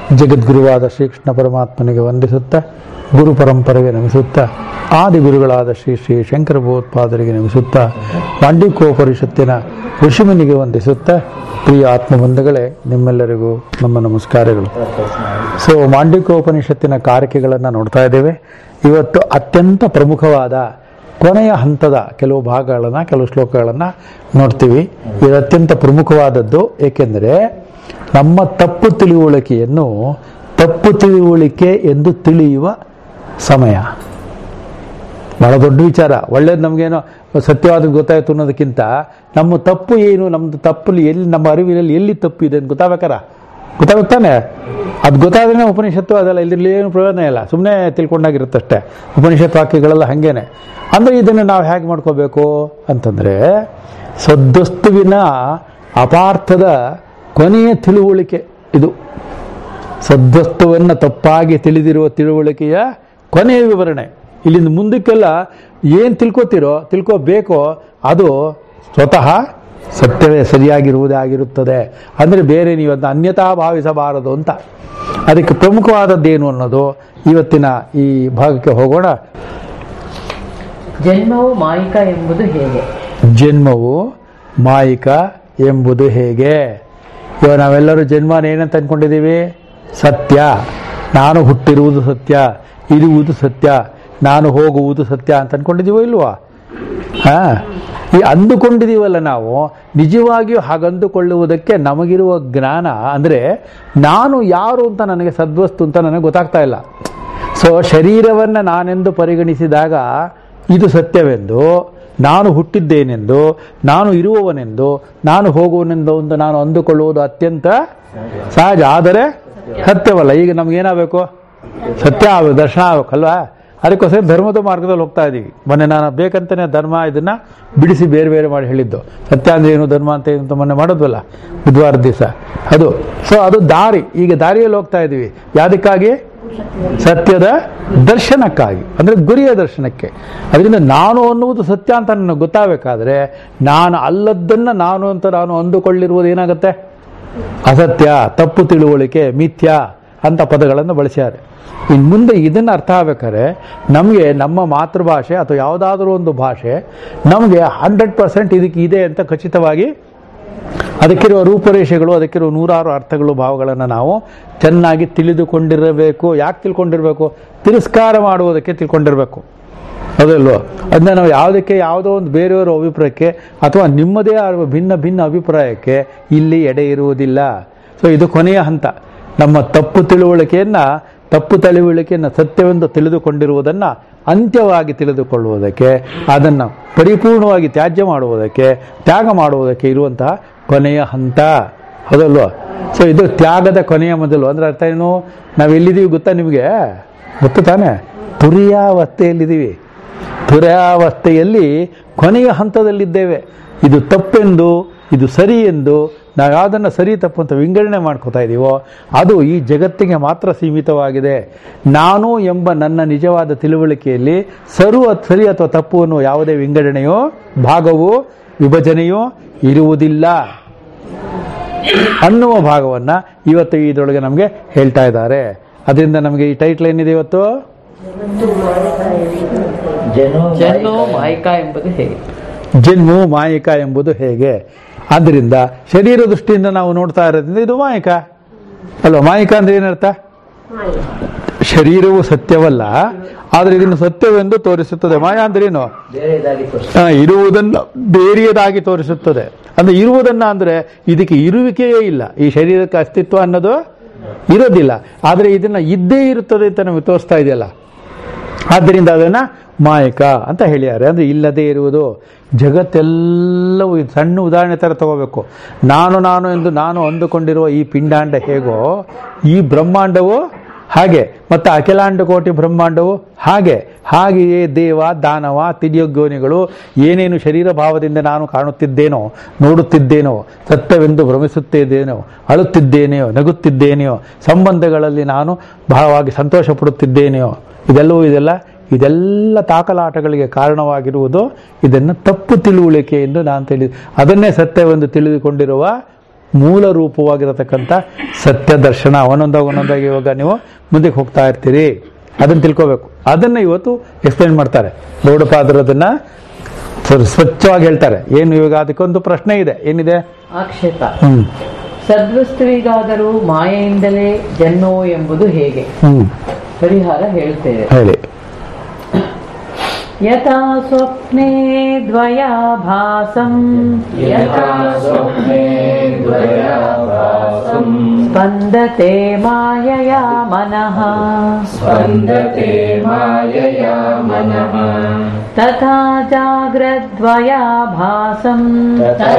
ಜಗದ್ಗುರುವಾದ ಶ್ರೀಕೃಷ್ಣ ಪರಮಾತ್ಮನಿಗೆ ವಂದಿಸುತ್ತಾ ಗುರು ಪರಂಪರೆಗೆ ನಮಿಸುತ್ತಾ ಆದಿ ಗುರುಗಳಾದ ಶ್ರೀ ಶ್ರೀ ಶಂಕರ ಭಗವತ್ಪಾದರಿಗೆ ನಮಿಸುತ್ತಾ ಪಾಂಡಿಕೋಪನಿಷತ್ತಿನ ಋಷಿಮುನಿಗೆ ವಂದಿಸುತ್ತಾ ಪ್ರಿಯ ಆತ್ಮಬಂಧುಗಳೇ ನಿಮ್ಮೆಲ್ಲರಿಗೂ ನಮ್ಮ ನಮಸ್ಕಾರಗಳು ಸೊ ಮಾಂಡಿಕೋಪನಿಷತ್ತಿನ ಕಾರಿಕೆಗಳನ್ನು ನೋಡ್ತಾ ಇದ್ದೇವೆ ಇವತ್ತು ಅತ್ಯಂತ ಪ್ರಮುಖವಾದ ಕೊನೆಯ ಹಂತದ ಕೆಲವು ಭಾಗಗಳನ್ನು ಕೆಲವು ಶ್ಲೋಕಗಳನ್ನು ನೋಡ್ತೀವಿ ಇದು ಅತ್ಯಂತ ಪ್ರಮುಖವಾದದ್ದು ಏಕೆಂದರೆ ನಮ್ಮ ತಪ್ಪು ತಿಳುವಳಿಕೆಯನ್ನು ತಪ್ಪು ತಿಳುವಳಿಕೆ ಎಂದು ತಿಳಿಯುವ ಸಮಯ ಬಹಳ ದೊಡ್ಡ ವಿಚಾರ ಒಳ್ಳೇದು ನಮಗೇನೋ ಸತ್ಯವಾದ ಗೊತ್ತಾಯ್ತು ಅನ್ನೋದಕ್ಕಿಂತ ನಮ್ಮ ತಪ್ಪು ಏನು ನಮ್ಮದು ತಪ್ಪಲ್ಲಿ ಎಲ್ಲಿ ನಮ್ಮ ಅರಿವಿನಲ್ಲಿ ಎಲ್ಲಿ ತಪ್ಪು ಇದೆ ಅಂತ ಗೊತ್ತಾಗಬೇಕಾರ ಗೊತ್ತಾಗುತ್ತೆ ತಾನೆ ಅದು ಗೊತ್ತಾದ್ರೆ ಉಪನಿಷತ್ತು ಅದೆಲ್ಲ ಇದ್ರಲ್ಲಿ ಏನು ಪ್ರಯೋಜನ ಇಲ್ಲ ಸುಮ್ಮನೆ ತಿಳ್ಕೊಂಡಾಗಿರುತ್ತಷ್ಟೇ ಉಪನಿಷತ್ ವಾಕ್ಯಗಳೆಲ್ಲ ಹಾಗೇನೆ ಅಂದರೆ ಇದನ್ನು ನಾವು ಹೇಗೆ ಮಾಡ್ಕೋಬೇಕು ಅಂತಂದರೆ ಸದ್ವಸ್ತುವಿನ ಅಪಾರ್ಥದ ಕೊನೆಯ ತಿಳುವಳಿಕೆ ಇದು ಸದ್ವಸ್ತುವನ್ನು ತಪ್ಪಾಗಿ ತಿಳಿದಿರುವ ತಿಳುವಳಿಕೆಯ ಕೊನೆಯ ವಿವರಣೆ ಇಲ್ಲಿಂದ ಮುಂದಕ್ಕೆಲ್ಲ ಏನು ತಿಳ್ಕೊತೀರೋ ತಿಳ್ಕೋಬೇಕೋ ಅದು ಸ್ವತಃ ಸತ್ಯವೇ ಸರಿಯಾಗಿರುವುದೇ ಆಗಿರುತ್ತದೆ ಅಂದರೆ ಬೇರೆ ನೀವು ಅದನ್ನ ಅನ್ಯತಾ ಭಾವಿಸಬಾರದು ಅಂತ ಅದಕ್ಕೆ ಪ್ರಮುಖವಾದದ್ದೇನು ಅನ್ನೋದು ಇವತ್ತಿನ ಈ ಭಾಗಕ್ಕೆ ಹೋಗೋಣ ಜನ್ಮವು ಮಾಯಿಕ ಎಂಬುದು ಹೇಗೆ ಜನ್ಮವು ಮಾಯಿಕ ಎಂಬುದು ಹೇಗೆ ಇವಾಗ ನಾವೆಲ್ಲರೂ ಜನ್ಮನ ಏನಂತ ಅಂದ್ಕೊಂಡಿದ್ದೀವಿ ಸತ್ಯ ನಾನು ಹುಟ್ಟಿರುವುದು ಸತ್ಯ ಇರುವುದು ಸತ್ಯ ನಾನು ಹೋಗುವುದು ಸತ್ಯ ಅಂತ ಅಂದ್ಕೊಂಡಿದ್ದೀವೋ ಇಲ್ವಾ ಹಾ ಈ ಅಂದುಕೊಂಡಿದ್ದೀವಲ್ಲ ನಾವು ನಿಜವಾಗಿಯೂ ಹಾಗಂದುಕೊಳ್ಳುವುದಕ್ಕೆ ನಮಗಿರುವ ಜ್ಞಾನ ಅಂದರೆ ನಾನು ಯಾರು ಅಂತ ನನಗೆ ಸದ್ವಸ್ತು ಅಂತ ನನಗೆ ಗೊತ್ತಾಗ್ತಾ ಇಲ್ಲ ಸೊ ಶರೀರವನ್ನು ನಾನೆಂದು ಪರಿಗಣಿಸಿದಾಗ ಇದು ಸತ್ಯವೆಂದು ನಾನು ಹುಟ್ಟಿದ್ದೇನೆಂದು ನಾನು ಇರುವವನೆಂದು ನಾನು ಹೋಗುವನೆಂದು ಒಂದು ನಾನು ಅಂದುಕೊಳ್ಳುವುದು ಅತ್ಯಂತ ಸಹಜ ಆದರೆ ಸತ್ಯವಲ್ಲ ಈಗ ನಮ್ಗೇನಾಗಬೇಕು ಸತ್ಯ ಆಗಬೇಕು ದರ್ಶನ ಆಗಬೇಕಲ್ವಾ ಅದಕ್ಕೋಸ್ಕರ ಧರ್ಮದ ಮಾರ್ಗದಲ್ಲಿ ಹೋಗ್ತಾ ಇದ್ದೀವಿ ಮೊನ್ನೆ ನಾನು ಬೇಕಂತಾನೆ ಧರ್ಮ ಇದನ್ನ ಬಿಡಿಸಿ ಬೇರೆ ಬೇರೆ ಮಾಡಿ ಹೇಳಿದ್ದು ಸತ್ಯ ಅಂದ್ರೆ ಏನು ಧರ್ಮ ಅಂತ ಏನು ಅಂತ ಮೊನ್ನೆ ಮಾಡೋದ್ವಲ್ಲ ಬುಧವಾರ ದಿವಸ ಅದು ಸೊ ಅದು ದಾರಿ ಈಗ ದಾರಿಯಲ್ಲಿ ಹೋಗ್ತಾ ಇದ್ದೀವಿ ಯಾವುದಕ್ಕಾಗಿ ಸತ್ಯದ ದರ್ಶನಕ್ಕಾಗಿ ಅಂದ್ರೆ ಗುರಿಯ ದರ್ಶನಕ್ಕೆ ಅದರಿಂದ ನಾನು ಅನ್ನುವುದು ಸತ್ಯ ಅಂತ ನನಗೆ ಗೊತ್ತಾಗಬೇಕಾದ್ರೆ ನಾನು ಅಲ್ಲದ್ದನ್ನ ನಾನು ಅಂತ ನಾನು ಅಂದುಕೊಳ್ಳಿರುವುದು ಏನಾಗುತ್ತೆ ಅಸತ್ಯ ತಪ್ಪು ತಿಳುವಳಿಕೆ ಮಿಥ್ಯ ಅಂತ ಪದಗಳನ್ನು ಬಳಸ್ಯಾರೆ ಇನ್ನು ಮುಂದೆ ಇದನ್ನು ಅರ್ಥ ಆಗ್ಬೇಕಾದ್ರೆ ನಮಗೆ ನಮ್ಮ ಮಾತೃಭಾಷೆ ಅಥವಾ ಯಾವುದಾದ್ರೂ ಒಂದು ಭಾಷೆ ನಮಗೆ ಹಂಡ್ರೆಡ್ ಪರ್ಸೆಂಟ್ ಇದಕ್ಕೆ ಇದೆ ಅಂತ ಖಚಿತವಾಗಿ ಅದಕ್ಕಿರುವ ರೂಪರೇಷೆಗಳು ಅದಕ್ಕಿರುವ ನೂರಾರು ಅರ್ಥಗಳು ಭಾವಗಳನ್ನು ನಾವು ಚೆನ್ನಾಗಿ ತಿಳಿದುಕೊಂಡಿರಬೇಕು ಯಾಕೆ ತಿಳ್ಕೊಂಡಿರಬೇಕು ತಿರಸ್ಕಾರ ಮಾಡುವುದಕ್ಕೆ ತಿಳ್ಕೊಂಡಿರಬೇಕು ಅದಲ್ವೋ ಅದನ್ನ ನಾವು ಯಾವುದಕ್ಕೆ ಯಾವುದೋ ಒಂದು ಬೇರೆಯವರ ಅಭಿಪ್ರಾಯಕ್ಕೆ ಅಥವಾ ನಿಮ್ಮದೇ ಆದ ಭಿನ್ನ ಭಿನ್ನ ಅಭಿಪ್ರಾಯಕ್ಕೆ ಇಲ್ಲಿ ಎಡೆ ಇರುವುದಿಲ್ಲ ಸೊ ಇದು ಕೊನೆಯ ಹಂತ ನಮ್ಮ ತಪ್ಪು ತಿಳುವಳಿಕೆಯನ್ನ ತಪ್ಪು ತಿಳುವಳಿಕೆಯನ್ನು ಸತ್ಯವೆಂದು ತಿಳಿದುಕೊಂಡಿರುವುದನ್ನು ಅಂತ್ಯವಾಗಿ ತಿಳಿದುಕೊಳ್ಳುವುದಕ್ಕೆ ಅದನ್ನು ಪರಿಪೂರ್ಣವಾಗಿ ತ್ಯಾಜ್ಯ ಮಾಡುವುದಕ್ಕೆ ತ್ಯಾಗ ಮಾಡುವುದಕ್ಕೆ ಇರುವಂತಹ ಕೊನೆಯ ಹಂತ ಹೌದಲ್ವೋ ಸೊ ಇದು ತ್ಯಾಗದ ಕೊನೆಯ ಮೊದಲು ಅಂದ್ರೆ ಅರ್ಥ ಏನು ನಾವು ಎಲ್ಲಿದ್ದೀವಿ ಗೊತ್ತಾ ನಿಮಗೆ ಗೊತ್ತು ತಾನೆ ತುರಿಯಾವಸ್ಥೆಯಲ್ಲಿದ್ದೀವಿ ತುರ್ಯಾವಸ್ಥೆಯಲ್ಲಿ ಕೊನೆಯ ಹಂತದಲ್ಲಿದ್ದೇವೆ ಇದು ತಪ್ಪೆಂದು ಇದು ಸರಿ ಎಂದು ನಾವು ಯಾವುದನ್ನು ಸರಿ ತಪ್ಪು ಅಂತ ವಿಂಗಡಣೆ ಮಾಡ್ಕೋತಾ ಇದ್ದೀವೋ ಅದು ಈ ಜಗತ್ತಿಗೆ ಮಾತ್ರ ಸೀಮಿತವಾಗಿದೆ ನಾನು ಎಂಬ ನನ್ನ ನಿಜವಾದ ತಿಳುವಳಿಕೆಯಲ್ಲಿ ಸರು ಸರಿ ಅಥವಾ ತಪ್ಪು ಅನ್ನುವ ಯಾವುದೇ ವಿಂಗಡಣೆಯೋ ಭಾಗವೋ ವಿಭಜನೆಯೋ ಇರುವುದಿಲ್ಲ ಅನ್ನುವ ಭಾಗವನ್ನ ಇವತ್ತು ಇದರೊಳಗೆ ನಮಗೆ ಹೇಳ್ತಾ ಇದ್ದಾರೆ ಅದರಿಂದ ನಮಗೆ ಈ ಟೈಟ್ಲ್ ಏನಿದೆ ಇವತ್ತು ಜನ್ಮವು ಮಾಯಿಕ ಎಂಬುದು ಹೇಗೆ ಜನ್ಮವು ಮಾಯಿಕ ಎಂಬುದು ಹೇಗೆ ಆದ್ದರಿಂದ ಶರೀರ ದೃಷ್ಟಿಯಿಂದ ನಾವು ನೋಡ್ತಾ ಇರೋದ್ರಿಂದ ಇದು ಮಾಯಿಕ ಅಲ್ವಾ ಮಾಯಿಕ ಅಂದ್ರೆ ಏನರ್ಥ ಶರೀರವು ಸತ್ಯವಲ್ಲ ಆದ್ರೆ ಇದನ್ನು ಸತ್ಯವೆಂದು ತೋರಿಸುತ್ತದೆ ಮಾಯಾ ಅಂದ್ರೆ ಏನು ಆ, ಇರುವುದನ್ನ ಬೇರೆಯದಾಗಿ ತೋರಿಸುತ್ತದೆ ಅಂದ್ರೆ ಇರುವುದನ್ನ ಅಂದ್ರೆ ಇದಕ್ಕೆ ಇರುವಿಕೆಯೇ ಇಲ್ಲ ಈ ಶರೀರಕ್ಕೆ ಅಸ್ತಿತ್ವ ಅನ್ನೋದು ಇರೋದಿಲ್ಲ ಆದ್ರೆ ಇದನ್ನ ಇದ್ದೇ ಇರುತ್ತದೆ ಅಂತ ನಮಗೆ ತೋರಿಸ್ತಾ ಇದೆಯಲ್ಲ ಆದ್ದರಿಂದ ಅದನ್ನ ಮಾಯಕ ಅಂತ ಹೇಳಿದ್ದಾರೆ ಅಂದ್ರೆ ಇಲ್ಲದೆ ಇರುವುದು ಜಗತ್ತೆಲ್ಲವೂ ಇದು ಸಣ್ಣ ಉದಾಹರಣೆ ತರ ತಗೋಬೇಕು ನಾನು ನಾನು ಎಂದು ನಾನು ಅಂದುಕೊಂಡಿರುವ ಈ ಪಿಂಡಾಂಡ ಹೇಗೋ ಈ ಬ್ರಹ್ಮಾಂಡವು ಹಾಗೆ ಮತ್ತು ಅಖಿಲಾಂಡ ಕೋಟಿ ಬ್ರಹ್ಮಾಂಡವು ಹಾಗೆ ಹಾಗೆಯೇ ದೇವ ದಾನವ ತಿರ್ಯೋಗ್ಯೋನಿಗಳು ಏನೇನು ಶರೀರ ಭಾವದಿಂದ ನಾನು ಕಾಣುತ್ತಿದ್ದೇನೋ ನೋಡುತ್ತಿದ್ದೇನೋ ಸತ್ಯವೆಂದು ಭ್ರಮಿಸುತ್ತಿದ್ದೇನೋ ಅಳುತ್ತಿದ್ದೇನೆಯೋ ನಗುತ್ತಿದ್ದೇನೆಯೋ ಸಂಬಂಧಗಳಲ್ಲಿ ನಾನು ಬಹಳವಾಗಿ ಸಂತೋಷ ಪಡುತ್ತಿದ್ದೇನೆಯೋ ಇದೆಲ್ಲವೂ ಇದೆಲ್ಲ ಇದೆಲ್ಲ ತಾಕಲಾಟಗಳಿಗೆ ಕಾರಣವಾಗಿರುವುದು ಇದನ್ನು ತಪ್ಪು ತಿಳುವಳಿಕೆ ಎಂದು ನಾನು ತಿಳಿ ಅದನ್ನೇ ಸತ್ಯವೆಂದು ತಿಳಿದುಕೊಂಡಿರುವ ಮೂಲ ರೂಪವಾಗಿರತಕ್ಕಂಥ ಸತ್ಯ ದರ್ಶನ ಒಂದೊಂದಾಗಿ ಒಂದೊಂದಾಗಿ ಇವಾಗ ನೀವು ಮುಂದಕ್ಕೆ ಹೋಗ್ತಾ ಇರ್ತೀರಿ ಅದನ್ನು ತಿಳ್ಕೋಬೇಕು ಅದನ್ನು ಇವತ್ತು ಎಕ್ಸ್ಪ್ಲೇನ್ ಮಾಡ್ತಾರೆ ಗೌಡಪಾದರು ಅದನ್ನ ಸ್ವ- ಸ್ವಚ್ಛವಾಗಿ ಹೇಳ್ತಾರೆ ಏನು ಇವಾಗ ಅದಕ್ಕೊಂದು ಪ್ರಶ್ನೆ ಇದೆ ಏನಿದೆ ಆಕ್ಷೇಪ ಹ್ಮ್ ಸದ್ವಸ್ತುವಿಗಾದರೂ ಮಾಯೆಯಿಂದಲೇ ಜನ್ಮವು ಎಂಬುದು ಹೇಗೆ ಹ್ಮ್ ಪರಿಹಾರ ಹೇಳುತ್ತೇವೆ ಹೇಳಿ ಯಥಾ ಸ್ವಪ್ನೆ ದ್ವಯಾಭಾಸಂ ಸ್ಪಂದತೆ ಮಾಯಯಾ ಮನಃ ಸ್ಪಂದತೆ ಮಾಯಯಾ ಮನಃ ತಥಾ ಜಾಗ್ರದ್ವಯಾಭಾಸಂ ತಥಾ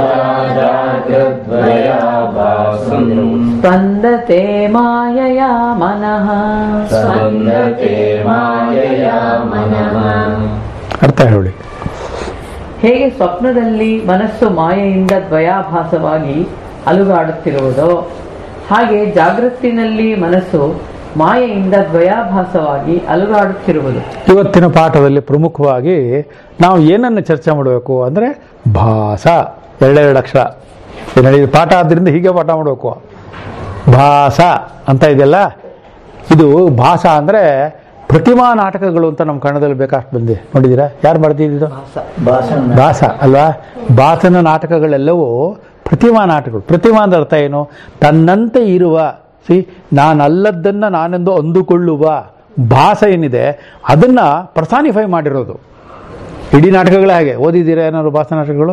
ಜಾಗ್ರದ್ವಯಾಭಾಸಂ ಸ್ಪಂದತೆ ಮಾಯಯಾ ಮನಃ ಸ್ಪಂದತೆ ಮಾಯಯಾ ಮನಃ ಅರ್ಥ ಹೇಳಿ ಹೇಗೆ ಸ್ವಪ್ನದಲ್ಲಿ ಮನಸ್ಸು ಮಾಯೆಯಿಂದ ದ್ವಯಾಭಾಸವಾಗಿ ಅಲುಗಾಡುತ್ತಿರುವುದೋ ಹಾಗೆ ಜಾಗೃತಿನಲ್ಲಿ ಮನಸ್ಸು ಮಾಯೆಯಿಂದ ದ್ವಯಾಭಾಸವಾಗಿ ಅಲುಗಾಡುತ್ತಿರುವುದು ಇವತ್ತಿನ ಪಾಠದಲ್ಲಿ ಪ್ರಮುಖವಾಗಿ ನಾವು ಏನನ್ನು ಚರ್ಚೆ ಮಾಡಬೇಕು ಅಂದರೆ ಭಾಸ ಎರಡೆರಡು ಅಕ್ಷರ ಏನ್ ಹೇಳಿದ್ರು? ಪಾಠ ಆದ್ರಿಂದ ಹೀಗೆ ಪಾಠ ಮಾಡಬೇಕು ಭಾಸ ಅಂತ ಇದೆಯಲ್ಲ ಇದು ಭಾಸ ಅಂದರೆ ಪ್ರತಿಮಾ ನಾಟಕಗಳು ಅಂತ ನಮ್ಮ ಕನ್ನಡದಲ್ಲಿ ಬೇಕಾಷ್ಟು ಬಂದಿದೆ ನೋಡಿದ್ದೀರಾ ಯಾರು ಬರ್ದಿದ್ದು ಭಾಸ ಭಾಸ ಅಲ್ವಾ ಭಾಸನ ನಾಟಕಗಳೆಲ್ಲವೂ ಪ್ರತಿಮಾ ನಾಟಕಗಳು ಪ್ರತಿಮಾ ಅಂದ್ರೆ ಅರ್ಥ ಏನು ತನ್ನಂತೆ ಇರುವ ಸಿ ನಾನಲ್ಲದ್ದನ್ನ ನಾನೆಂದು ಅಂದುಕೊಳ್ಳುವ ಭಾಸ ಏನಿದೆ ಅದನ್ನ ಪರ್ಸಾನಿಫೈ ಮಾಡಿರೋದು ಇಡೀ ನಾಟಕಗಳೇ ಹಾಗೆ ಓದಿದ್ದೀರಾ ಏನಾದ್ರು ಭಾಸ ನಾಟಕಗಳು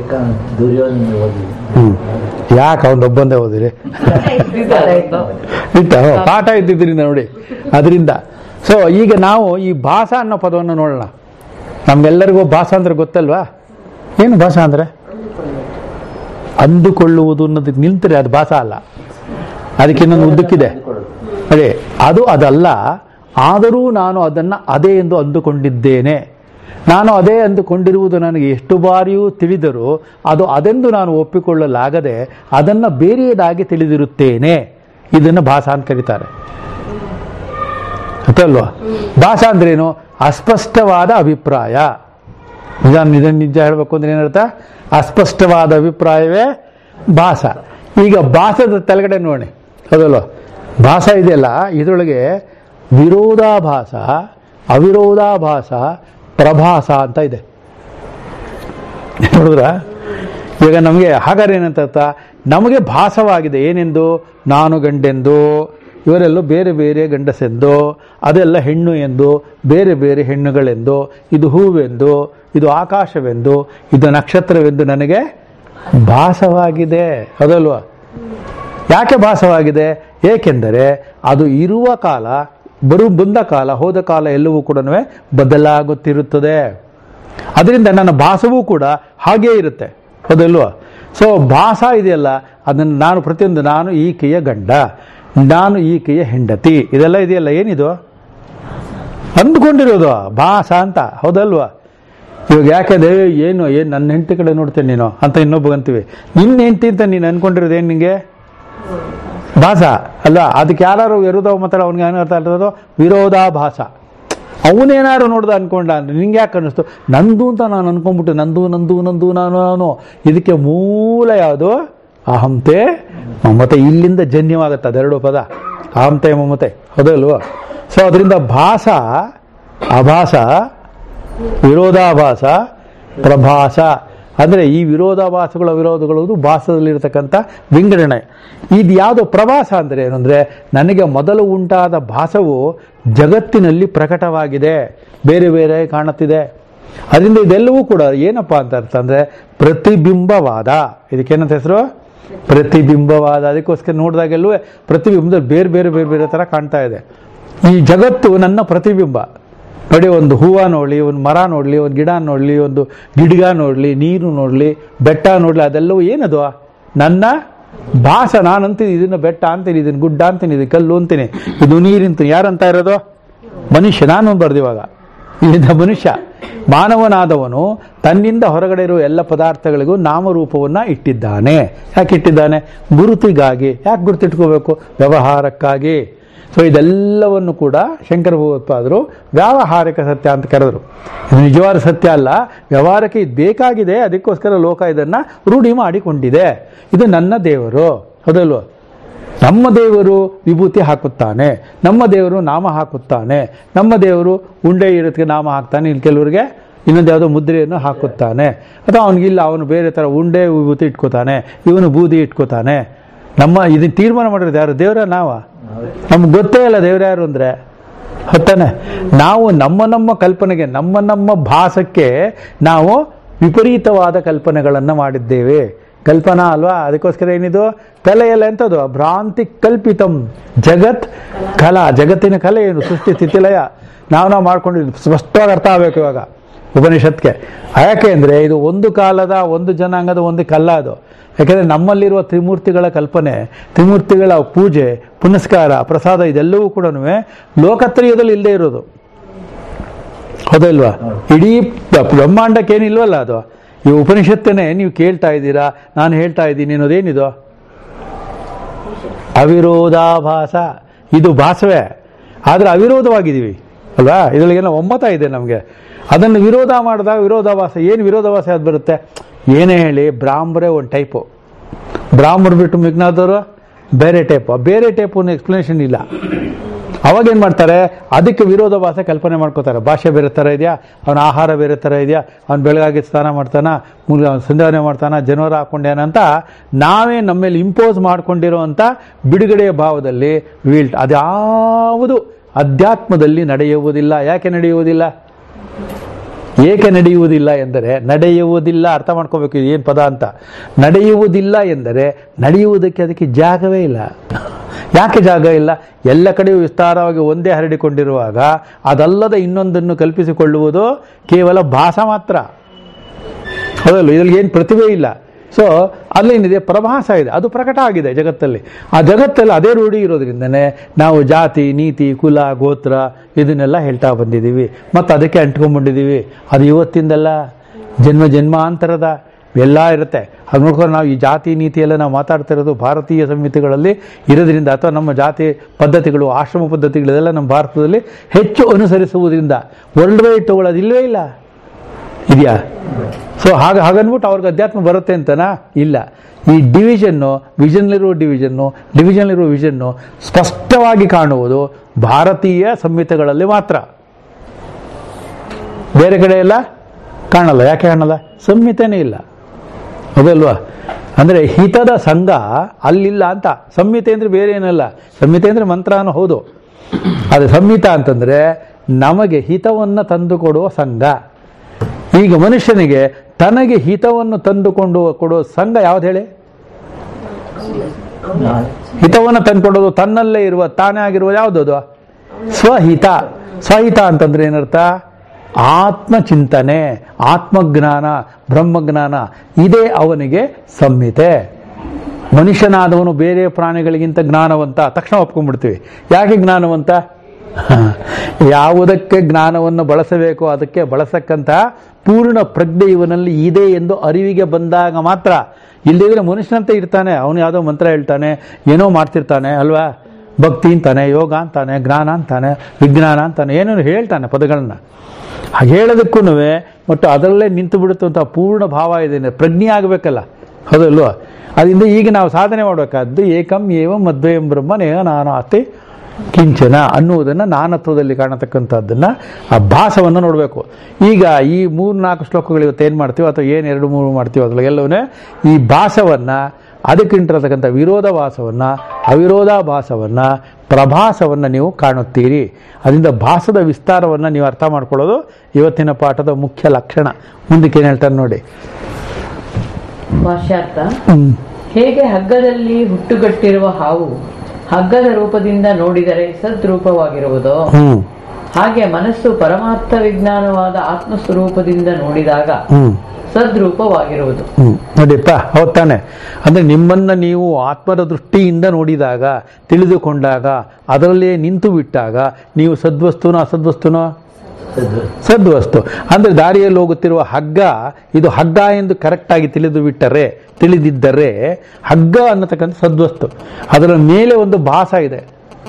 ಹ್ಮ್ ಯಾಕೆ ಅವನೊಬ್ಬಂದೇ ಓದಿರಿ ಇಟ್ಟ ಹೋ, ಪಾಠ ಇದ್ದಿದ್ರಿಂದ ನೋಡಿ ಅದರಿಂದ ಸೊ ಈಗ ನಾವು ಈ ಭಾಷ ಅನ್ನೋ ಪದವನ್ನು ನೋಡೋಣ ನಮ್ಗೆಲ್ಲರಿಗೂ ಭಾಷ ಅಂದ್ರೆ ಗೊತ್ತಲ್ವಾ ಏನು ಭಾಷ ಅಂದ್ರೆ ಅಂದುಕೊಳ್ಳುವುದು ಅನ್ನೋದಕ್ಕೆ ನಿಲ್ತರೆ ಅದು ಭಾಷ ಅಲ್ಲ ಅದಕ್ಕೆ ಇನ್ನೊಂದು ಉದ್ದಕ್ಕಿದೆ ಅದೇ ಅದು ಅದಲ್ಲ ಆದರೂ ನಾನು ಅದನ್ನು ಅದೇ ಎಂದು ಅಂದುಕೊಂಡಿದ್ದೇನೆ ನಾನು ಅದೇ ಅಂದುಕೊಂಡಿರುವುದು ನನಗೆ ಎಷ್ಟು ಬಾರಿಯೂ ತಿಳಿದರೂ ಅದು ಅದೆಂದು ನಾನು ಒಪ್ಪಿಕೊಳ್ಳಲಾಗದೆ ಅದನ್ನು ಬೇರೆಯದಾಗಿ ತಿಳಿದಿರುತ್ತೇನೆ ಇದನ್ನು ಭಾಷಾ ಅಂತ ಕರೀತಾರೆ ಗೊತ್ತಲ್ವಾ ಭಾಷಾ ಅಂದ್ರೇನು ಅಸ್ಪಷ್ಟವಾದ ಅಭಿಪ್ರಾಯ ನಿಜ ನಿಜ ನಿಜ ಹೇಳಬೇಕು ಅಂದ್ರೆ ಏನರ್ಥ ಅಸ್ಪಷ್ಟವಾದ ಅಭಿಪ್ರಾಯವೇ ಭಾಷ ಈಗ ಭಾಷದ ತೆಳಗಡೆ ನೋಡಿ ಹೌದಲ್ವಾ ಭಾಷ ಇದೆಯಲ್ಲ ಇದರೊಳಗೆ ವಿರೋಧಾಭಾಸ ಅವಿರೋಧಾಭಾಸ ಪ್ರಭಾಸ ಅಂತ ಇದೆ ನೋಡಿದ್ರ ಈಗ ನಮಗೆ ಹಾಗಾದ್ರೆ ಏನಂತ ಅರ್ಥ ನಮಗೆ ಭಾಸವಾಗಿದೆ ಏನೆಂದು ನಾನು ಗಂಡೆಂದು ಇವರೆಲ್ಲ ಬೇರೆ ಬೇರೆ ಗಂಡಸೆಂದು ಅದೆಲ್ಲ ಹೆಣ್ಣು ಎಂದು ಬೇರೆ ಬೇರೆ ಹೆಣ್ಣುಗಳೆಂದು ಇದು ಹೂವೆಂದು ಇದು ಆಕಾಶವೆಂದು ಇದು ನಕ್ಷತ್ರವೆಂದು ನನಗೆ ಭಾಸವಾಗಿದೆ ಅದಲ್ವಾ ಯಾಕೆ ಭಾಸವಾಗಿದೆ ಏಕೆಂದರೆ ಅದು ಇರುವ ಕಾಲ ಬರು ಬಂದ ಕಾಲ ಹೋದ ಕಾಲ ಎಲ್ಲವೂ ಕೂಡ ಬದಲಾಗುತ್ತಿರುತ್ತದೆ ಅದರಿಂದ ನನ್ನ ಭಾಸವೂ ಕೂಡ ಹಾಗೇ ಇರುತ್ತೆ ಹೌದಲ್ವಾ ಸೊ ಭಾಸ ಇದೆಯಲ್ಲ ಅದನ್ನು ನಾನು ಪ್ರತಿಯೊಂದು ನಾನು ಈಕೆಯ ಗಂಡ ನಾನು ಈಕೆಯ ಹೆಂಡತಿ ಇದೆಲ್ಲ ಇದೆಯಲ್ಲ ಏನಿದು ಅಂದ್ಕೊಂಡಿರೋದು ಭಾಸ ಅಂತ ಹೌದಲ್ವಾ ಇವಾಗ ಯಾಕಂದ್ರೆ ಏನು ಏನು ನನ್ನ ಹೆಂಡತಿ ಕಡೆ ನೋಡ್ತೇನೆ ನೀನು ಅಂತ ಇನ್ನೊಬ್ಬ ಅಂತೀವಿ ನಿನ್ನ ಹೆಂಡತಿ ಅಂತ ನೀನು ಅನ್ಕೊಂಡಿರೋದು ಏನು ನಿಂಗೆ ಭಾಸ ಅಲ್ಲ ಅದಕ್ಕೆ ಯಾರು ವಿರೋಧ ಮಾತಾಡ ಅವ್ನಿಗೆ ಏನು ಅರ್ಥ ಆಗ್ತದೋ ವಿರೋಧಾಭಾಸ ಅವನೇನಾರು ನೋಡ್ದ ಅನ್ಕೊಂಡ ಅಂದ್ರೆ ನಿಂಗೆ ಯಾಕೆ ಅನ್ನಿಸ್ತು ನಂದು ಅಂತ ನಾನು ಅನ್ಕೊಂಡ್ಬಿಟ್ಟು ನಂದು ನಂದು ನಂದು ನಾನು ನಾನು ಇದಕ್ಕೆ ಮೂಲ ಯಾವುದು ಅಹಂತೆ ಮಮತೆ ಇಲ್ಲಿಂದ ಜನ್ಯವಾಗುತ್ತೆ ಅದೆರಡು ಪದ ಅಹಂತೆ ಮಮತೆ ಹೌದಲ್ವ ಸೊ ಅದರಿಂದ ಭಾಸ ಅಭಾಸ ವಿರೋಧಾಭಾಸ ಪ್ರಭಾಸ ಅಂದರೆ ಈ ವಿರೋಧಾಭಾಸಗಳ ವಿರೋಧಗಳು ಭಾಸದಲ್ಲಿರ್ತಕ್ಕಂಥ ವಿಂಗಡಣೆ ಇದು ಯಾವುದು ಪ್ರವಾಸ ಅಂದರೆ ಏನು ಅಂದರೆ ನನಗೆ ಮೊದಲು ಉಂಟಾದ ಭಾಸವು ಜಗತ್ತಿನಲ್ಲಿ ಪ್ರಕಟವಾಗಿದೆ ಬೇರೆ ಬೇರೆ ಕಾಣುತ್ತಿದೆ ಅದರಿಂದ ಇದೆಲ್ಲವೂ ಕೂಡ ಏನಪ್ಪಾ ಅಂತ ಅರ್ಥ ಅಂದರೆ ಪ್ರತಿಬಿಂಬವಾದ ಇದಕ್ಕೇನಂತ ಹೆಸರು ಪ್ರತಿಬಿಂಬವಾದ ಅದಕ್ಕೋಸ್ಕರ ನೋಡಿದಾಗೆಲ್ಲೂ ಪ್ರತಿಬಿಂಬದಲ್ಲಿ ಬೇರೆ ಬೇರೆ ಬೇರೆ ಬೇರೆ ಥರ ಕಾಣ್ತಾ ಇದೆ ಈ ಜಗತ್ತು ನನ್ನ ಪ್ರತಿಬಿಂಬ ನೋಡಿ ಒಂದು ಹೂವ ನೋಡಲಿ ಒಂದು ಮರ ನೋಡಲಿ ಒಂದು ಗಿಡ ನೋಡಲಿ ಒಂದು ಗಿಡಗ ನೋಡಲಿ ನೀರು ನೋಡಲಿ ಬೆಟ್ಟ ನೋಡಲಿ ಅದೆಲ್ಲವೂ ಏನದು ನನ್ನ ಭಾಸ ನಾನು ಅಂತೀನಿ ಇದನ್ನ ಬೆಟ್ಟ ಅಂತೀನಿ ಇದನ್ನ ಗುಡ್ಡ ಅಂತೀನಿ ಇದು ಕಲ್ಲು ಅಂತೀನಿ ಇದು ನೀರಿಂತೀನಿ ಯಾರಂತ ಇರೋದು ಮನುಷ್ಯ ನಾನು ಬರ್ದಿವಾಗ ಇಲ್ಲಿಂದ ಮನುಷ್ಯ ಮಾನವನಾದವನು ತನ್ನಿಂದ ಹೊರಗಡೆ ಇರುವ ಎಲ್ಲ ಪದಾರ್ಥಗಳಿಗೂ ನಾಮರೂಪವನ್ನ ಇಟ್ಟಿದ್ದಾನೆ ಯಾಕೆ ಇಟ್ಟಿದ್ದಾನೆ ಗುರುತಿಗಾಗಿ ಯಾಕೆ ಗುರುತಿಟ್ಕೋಬೇಕು ವ್ಯವಹಾರಕ್ಕಾಗಿ ಸೊ ಇದೆಲ್ಲವನ್ನು ಕೂಡ ಶಂಕರ ಭಗವತ್ಪಾದರು ವ್ಯಾವಹಾರಿಕ ಸತ್ಯ ಅಂತ ಕರೆದರು ಇದು ನಿಜವಾದ ಸತ್ಯ ಅಲ್ಲ ವ್ಯವಹಾರಕ್ಕೆ ಇದು ಬೇಕಾಗಿದೆ ಅದಕ್ಕೋಸ್ಕರ ಲೋಕ ಇದನ್ನು ರೂಢಿ ಮಾಡಿಕೊಂಡಿದೆ ಇದು ನನ್ನ ದೇವರು ಹೌದಲ್ವ ನಮ್ಮ ದೇವರು ವಿಭೂತಿ ಹಾಕುತ್ತಾನೆ ನಮ್ಮ ದೇವರು ನಾಮ ಹಾಕುತ್ತಾನೆ ನಮ್ಮ ದೇವರು ಉಂಡೆ ಇರೋದಕ್ಕೆ ನಾಮ ಹಾಕ್ತಾನೆ ಇಲ್ಲಿ ಕೆಲವರಿಗೆ ಇನ್ನೊಂದು ಯಾವುದೋ ಮುದ್ರೆಯನ್ನು ಹಾಕುತ್ತಾನೆ ಅಥವಾ ಅವನಿಗಿಲ್ಲ ಅವನು ಬೇರೆ ಥರ ಉಂಡೆ ವಿಭೂತಿ ಇಟ್ಕೋತಾನೆ ಇವನು ಬೂದಿ ಇಟ್ಕೋತಾನೆ ನಮ್ಮ ಇದನ್ನ ತೀರ್ಮಾನ ಮಾಡಿರೋದು ಯಾರು ದೇವರ ನಾವ ನಮ್ಗೆ ಗೊತ್ತೇ ಇಲ್ಲ ದೇವ್ರು ಯಾರು ಅಂದರೆ ಹೊತ್ತಾನೆ ನಾವು ನಮ್ಮ ನಮ್ಮ ಕಲ್ಪನೆಗೆ ನಮ್ಮ ನಮ್ಮ ಭಾಸಕ್ಕೆ ನಾವು ವಿಪರೀತವಾದ ಕಲ್ಪನೆಗಳನ್ನು ಮಾಡಿದ್ದೇವೆ ಕಲ್ಪನಾ ಅಲ್ವಾ ಅದಕ್ಕೋಸ್ಕರ ಏನಿದು ಕಲೆ ಎಲ್ಲ ಎಂಥದ್ದು ಭ್ರಾಂತಿ ಕಲ್ಪಿತಂ ಜಗತ್ ಕಲಾ ಜಗತ್ತಿನ ಕಲೆ ಏನು ಸೃಷ್ಟಿ ಸ್ಥಿತಿಲಯ ನಾವು ನಾವು ಮಾಡ್ಕೊಂಡಿದ್ವಿ ಸ್ಪಷ್ಟವಾಗಿ ಅರ್ಥ ಆಗಬೇಕು ಇವಾಗ ಉಪನಿಷತ್ಗೆ ಯಾಕೆ ಅಂದರೆ ಇದು ಒಂದು ಕಾಲದ ಒಂದು ಜನಾಂಗದ ಒಂದು ಕಲ್ಲ ಅದು ಯಾಕೆಂದರೆ ನಮ್ಮಲ್ಲಿರುವ ತ್ರಿಮೂರ್ತಿಗಳ ಕಲ್ಪನೆ ತ್ರಿಮೂರ್ತಿಗಳ ಪೂಜೆ ಪುನಸ್ಕಾರ ಪ್ರಸಾದ ಇದೆಲ್ಲವೂ ಕೂಡ ಲೋಕತ್ರಯದಲ್ಲಿ ಇಲ್ಲದೆ ಇರೋದು ಹೌದಲ್ವಾ ಇಡೀ ಬ್ರಹ್ಮಾಂಡಕ್ಕೆ ಏನಿಲ್ವಲ್ಲ ಅದು ಈ ಉಪನಿಷತ್ತನ್ನೇ ನೀವು ಕೇಳ್ತಾ ಇದ್ದೀರಾ ನಾನು ಹೇಳ್ತಾ ಇದ್ದೀನಿ ಅನ್ನೋದೇನಿದು ಅವಿರೋಧಾಭಾಸ ಇದು ಭಾಸವೇ ಆದರೆ ಅವಿರೋಧವಾಗಿದ್ದೀವಿ ಅಲ್ವಾ ಇದರೊಳಗೆಲ್ಲ ಒಮ್ಮತ ಇದೆ ನಮಗೆ ಅದನ್ನು ವಿರೋಧ ಮಾಡಿದಾಗ ವಿರೋಧಾಭಾಸ ಏನು ವಿರೋಧಾಭಾಸ ಅದು ಬರುತ್ತೆ ಏನೇ ಹೇಳಿ ಬ್ರಾಹ್ಮರೇ ಒಂದು ಟೈಪು ಬ್ರಾಹ್ಮರು ಬಿಟ್ಟು ಮಿಗ್ನಾದವರು ಬೇರೆ ಟೈಪು ಬೇರೆ ಟೈಪು ಎಕ್ಸ್ಪ್ಲನೇಷನ್ ಇಲ್ಲ ಅವಾಗ ಏನು ಮಾಡ್ತಾರೆ ಅದಕ್ಕೆ ವಿರೋಧಾಭಾಸ ಕಲ್ಪನೆ ಮಾಡ್ಕೋತಾರೆ ಭಾಷೆ ಬೇರೆ ಥರ ಇದೆಯಾ ಅವನ ಆಹಾರ ಬೇರೆ ಥರ ಇದೆಯಾ ಅವ್ನು ಬೆಳಗಾಗಿ ಸ್ನಾನ ಮಾಡ್ತಾನ ಮುಗಿ ಅವ್ನು ಸಂಧಾವನೆ ಮಾಡ್ತಾನ ಜನವರ ಹಾಕೊಂಡ್ಯಾನ ಅಂತ ನಾವೇ ನಮ್ಮ ಮೇಲೆ ಇಂಪೋಸ್ ಮಾಡ್ಕೊಂಡಿರೋವಂಥ ಬಿಡುಗಡೆಯ ಭಾವದಲ್ಲಿ ವೀಲ್ಟ್ ಅದ್ಯಾವುದು ಅಧ್ಯಾತ್ಮದಲ್ಲಿ ನಡೆಯುವುದಿಲ್ಲ ಯಾಕೆ ನಡೆಯುವುದಿಲ್ಲ ಏಕೆ ನಡೆಯುವುದಿಲ್ಲ ಎಂದರೆ ನಡೆಯುವುದಿಲ್ಲ ಅರ್ಥ ಮಾಡ್ಕೋಬೇಕು ಇದು ಏನು ಪದ ಅಂತ ನಡೆಯುವುದಿಲ್ಲ ಎಂದರೆ ನಡೆಯುವುದಕ್ಕೆ ಅದಕ್ಕೆ ಜಾಗವೇ ಇಲ್ಲ ಯಾಕೆ ಜಾಗ ಇಲ್ಲ ಎಲ್ಲ ಕಡೆಯೂ ವಿಸ್ತಾರವಾಗಿ ಒಂದೇ ಹರಡಿಕೊಂಡಿರುವಾಗ ಅದಲ್ಲದ ಇನ್ನೊಂದನ್ನು ಕಲ್ಪಿಸಿಕೊಳ್ಳುವುದು ಕೇವಲ ಭಾಸ ಮಾತ್ರ ಹೌದಲ್ಲ ಇದ್ರಲ್ಲಿ ಏನು ಪ್ರತಿಭೆ ಇಲ್ಲ ಸೊ ಅಲ್ಲೇನಿದೆ ಪ್ರಭಾಸ ಇದೆ ಅದು ಪ್ರಕಟ ಆಗಿದೆ ಜಗತ್ತಲ್ಲಿ ಆ ಜಗತ್ತಲ್ಲಿ ಅದೇ ರೂಢಿ ಇರೋದ್ರಿಂದನೇ ನಾವು ಜಾತಿ ನೀತಿ ಕುಲ ಗೋತ್ರ ಇದನ್ನೆಲ್ಲ ಹೇಳ್ತಾ ಬಂದಿದ್ದೀವಿ ಮತ್ತು ಅದಕ್ಕೆ ಅಂಟ್ಕೊಂಡ್ಬಂದಿದ್ದೀವಿ ಅದು ಇವತ್ತಿಂದಲ್ಲ ಜನ್ಮ ಜನ್ಮಾಂತರದ ಎಲ್ಲ ಇರುತ್ತೆ ಹಾಗೆ ನೋಡ್ಕೊಂಡು ನಾವು ಈ ಜಾತಿ ನೀತಿ ಎಲ್ಲ ನಾವು ಮಾತಾಡ್ತಾ ಇರೋದು ಭಾರತೀಯ ಸಂಹಿತೆಗಳಲ್ಲಿ ಇರೋದ್ರಿಂದ ಅಥವಾ ನಮ್ಮ ಜಾತಿ ಪದ್ಧತಿಗಳು ಆಶ್ರಮ ಪದ್ಧತಿಗಳೆಲ್ಲ ನಮ್ಮ ಭಾರತದಲ್ಲಿ ಹೆಚ್ಚು ಅನುಸರಿಸುವುದರಿಂದ ವರ್ಲ್ಡ್ ವೈಡ್ ತಗೊಳ್ಳೋದು ಇಲ್ಲವೇ ಇಲ್ಲ ಇದೆಯಾ ಸೊ ಹಾಗೆ ಹಾಗನ್ಬಿಟ್ಟು ಅವ್ರಿಗೆ ಅಧ್ಯಾತ್ಮ ಬರುತ್ತೆ ಅಂತನಾ ಇಲ್ಲ ಈ ಡಿವಿಷನ್ನು ವಿಷನ್ಲಿರುವ ಡಿವಿಷನ್ನು ಡಿವಿಷನ್ಲಿರುವ ವಿಷನ್ನು ಸ್ಪಷ್ಟವಾಗಿ ಕಾಣುವುದು ಭಾರತೀಯ ಸಂಹಿತೆಗಳಲ್ಲಿ ಮಾತ್ರ ಬೇರೆ ಕಡೆ ಎಲ್ಲ ಕಾಣಲ್ಲ ಯಾಕೆ ಕಾಣಲ್ಲ ಸಂಹಿತೆನೇ ಇಲ್ಲ ಹೌದಲ್ವಾ ಅಂದರೆ ಹಿತದ ಸಂಘ ಅಲ್ಲಿಲ್ಲ ಅಂತ ಸಂಹಿತೆ ಅಂದರೆ ಬೇರೆ ಏನಲ್ಲ ಸಂಹಿತೆ ಅಂದರೆ ಮಂತ್ರ ಅನ್ನೋ ಹೌದು ಅದು ಸಂಹಿತ ಅಂತಂದರೆ ನಮಗೆ ಹಿತವನ್ನು ತಂದುಕೊಡುವ ಸಂಘ ಈಗ ಮನುಷ್ಯನಿಗೆ ತನಗೆ ಹಿತವನ್ನು ತಂದುಕೊಂಡು ಕೊಡುವ ಸಂಘ ಯಾವ್ದು ಹೇಳಿ ಹಿತವನ್ನು ತಂದುಕೊಡೋದು ತನ್ನಲ್ಲೇ ಇರುವ ತಾನೇ ಆಗಿರುವ ಯಾವುದದು ಸ್ವಹಿತ ಸ್ವಹಿತ ಅಂತಂದ್ರೆ ಏನರ್ಥ ಆತ್ಮಚಿಂತನೆ ಆತ್ಮಜ್ಞಾನ ಬ್ರಹ್ಮಜ್ಞಾನ ಇದೇ ಅವನಿಗೆ ಸಂಹಿತೆ ಮನುಷ್ಯನಾದವನು ಬೇರೆ ಪ್ರಾಣಿಗಳಿಗಿಂತ ಜ್ಞಾನವಂತ ತಕ್ಷಣ ಒಪ್ಕೊಂಡ್ಬಿಡ್ತೀವಿ ಯಾಕೆ ಜ್ಞಾನವಂತ ಯಾವುದಕ್ಕೆ ಜ್ಞಾನವನ್ನು ಬಳಸಬೇಕೋ ಅದಕ್ಕೆ ಬಳಸಕ್ಕಂತ ಪೂರ್ಣ ಪ್ರಜ್ಞೆ ಇವನಲ್ಲಿ ಇದೆ ಎಂದು ಅರಿವಿಗೆ ಬಂದಾಗ ಮಾತ್ರ ಇಲ್ಲದಿದ್ರೆ ಮನುಷ್ಯನಂತೆ ಇರ್ತಾನೆ ಅವನು ಯಾವುದೋ ಮಂತ್ರ ಹೇಳ್ತಾನೆ ಏನೋ ಮಾಡ್ತಿರ್ತಾನೆ ಅಲ್ವಾ ಭಕ್ತಿ ಅಂತಾನೆ ಯೋಗ ಅಂತಾನೆ ಜ್ಞಾನ ಅಂತಾನೆ ವಿಜ್ಞಾನ ಅಂತಾನೆ ಏನೇನು ಹೇಳ್ತಾನೆ ಪದಗಳನ್ನ ಹಾಗೆ ಹೇಳೋದಕ್ಕೂ ಮತ್ತು ಅದರಲ್ಲೇ ನಿಂತು ಬಿಡುತ್ತಂತ ಪೂರ್ಣ ಭಾವ ಇದೆ ಪ್ರಜ್ಞೆ ಆಗಬೇಕಲ್ಲ ಹೌದಲ್ವಾ ಅದರಿಂದ ಈಗ ನಾವು ಸಾಧನೆ ಮಾಡಬೇಕಾದ್ದು ಏಕಂ ಏವಂ ಮದ್ವಯಂ ಬ್ರಹ್ಮನೇಹ ನಾನು ಆಸ್ತಿ ಕಿಂಚನ ಅನ್ನುವುದನ್ನು ನಾನತ್ವದಲ್ಲಿ ಕಾಣತಕ್ಕಂಥದ್ದನ್ನು ಆ ಭಾಸವನ್ನು ನೋಡಬೇಕು ಈಗ ಈ ಮೂರು ನಾಲ್ಕು ಶ್ಲೋಕಗಳು ಇವತ್ತು ಏನು ಮಾಡ್ತೀವೋ ಅಥವಾ ಏನು ಎರಡು ಮೂರು ಮಾಡ್ತೀವೋ ಅದ್ರಲ್ಲೆಲ್ಲವೂ ಈ ಭಾಸವನ್ನು ಅದಕ್ಕಿಂಟಿರತಕ್ಕಂಥ ವಿರೋಧ ಭಾಸವನ್ನು ಅವಿರೋಧಾಭಾಸವನ್ನು ಪ್ರಭಾಸವನ್ನು ನೀವು ಕಾಣುತ್ತೀರಿ ಅದರಿಂದ ಭಾಸದ ವಿಸ್ತಾರವನ್ನು ನೀವು ಅರ್ಥ ಮಾಡ್ಕೊಳ್ಳೋದು ಇವತ್ತಿನ ಪಾಠದ ಮುಖ್ಯ ಲಕ್ಷಣ ಮುಂದಕ್ಕೆ ಏನು ಹೇಳ್ತಾರೆ ನೋಡಿ ಭಾಷ್ಯಾರ್ಥ ಹ್ಮ್. ಹೇಗೆ ಹಗ್ಗದಲ್ಲಿ ಹುಟ್ಟುಗಟ್ಟಿರುವ ಹಾವು ಹಗ್ಗದ ರೂಪದಿಂದ ನೋಡಿದರೆ ಸದ್ರೂಪವಾಗಿರುವುದೋ ಹ್ಮ್ ಹಾಗೆ ಮನಸ್ಸು ಪರಮಾರ್ಥ ವಿಜ್ಞಾನವಾದ ಆತ್ಮಸ್ವರೂಪದಿಂದ ನೋಡಿದಾಗ ಹ್ಮ್ ಸದ್ರೂಪವಾಗಿರುವುದು ಹ್ಮ್ ನೋಡಿಪ್ಪ ಹೌದ್ ತಾನೆ ಅಂದ್ರೆ ನಿಮ್ಮನ್ನ ನೀವು ಆತ್ಮದ ದೃಷ್ಟಿಯಿಂದ ನೋಡಿದಾಗ ತಿಳಿದುಕೊಂಡಾಗ ಅದರಲ್ಲೇ ನಿಂತು ಬಿಟ್ಟಾಗ ನೀವು ಸದ್ವಸ್ತುನೋ ಅಸದ್ವಸ್ತುನೋ ಸದ್ವಸ್ತು ಅಂದ್ರೆ ದಾರಿಯಲ್ಲಿ ಹೋಗುತ್ತಿರುವ ಹಗ್ಗ ಇದು ಹಗ್ಗ ಎಂದು ಕರೆಕ್ಟ್ ಆಗಿ ತಿಳಿದು ಬಿಟ್ಟರೆ ತಿಳಿದಿದ್ದರೆ ಹಗ್ಗ ಅನ್ನತಕ್ಕಂಥ ಸದ್ವಸ್ತು ಅದರ ಮೇಲೆ ಒಂದು ಭಾಸ ಇದೆ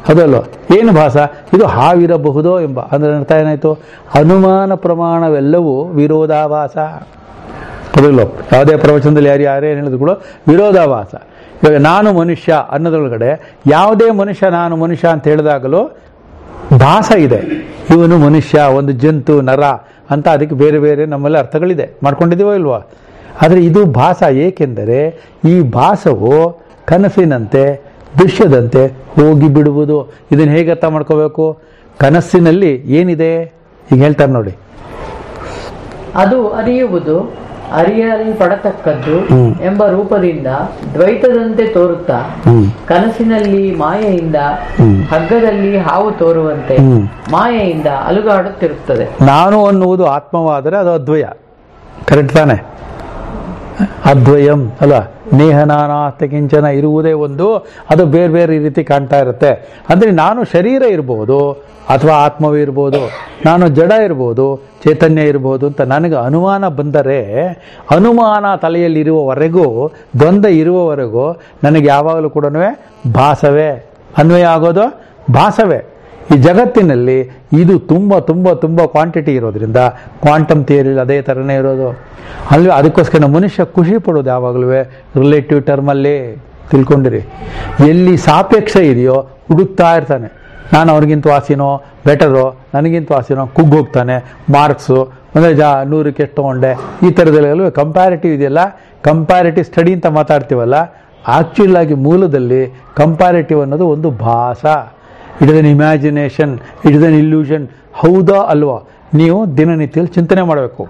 ಹೌದಲ್ವ ಏನು ಭಾಸ ಇದು ಹಾವಿರಬಹುದೋ ಎಂಬ ಅಂದ್ರೆ ಅರ್ಥ ಏನಾಯ್ತು ಅನುಮಾನ ಪ್ರಮಾಣವೆಲ್ಲವೂ ವಿರೋಧಾಭಾಸ ಹೌದಲ್ವ ಯಾವುದೇ ಪ್ರವಚನದಲ್ಲಿ ಯಾರು ಯಾರೇ ಹೇಳಿದ್ರು ಕೂಡ ವಿರೋಧಾಭಾಸ ಇವಾಗ ನಾನು ಮನುಷ್ಯ ಅನ್ನೋದ್ರೊಳಗಡೆ ಯಾವುದೇ ಮನುಷ್ಯ ನಾನು ಮನುಷ್ಯ ಅಂತ ಹೇಳಿದಾಗಲೂ ಭಾಸ ಇದೆ ಇವನು ಮನುಷ್ಯ ಒಂದು ಜಂತು ನರ ಅಂತ ಅದಕ್ಕೆ ಬೇರೆ ಬೇರೆ ನಮ್ಮಲ್ಲಿ ಅರ್ಥಗಳಿದೆ ಮಾಡ್ಕೊಂಡಿದ್ದೀವೋ ಇಲ್ವಾ ಆದರೆ ಇದು ಭಾಸ ಏಕೆಂದರೆ ಈ ಭಾಸವು ಕನಸಿನಂತೆ ದೃಶ್ಯದಂತೆ ಹೋಗಿ ಬಿಡುವುದು ಇದನ್ನು ಹೇಗೆ ಅರ್ಥ ಮಾಡ್ಕೋಬೇಕು ಕನಸಿನಲ್ಲಿ ಏನಿದೆ ಈಗ ಹೇಳ್ತಾರೆ ನೋಡಿ ಅದು ಅರಿಯುವುದು ಅರಿಯಲ್ಪಡತಕ್ಕದ್ದು ಹ್ಮ್. ಎಂಬ ರೂಪದಿಂದ ದ್ವೈತದಂತೆ ತೋರುತ್ತಾ ಹ್ಮ್ ಕನಸಿನಲ್ಲಿ ಮಾಯೆಯಿಂದ ಹ್ಮ್. ಹಗ್ಗದಲ್ಲಿ ಹಾವು ತೋರುವಂತೆ ಹ್ಮ್. ಮಾಯೆಯಿಂದ ಅಲುಗಾಡುತ್ತಿರುತ್ತದೆ ನಾನು ಅನ್ನುವುದು ಆತ್ಮವಾದರೆ ಅದು ಅದ್ವಯ ಕರೆಕ್ಟ್ ತಾನೆ ಅದ್ವಯಂ ಅಲ್ಲ ನೇಹನಾನಾಸ್ತ ಕಿಂಚನ ಇರುವುದೇ ಒಂದು ಅದು ಬೇರೆ ಬೇರೆ ರೀತಿ ಕಾಣ್ತಾ ಇರುತ್ತೆ ಅಂದರೆ ನಾನು ಶರೀರ ಇರ್ಬೋದು ಅಥವಾ ಆತ್ಮವೇ ಇರ್ಬೋದು ನಾನು ಜಡ ಇರ್ಬೋದು ಚೈತನ್ಯ ಇರ್ಬೋದು ಅಂತ ನನಗೆ ಅನುಮಾನ ಬಂದರೆ ಅನುಮಾನ ತಲೆಯಲ್ಲಿರುವವರೆಗೂ ದ್ವಂದ್ವ ಇರುವವರೆಗೂ ನನಗೆ ಯಾವಾಗಲೂ ಕೂಡ ಭಾಸವೇ ಅನ್ವಯ ಆಗೋದು ಭಾಸವೇ ಈ ಜಗತ್ತಿನಲ್ಲಿ ಇದು ತುಂಬ ತುಂಬ ತುಂಬ ಕ್ವಾಂಟಿಟಿ ಇರೋದ್ರಿಂದ ಕ್ವಾಂಟಮ್ ಥಿಯರಿ ಅದೇ ಥರನೇ ಇರೋದು ಅಲ್ಲಿ ಅದಕ್ಕೋಸ್ಕರ ಮನುಷ್ಯ ಖುಷಿ ಪಡೋದು ಯಾವಾಗಲೂ ರಿಲೇಟಿವ್ ಟರ್ಮಲ್ಲಿ ತಿಳ್ಕೊಂಡಿರಿ ಎಲ್ಲಿ ಸಾಪೇಕ್ಷ ಇದೆಯೋ ಹುಡುಕ್ತಾ ಇರ್ತಾನೆ ನಾನು ಅವ್ರಿಗಿಂತ ವಾಸಿನೋ ಬೆಟರೋ ನನಗಿಂತ ವಾಸಿನೋ ಕುಗ್ಗ್ ಹೋಗ್ತಾನೆ ಮಾರ್ಕ್ಸು ಅಂದರೆ ಜಾ ನೂರಕ್ಕೆ ಎಷ್ಟು ತೊಗೊಂಡೆ ಈ ಥರದಲ್ಲೆಲ್ಲ ಕಂಪ್ಯಾರಿಟಿವ್ ಇದೆಯಲ್ಲ ಕಂಪ್ಯಾರಿಟಿವ್ ಸ್ಟಡಿ ಅಂತ ಮಾತಾಡ್ತೀವಲ್ಲ ಆ್ಯಕ್ಚುಲ್ ಆಗಿ ಮೂಲದಲ್ಲಿ ಕಂಪ್ಯಾರಿಟಿವ್ ಅನ್ನೋದು ಒಂದು ಭಾಷ it is an imagination it is an illusion ಹೌದಾ ಅಲ್ವಾ ನೀವು ದಿನನಿತ್ಯದಲ್ಲಿ ಚಿಂತನೆ ಮಾಡಬೇಕು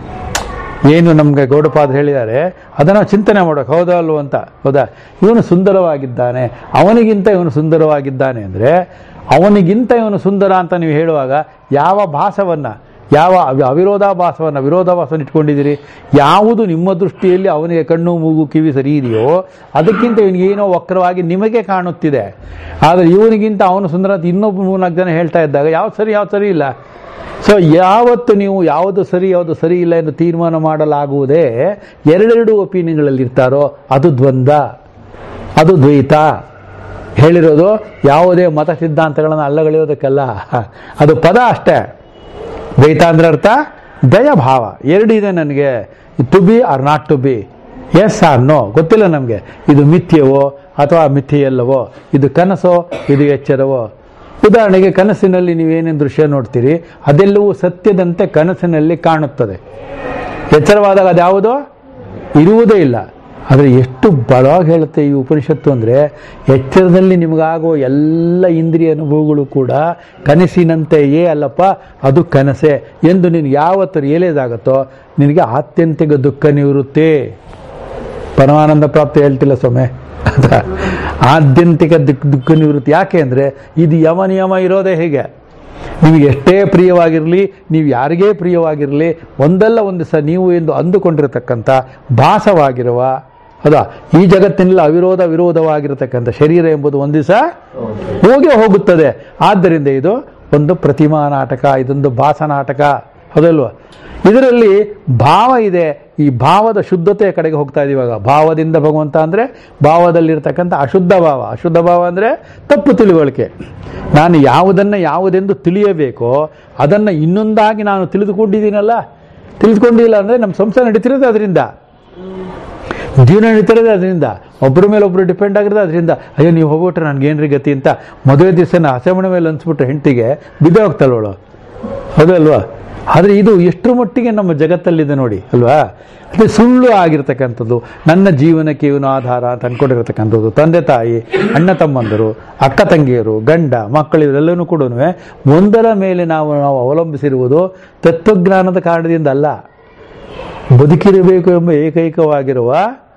ಏನು ನಮಗೆ ಗೌಡಪಾದ ಹೇಳಿದ್ದಾರೆ ಅದನ್ನು ಚಿಂತನೆ ಮಾಡಬೇಕು ಹೌದಾ ಅಲ್ವೋ ಅಂತ ಹೌದಾ ಇವನು ಸುಂದರವಾಗಿದ್ದಾನೆ ಅವನಿಗಿಂತ ಇವನು ಸುಂದರವಾಗಿದ್ದಾನೆ ಅಂದರೆ ಅವನಿಗಿಂತ ಇವನು ಸುಂದರ ಅಂತ ನೀವು ಹೇಳುವಾಗ ಯಾವ ಭಾಸವನ್ನು ಯಾವ ಅವಿ- ಅವಿರೋಧಾಭಾಸವನ್ನು ವಿರೋಧಾಭಾಸವನ್ನು ಇಟ್ಕೊಂಡಿದ್ದೀರಿ ಯಾವುದು ನಿಮ್ಮ ದೃಷ್ಟಿಯಲ್ಲಿ ಅವನಿಗೆ ಕಣ್ಣು ಮೂಗು ಕಿವಿ ಸರಿ ಇದೆಯೋ ಅದಕ್ಕಿಂತ ಇವನಿಗೇನೋ ವಕ್ರವಾಗಿ ನಿಮಗೆ ಕಾಣುತ್ತಿದೆ ಆದರೆ ಇವನಿಗಿಂತ ಅವನು ಸುಂದರ ಅಂತ ಇನ್ನೊಬ್ಬ ಮೂರ್ನಾಲ್ಕು ಜನ ಹೇಳ್ತಾ ಇದ್ದಾಗ ಯಾವ್ದು ಸರಿ ಯಾವ್ದು ಸರಿ ಇಲ್ಲ ಸೊ ಯಾವತ್ತು ನೀವು ಯಾವುದು ಸರಿ ಯಾವುದು ಸರಿ ಇಲ್ಲ ಎಂದು ತೀರ್ಮಾನ ಮಾಡಲಾಗುವುದೇ ಎರಡೆರಡು ಒಪಿನಿಯನ್ಗಳಲ್ಲಿ ಇರ್ತಾರೋ ಅದು ದ್ವಂದ್ವ ಅದು ದ್ವೈತ ಹೇಳಿರೋದು ಯಾವುದೇ ಮತ ಸಿದ್ಧಾಂತಗಳನ್ನು ಅಲ್ಲಗಳೆಯೋದಕ್ಕಲ್ಲ ಅದು ಪದ ಅಷ್ಟೇ ದ್ವೈತ ಅಂದ್ರೆ ಅರ್ಥ ದಯ ಭಾವ ಎರಡು ಇದೆ ನನಗೆ to be or not to be yes or no ಗೊತ್ತಿಲ್ಲ ನಮಗೆ ಇದು ಮಿಥ್ಯವೋ ಅಥವಾ ಮಿಥ್ಯೆಯಲ್ಲವೋ ಇದು ಕನಸೋ ಇದು ಎಚ್ಚರವೋ ಉದಾಹರಣೆಗೆ ಕನಸಿನಲ್ಲಿ ನೀವೇನೇನು ದೃಶ್ಯ ನೋಡ್ತೀರಿ ಅದೆಲ್ಲವೂ ಸತ್ಯದಂತೆ ಕನಸಿನಲ್ಲಿ ಕಾಣುತ್ತದೆ ಎಚ್ಚರವಾದಾಗ ಅದ್ಯಾವುದೋ ಇರುವುದೇ ಇಲ್ಲ ಆದರೆ ಎಷ್ಟು ಬಲವಾಗಿ ಹೇಳುತ್ತೆ ಈ ಉಪನಿಷತ್ತು ಅಂದರೆ ಎಚ್ಚರದಲ್ಲಿ ನಿಮಗಾಗೋ ಎಲ್ಲ ಇಂದ್ರಿಯ ಅನುಭವಗಳು ಕೂಡ ಕನಸಿನಂತೆಯೇ ಅಲ್ಲಪ್ಪ ಅದು ಕನಸೆ ಎಂದು ನೀನು ಯಾವತ್ತು ರಿಯಲೈಸ್ ನಿನಗೆ ಆತ್ಯಂತಿಕ ದುಃಖ ನಿವೃತ್ತಿ ಪರಮಾನಂದ ಪ್ರಾಪ್ತಿ ಹೇಳ್ತಿಲ್ಲ ಸ್ವಾಮಿ ಅಂತ ಆದ್ಯಂತಿಕ ದುಃಖ ದುಃಖ ನಿವೃತ್ತಿ ಯಾಕೆ ಅಂದರೆ ಇದು ಯಮ ನಿಯಮ ಇರೋದೇ ಹೇಗೆ ನಿಮಗೆ ಎಷ್ಟೇ ಪ್ರಿಯವಾಗಿರಲಿ ನೀವು ಯಾರಿಗೇ ಪ್ರಿಯವಾಗಿರಲಿ ಒಂದಲ್ಲ ಒಂದು ಸಹ ನೀವು ಎಂದು ಅಂದುಕೊಂಡಿರತಕ್ಕಂಥ ಭಾಸವಾಗಿರುವ ಹೌದಾ ಈ ಜಗತ್ತಿನಲ್ಲಿ ಅವಿರೋಧ ವಿರೋಧವಾಗಿರತಕ್ಕಂಥ ಶರೀರ ಎಂಬುದು ಒಂದು ದಿವಸ ಹೋಗೇ ಹೋಗುತ್ತದೆ ಆದ್ದರಿಂದ ಇದು ಒಂದು ಪ್ರತಿಮಾ ನಾಟಕ ಇದೊಂದು ಭಾಸ ನಾಟಕ ಹೌದಲ್ವಾ ಇದರಲ್ಲಿ ಭಾವ ಇದೆ ಈ ಭಾವದ ಶುದ್ಧತೆಯ ಕಡೆಗೆ ಹೋಗ್ತಾ ಇದೀವಿ ಇವಾಗ ಭಾವದಿಂದ ಭಗವಂತ ಅಂದರೆ ಭಾವದಲ್ಲಿರ್ತಕ್ಕಂಥ ಅಶುದ್ಧ ಭಾವ ಅಶುದ್ಧ ಭಾವ ಅಂದರೆ ತಪ್ಪು ತಿಳುವಳಿಕೆ ನಾನು ಯಾವುದನ್ನು ಯಾವುದೆಂದು ತಿಳಿಯಬೇಕೋ ಅದನ್ನು ಇನ್ನೊಂದಾಗಿ ನಾನು ತಿಳಿದುಕೊಂಡಿದ್ದೀನಲ್ಲ ತಿಳಿದುಕೊಂಡಿಲ್ಲ ಅಂದರೆ ನಮ್ಮ ಸಂಸಾರ ನಡೀತಿರೋದು ಅದರಿಂದ ಜೀವನ ನಡೀತಿರೋದು ಅದರಿಂದ ಒಬ್ಬರ ಮೇಲೆ ಒಬ್ಬರು ಡಿಪೆಂಡ್ ಆಗಿರೋದು ಅದರಿಂದ ಅಯ್ಯೋ ನೀವು ಹೋಗ್ಬಿಟ್ರೆ ನನಗೇನ್ರಿ ಗತಿ ಅಂತ ಮದುವೆ ದಿವಸನ ಹಸೆಮಣೆ ಮೇಲೆ ಅನ್ಸ್ಬಿಟ್ರೆ ಹೆಂಡತಿಗೆ ಬಿದ್ದೆ ಹೋಗ್ತಾಳವಳು ಹೌದಲ್ವಾ ಆದರೆ ಇದು ಎಷ್ಟರ ಮಟ್ಟಿಗೆ ನಮ್ಮ ಜಗತ್ತಲ್ಲಿದೆ ನೋಡಿ ಅಲ್ವಾ ಅದೇ ಸುಳ್ಳು ಆಗಿರ್ತಕ್ಕಂಥದ್ದು ನನ್ನ ಜೀವನಕ್ಕೆ ಇವನು ಆಧಾರ ಅಂತ ಅನ್ಕೊಂಡಿರತಕ್ಕಂಥದ್ದು ತಂದೆ ತಾಯಿ ಅಣ್ಣ ತಮ್ಮಂದರು ಅಕ್ಕ ತಂಗಿಯರು ಗಂಡ ಮಕ್ಕಳು ಇವರೆಲ್ಲನೂ ಕೂಡ ಒಂದರ ಮೇಲೆ ನಾವು ನಾವು ಅವಲಂಬಿಸಿರುವುದು ತತ್ವಜ್ಞಾನದ ಕಾರಣದಿಂದ ಅಲ್ಲ ಬದುಕಿರಬೇಕು ಎಂಬ ಏಕೈಕವಾಗಿರುವ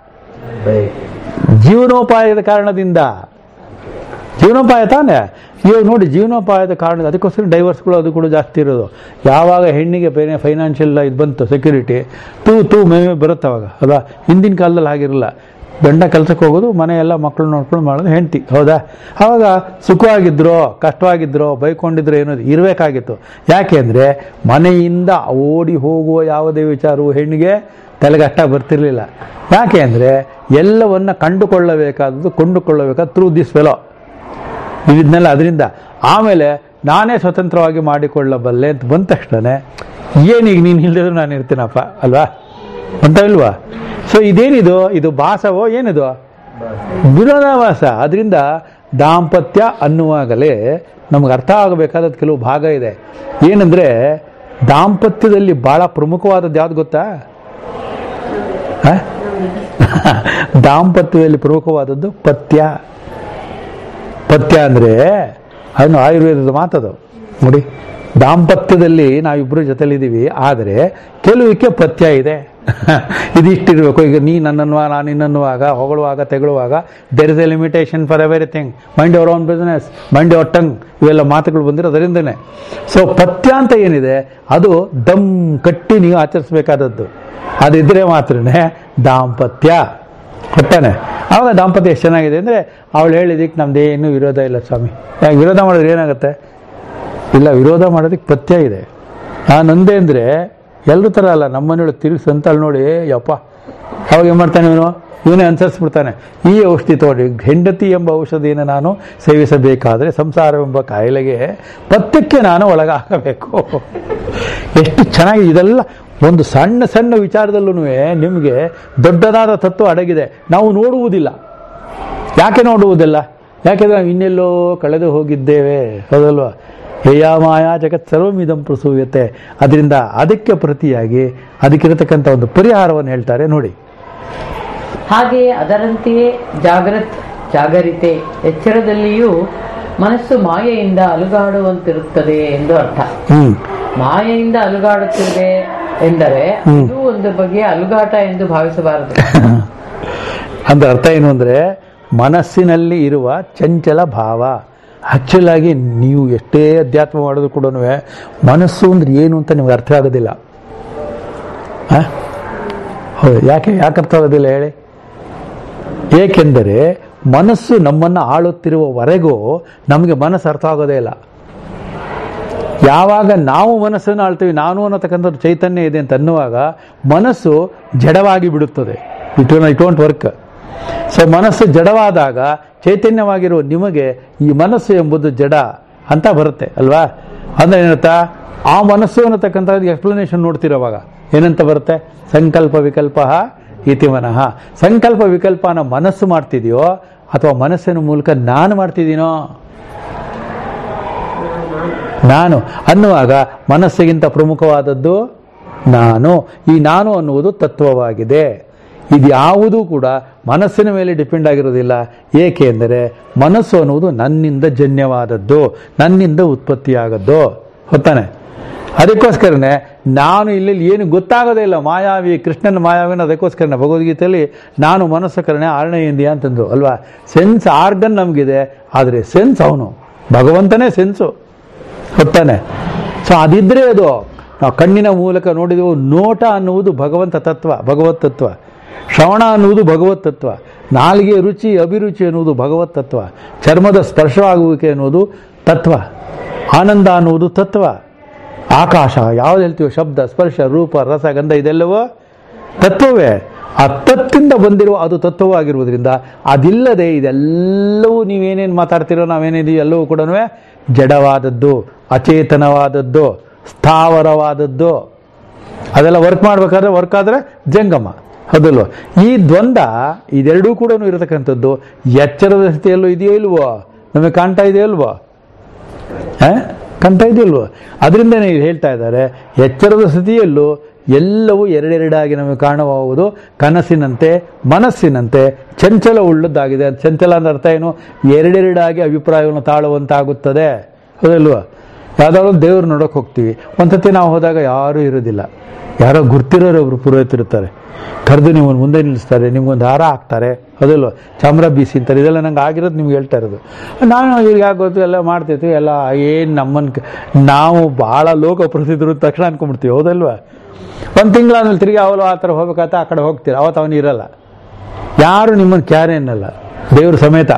ಜೀವನೋಪಾಯದ ಕಾರಣದಿಂದ ಜೀವನೋಪಾಯ ತಾನೇ ಇವಾಗ ನೋಡಿ ಜೀವನೋಪಾಯದ ಕಾರಣ ಅದಕ್ಕೋಸ್ಕರ ಡೈವರ್ಸ್ಗಳು ಅದು ಕೂಡ ಜಾಸ್ತಿ ಇರೋದು ಯಾವಾಗ ಹೆಣ್ಣಿಗೆ ಬೇರೆ ಫೈನಾನ್ಷಿಯಲ್ ಇದು ಬಂತು ಸೆಕ್ಯೂರಿಟಿ ತೂ ತೂ ಮೇಮೆ ಬರುತ್ತೆ ಅವಾಗ ಅಲ್ವಾ ಹಿಂದಿನ ಕಾಲದಲ್ಲಿ ಹಾಗಿರಲ್ಲ ಗಂಡ ಕೆಲಸಕ್ಕೆ ಹೋಗೋದು ಮನೆ ಎಲ್ಲ ಮಕ್ಕಳು ನೋಡ್ಕೊಂಡು ಮಾಡೋದು ಹೆಂಡತಿ ಹೌದಾ ಆವಾಗ ಸುಖವಾಗಿದ್ರೋ ಕಷ್ಟವಾಗಿದ್ರೋ ಬೈಕೊಂಡಿದ್ರೋ ಏನೋ ಇರಬೇಕಾಗಿತ್ತು ಯಾಕೆ ಅಂದರೆ ಮನೆಯಿಂದ ಓಡಿ ಹೋಗುವ ಯಾವುದೇ ವಿಚಾರವು ಹೆಣ್ಣಿಗೆ ತಲೆಗೆ ಅಷ್ಟ ಬರ್ತಿರ್ಲಿಲ್ಲ ಯಾಕೆ ಅಂದರೆ ಎಲ್ಲವನ್ನ ಕಂಡುಕೊಳ್ಳಬೇಕಾದದ್ದು ಕೊಂಡುಕೊಳ್ಳಬೇಕಾದ ಥ್ರೂ ದಿಸ್ ಫೆಲೋ ಇದನ್ನೆಲ್ಲ ಅದರಿಂದ ಆಮೇಲೆ ನಾನೇ ಸ್ವತಂತ್ರವಾಗಿ ಮಾಡಿಕೊಳ್ಳಬಲ್ಲೆ ಅಂತ ಬಂದ ತಕ್ಷಣ ಏನೀಗ ನೀನು ಇಲ್ದಿದ್ರು ನಾನು ಇರ್ತೀನಪ್ಪ ಅಲ್ವಾ ಅಂತ ಇಲ್ವಾ ಸೊ ಇದೇನಿದು ಇದು ಭಾಸವೋ ಏನಿದು ವಿರೋಧಾಭಾಸ ಅದರಿಂದ ದಾಂಪತ್ಯ ಅನ್ನುವಾಗಲೇ ನಮ್ಗೆ ಅರ್ಥ ಆಗಬೇಕಾದ ಕೆಲವು ಭಾಗ ಇದೆ ಏನಂದ್ರೆ ದಾಂಪತ್ಯದಲ್ಲಿ ಬಹಳ ಪ್ರಮುಖವಾದದ್ದು ಯಾವ್ದು ಗೊತ್ತಾ ಆ? ದಾಂಪತ್ಯದಲ್ಲಿ ಪ್ರಮುಖವಾದದ್ದು ಪಥ್ಯ ಪಥ್ಯ ಅಂದರೆ ಅದನ್ನು ಆಯುರ್ವೇದದ ಮಾತದು ನೋಡಿ ದಾಂಪತ್ಯದಲ್ಲಿ ನಾವಿಬ್ಬರು ಜೊತೆಲಿದ್ದೀವಿ ಆದರೆ ಕೆಲವಕ್ಕೆ ಪಥ್ಯ ಇದೆ ಇದಿಷ್ಟಿರಬೇಕು ಈಗ ನೀ ನನ್ನನ್ನುವ ನಾನು ನಿನ್ನನ್ನುವಾಗ ಹೊಗಳುವಾಗ ತೆಗಳುವಾಗ there is a limitation for everything mind our own business mind our tongue ಇವೆಲ್ಲ ಮಾತುಗಳು ಬಂದಿರೋ ಅದರಿಂದನೇ ಸೊ ಪಥ್ಯ ಅಂತ ಏನಿದೆ ಅದು ದಮ್ ಕಟ್ಟಿ ನೀವು ಆಚರಿಸಬೇಕಾದದ್ದು ಅದಿದ್ರೆ ಮಾತ್ರನೇ ದಾಂಪತ್ಯ ಹೊತ್ತಾನೆ ಆವಾಗ ದಾಂಪತ್ಯ ಎಷ್ಟು ಚೆನ್ನಾಗಿದೆ ಅಂದರೆ ಅವಳು ಹೇಳಿದಕ್ಕೆ ನಮ್ದೇನು ವಿರೋಧ ಇಲ್ಲ ಸ್ವಾಮಿ ಯಾಕೆ ವಿರೋಧ ಮಾಡಿದ್ರೆ ಏನಾಗುತ್ತೆ ಇಲ್ಲ ವಿರೋಧ ಮಾಡೋದಕ್ಕೆ ಪಥ್ಯ ಇದೆ ನಾನೊಂದೇ ಅಂದರೆ ಎಲ್ಲರೂ ಥರ ಅಲ್ಲ ನಮ್ಮನೆಯೊಳಗೆ ತಿರುಗಿಸಿ ಅಂತಲ್ಲಿ ನೋಡಿ ಯಪ್ಪ ಅವಾಗ ಏನು ಮಾಡ್ತಾನೆ ಇವನು ಇವನೇ ಅನುಸರಿಸ್ಬಿಡ್ತಾನೆ ಈ ಔಷಧಿ ತಗೊಂಡು ಹೆಂಡತಿ ಎಂಬ ಔಷಧಿಯನ್ನು ನಾನು ಸೇವಿಸಬೇಕಾದ್ರೆ ಸಂಸಾರವೆಂಬ ಕಾಯಿಲೆಗೆ ಪಥ್ಯಕ್ಕೆ ನಾನು ಒಳಗಾಗಬೇಕು ಎಷ್ಟು ಚೆನ್ನಾಗಿ ಇದೆಲ್ಲ ಒಂದು ಸಣ್ಣ ಸಣ್ಣ ವಿಚಾರದಲ್ಲೂ ನಿಮಗೆ ದೊಡ್ಡದಾದ ತತ್ವ ಅಡಗಿದೆ ನಾವು ನೋಡುವುದಿಲ್ಲ ಯಾಕೆ ನೋಡುವುದಿಲ್ಲ ಯಾಕೆಂದ್ರೆ ನಾವು ಇನ್ನೆಲ್ಲೋ ಕಳೆದು ಹೋಗಿದ್ದೇವೆ ಹೌದಲ್ವಾ ಹೇಯ ಮಾಯಾ ಜಗತ್ ಸರ್ವಮಿದಂ ಪ್ರಸೂಯತೆ ಅದರಿಂದ ಅದಕ್ಕೆ ಪ್ರತಿಯಾಗಿ ಅದಕ್ಕಿರತಕ್ಕಂಥ ಒಂದು ಪರಿಹಾರವನ್ನು ಹೇಳ್ತಾರೆ ನೋಡಿ ಹಾಗೆಯೇ ಅದರಂತೆಯೇ ಜಾಗೃತ್ ಜಾಗರಿತೆ ಎಚ್ಚರದಲ್ಲಿಯೂ ಮನಸ್ಸು ಮಾಯೆಯಿಂದ ಅಲುಗಾಡುವಂತಿರುತ್ತದೆ ಎಂದು ಅರ್ಥ ಹ್ಮ್ ಮಾಯೆಯಿಂದ ಅಲುಗಾಡುತ್ತಿದೆ ಎಂದರೆ ಹ್ಮ್. ಇದು ಒಂದು ಬಗೆಯ ಅಲುಗಾಟ ಎಂದು ಭಾವಿಸಬಾರದು ಅಂದ್ರೆ ಅರ್ಥ ಏನು ಅಂದರೆ ಮನಸ್ಸಿನಲ್ಲಿ ಇರುವ ಚಂಚಲ ಭಾವ ಆಕ್ಚುಲ್ ಆಗಿ ನೀವು ಎಷ್ಟೇ ಅಧ್ಯಾತ್ಮ ಮಾಡೋದು ಕೂಡ ಮನಸ್ಸು ಅಂದ್ರೆ ಏನು ಅಂತ ನಿಮ್ಗೆ ಅರ್ಥ ಆಗೋದಿಲ್ಲ ಆ? ಹೌದು ಯಾಕೆ ಯಾಕೆ ಅರ್ಥ ಆಗೋದಿಲ್ಲ ಹೇಳಿ ಏಕೆಂದರೆ ಮನಸ್ಸು ನಮ್ಮನ್ನು ಆಳುತ್ತಿರುವವರೆಗೂ ನಮಗೆ ಮನಸ್ಸು ಅರ್ಥ ಆಗೋದೇ ಇಲ್ಲ ಯಾವಾಗ ನಾವು ಮನಸ್ಸನ್ನು ಆಳ್ತೀವಿ ನಾನು ಅನ್ನತಕ್ಕಂಥದ್ದು ಚೈತನ್ಯ ಇದೆ ಅಂತ ಅನ್ನುವಾಗ ಮನಸ್ಸು ಜಡವಾಗಿ ಬಿಡುತ್ತದೆ it it won't work so ಮನಸ್ಸು ಜಡವಾದಾಗ ಚೈತನ್ಯವಾಗಿರುವ ನಿಮಗೆ ಈ ಮನಸ್ಸು ಎಂಬುದು ಜಡ ಅಂತ ಬರುತ್ತೆ ಅಲ್ವಾ ಅಂದ್ರೆ ಏನರ್ಥ ಆ ಮನಸ್ಸು ಅನ್ನತಕ್ಕಂಥದ್ದು ಎಕ್ಸ್ಪ್ಲನೇಷನ್ ನೋಡ್ತಿರೋವಾಗ ಏನಂತ ಬರುತ್ತೆ ಸಂಕಲ್ಪ ವಿಕಲ್ಪ ಇತಿ ಮನಃ ಸಂಕಲ್ಪ ವಿಕಲ್ಪನ ಮನಸ್ಸು ಮಾಡ್ತಿದೆಯೋ ಅಥವಾ ಮನಸ್ಸಿನ ಮೂಲಕ ನಾನು ಮಾಡ್ತಿದ್ದೀನೋ ನಾನು ಅನ್ನುವಾಗ ಮನಸ್ಸಿಗಿಂತ ಪ್ರಮುಖವಾದದ್ದು ನಾನು ಈ ನಾನು ಅನ್ನುವುದು ತತ್ವವಾಗಿದೆ ಇದು ಯಾವುದೂ ಕೂಡ ಮನಸ್ಸಿನ ಮೇಲೆ ಡಿಪೆಂಡ್ ಆಗಿರೋದಿಲ್ಲ ಏಕೆ ಎಂದರೆ ಮನಸ್ಸು ಅನ್ನುವುದು ನನ್ನಿಂದ ಜನ್ಯವಾದದ್ದು ನನ್ನಿಂದ ಉತ್ಪತ್ತಿಯಾಗದ್ದು ಹೊತ್ತಾನೆ ಅದಕ್ಕೋಸ್ಕರನೇ ನಾನು ಇಲ್ಲಿ ಏನು ಗೊತ್ತಾಗೋದೇ ಇಲ್ಲ ಮಾಯಾವಿ ಕೃಷ್ಣನ ಮಾಯಾವಿನ ಅದಕ್ಕೋಸ್ಕರನೇ ಭಗವದ್ಗೀತೆಯಲ್ಲಿ ನಾನು ಮನಸ್ಸಕರಣೆ ಆರಣೆಯಿಂದಿಯ ಅಂತಂದ್ರು ಅಲ್ವಾ ಸೆನ್ಸ್ ಆರ್ಗನ್ ನಮಗಿದೆ ಆದರೆ ಸೆನ್ಸ್ ಅವನು ಭಗವಂತನೇ ಸೆನ್ಸು ಹೊತ್ತಾನೆ ಸೊ ಅದಿದ್ರೆ ಅದು ನಾವು ಕಣ್ಣಿನ ಮೂಲಕ ನೋಡಿದೆವು ನೋಟ ಅನ್ನುವುದು ಭಗವಂತ ತತ್ವ ಭಗವತ್ ತತ್ವ ಶ್ರವಣ ಅನ್ನುವುದು ಭಗವತ್ ತತ್ವ ನಾಲಿಗೆ ರುಚಿ ಅಭಿರುಚಿ ಅನ್ನುವುದು ಭಗವತ್ ತತ್ವ ಚರ್ಮದ ಸ್ಪರ್ಶವಾಗುವಿಕೆ ಅನ್ನುವುದು ತತ್ವ ಆನಂದ ಅನ್ನುವುದು ತತ್ವ ಆಕಾಶ ಯಾವ್ದು ಹೇಳ್ತೀವೋ ಶಬ್ದ ಸ್ಪರ್ಶ ರೂಪ ರಸ ಗಂಧ ಇದೆಲ್ಲವೋ ತತ್ವವೇ ಆ ತತ್ತಿಂದ ಬಂದಿರುವ ಅದು ತತ್ವವಾಗಿರುವುದರಿಂದ ಅದಿಲ್ಲದೆ ಇದೆಲ್ಲವೂ ನೀವೇನೇನು ಮಾತಾಡ್ತಿರೋ ನಾವೇನಿದೀವಿ ಎಲ್ಲವೂ ಕೂಡ ಜಡವಾದದ್ದು ಅಚೇತನವಾದದ್ದು ಸ್ಥಾವರವಾದದ್ದು ಅದೆಲ್ಲ ವರ್ಕ್ ಮಾಡ್ಬೇಕಾದ್ರೆ ವರ್ಕ್ ಆದ್ರೆ ಜಂಗಮ ಹೌದಲ್ವ ಈ ದ್ವಂದ್ವ ಇದೆರಡೂ ಕೂಡ ಇರತಕ್ಕಂಥದ್ದು ಎಚ್ಚರದ ಸ್ಥಿತಿಯಲ್ಲೂ ಇದೆಯೋ ಇಲ್ವೋ ನಮಗೆ ಕಾಣ್ತಾ ಇದೆಯೋ ಇಲ್ವೋ ಆ? ಕಾಣ್ತಾ ಇದೆಯಲ್ವೋ ಅದರಿಂದನೇ ಇದು ಹೇಳ್ತಾ ಇದ್ದಾರೆ ಎಚ್ಚರದ ಸ್ಥಿತಿಯಲ್ಲೂ ಎಲ್ಲವೂ ಎರಡೆರಡಾಗಿ ನಮಗೆ ಕಾಣುವುದು ಕನಸಿನಂತೆ ಮನಸ್ಸಿನಂತೆ ಚಂಚಲ ಉಳ್ಳದ್ದಾಗಿದೆ ಚಂಚಲ ಅಂದ್ರೆ ಅರ್ಥ ಏನು ಎರಡೆರಡಾಗಿ ಅಭಿಪ್ರಾಯವನ್ನು ತಾಳುವಂತಾಗುತ್ತದೆ ಹೌದಲ್ವಾ ಯಾವ್ದಾದ್ರು ಒಂದು ದೇವ್ರು ನೋಡೋಕೆ ಹೋಗ್ತೀವಿ ಒಂದ್ಸತಿ ನಾವು ಹೋದಾಗ ಯಾರೂ ಇರೋದಿಲ್ಲ ಯಾರೋ ಗುರ್ತಿರೋರು ಒಬ್ರು ಪುರೋಹಿತರಿರ್ತಾರೆ ಕರೆದು ನಿಮ್ಮನ್ನು ಮುಂದೆ ನಿಲ್ಲಿಸ್ತಾರೆ ನಿಮ್ಗೊಂದು ಹಾರ ಹಾಕ್ತಾರೆ ಅದಲ್ವ ಚಾಮ್ರ ಬೀಸಿ ಅಂತಾರೆ ಇದೆಲ್ಲ ನಂಗೆ ಆಗಿರೋದು ನಿಮ್ಗೆ ಹೇಳ್ತಾ ಇರೋದು ನಾನು ಇವ್ರಿಗೆ ಯಾಕೆ ಗೊತ್ತು ಎಲ್ಲ ಮಾಡ್ತಿರ್ತೀವಿ ಎಲ್ಲ ಏನು ನಮ್ಮನ್ನು ಕ- ನಾವು ಭಾಳ ಲೋಕ ಪ್ರಸಿದ್ಧರು ಅಂತ ತಕ್ಷಣ ಅನ್ಕೊಂಡ್ಬಿಡ್ತೀವಿ ಹೌದಲ್ವಾ ಒಂದು ತಿಂಗಳಾದ್ಮೇಲೆ ತಿರುಗಿ ಅವಳು ಆ ಥರ ಹೋಗ್ಬೇಕಾತ ಆ ಕಡೆ ಹೋಗ್ತೀರ ಅವತ್ತು ಅವನು ಇರಲ್ಲ ಯಾರು ನಿಮ್ಮನ್ನು ಕ್ಯಾರೆ ಅನ್ನಲ್ಲ ದೇವ್ರ ಸಮೇತ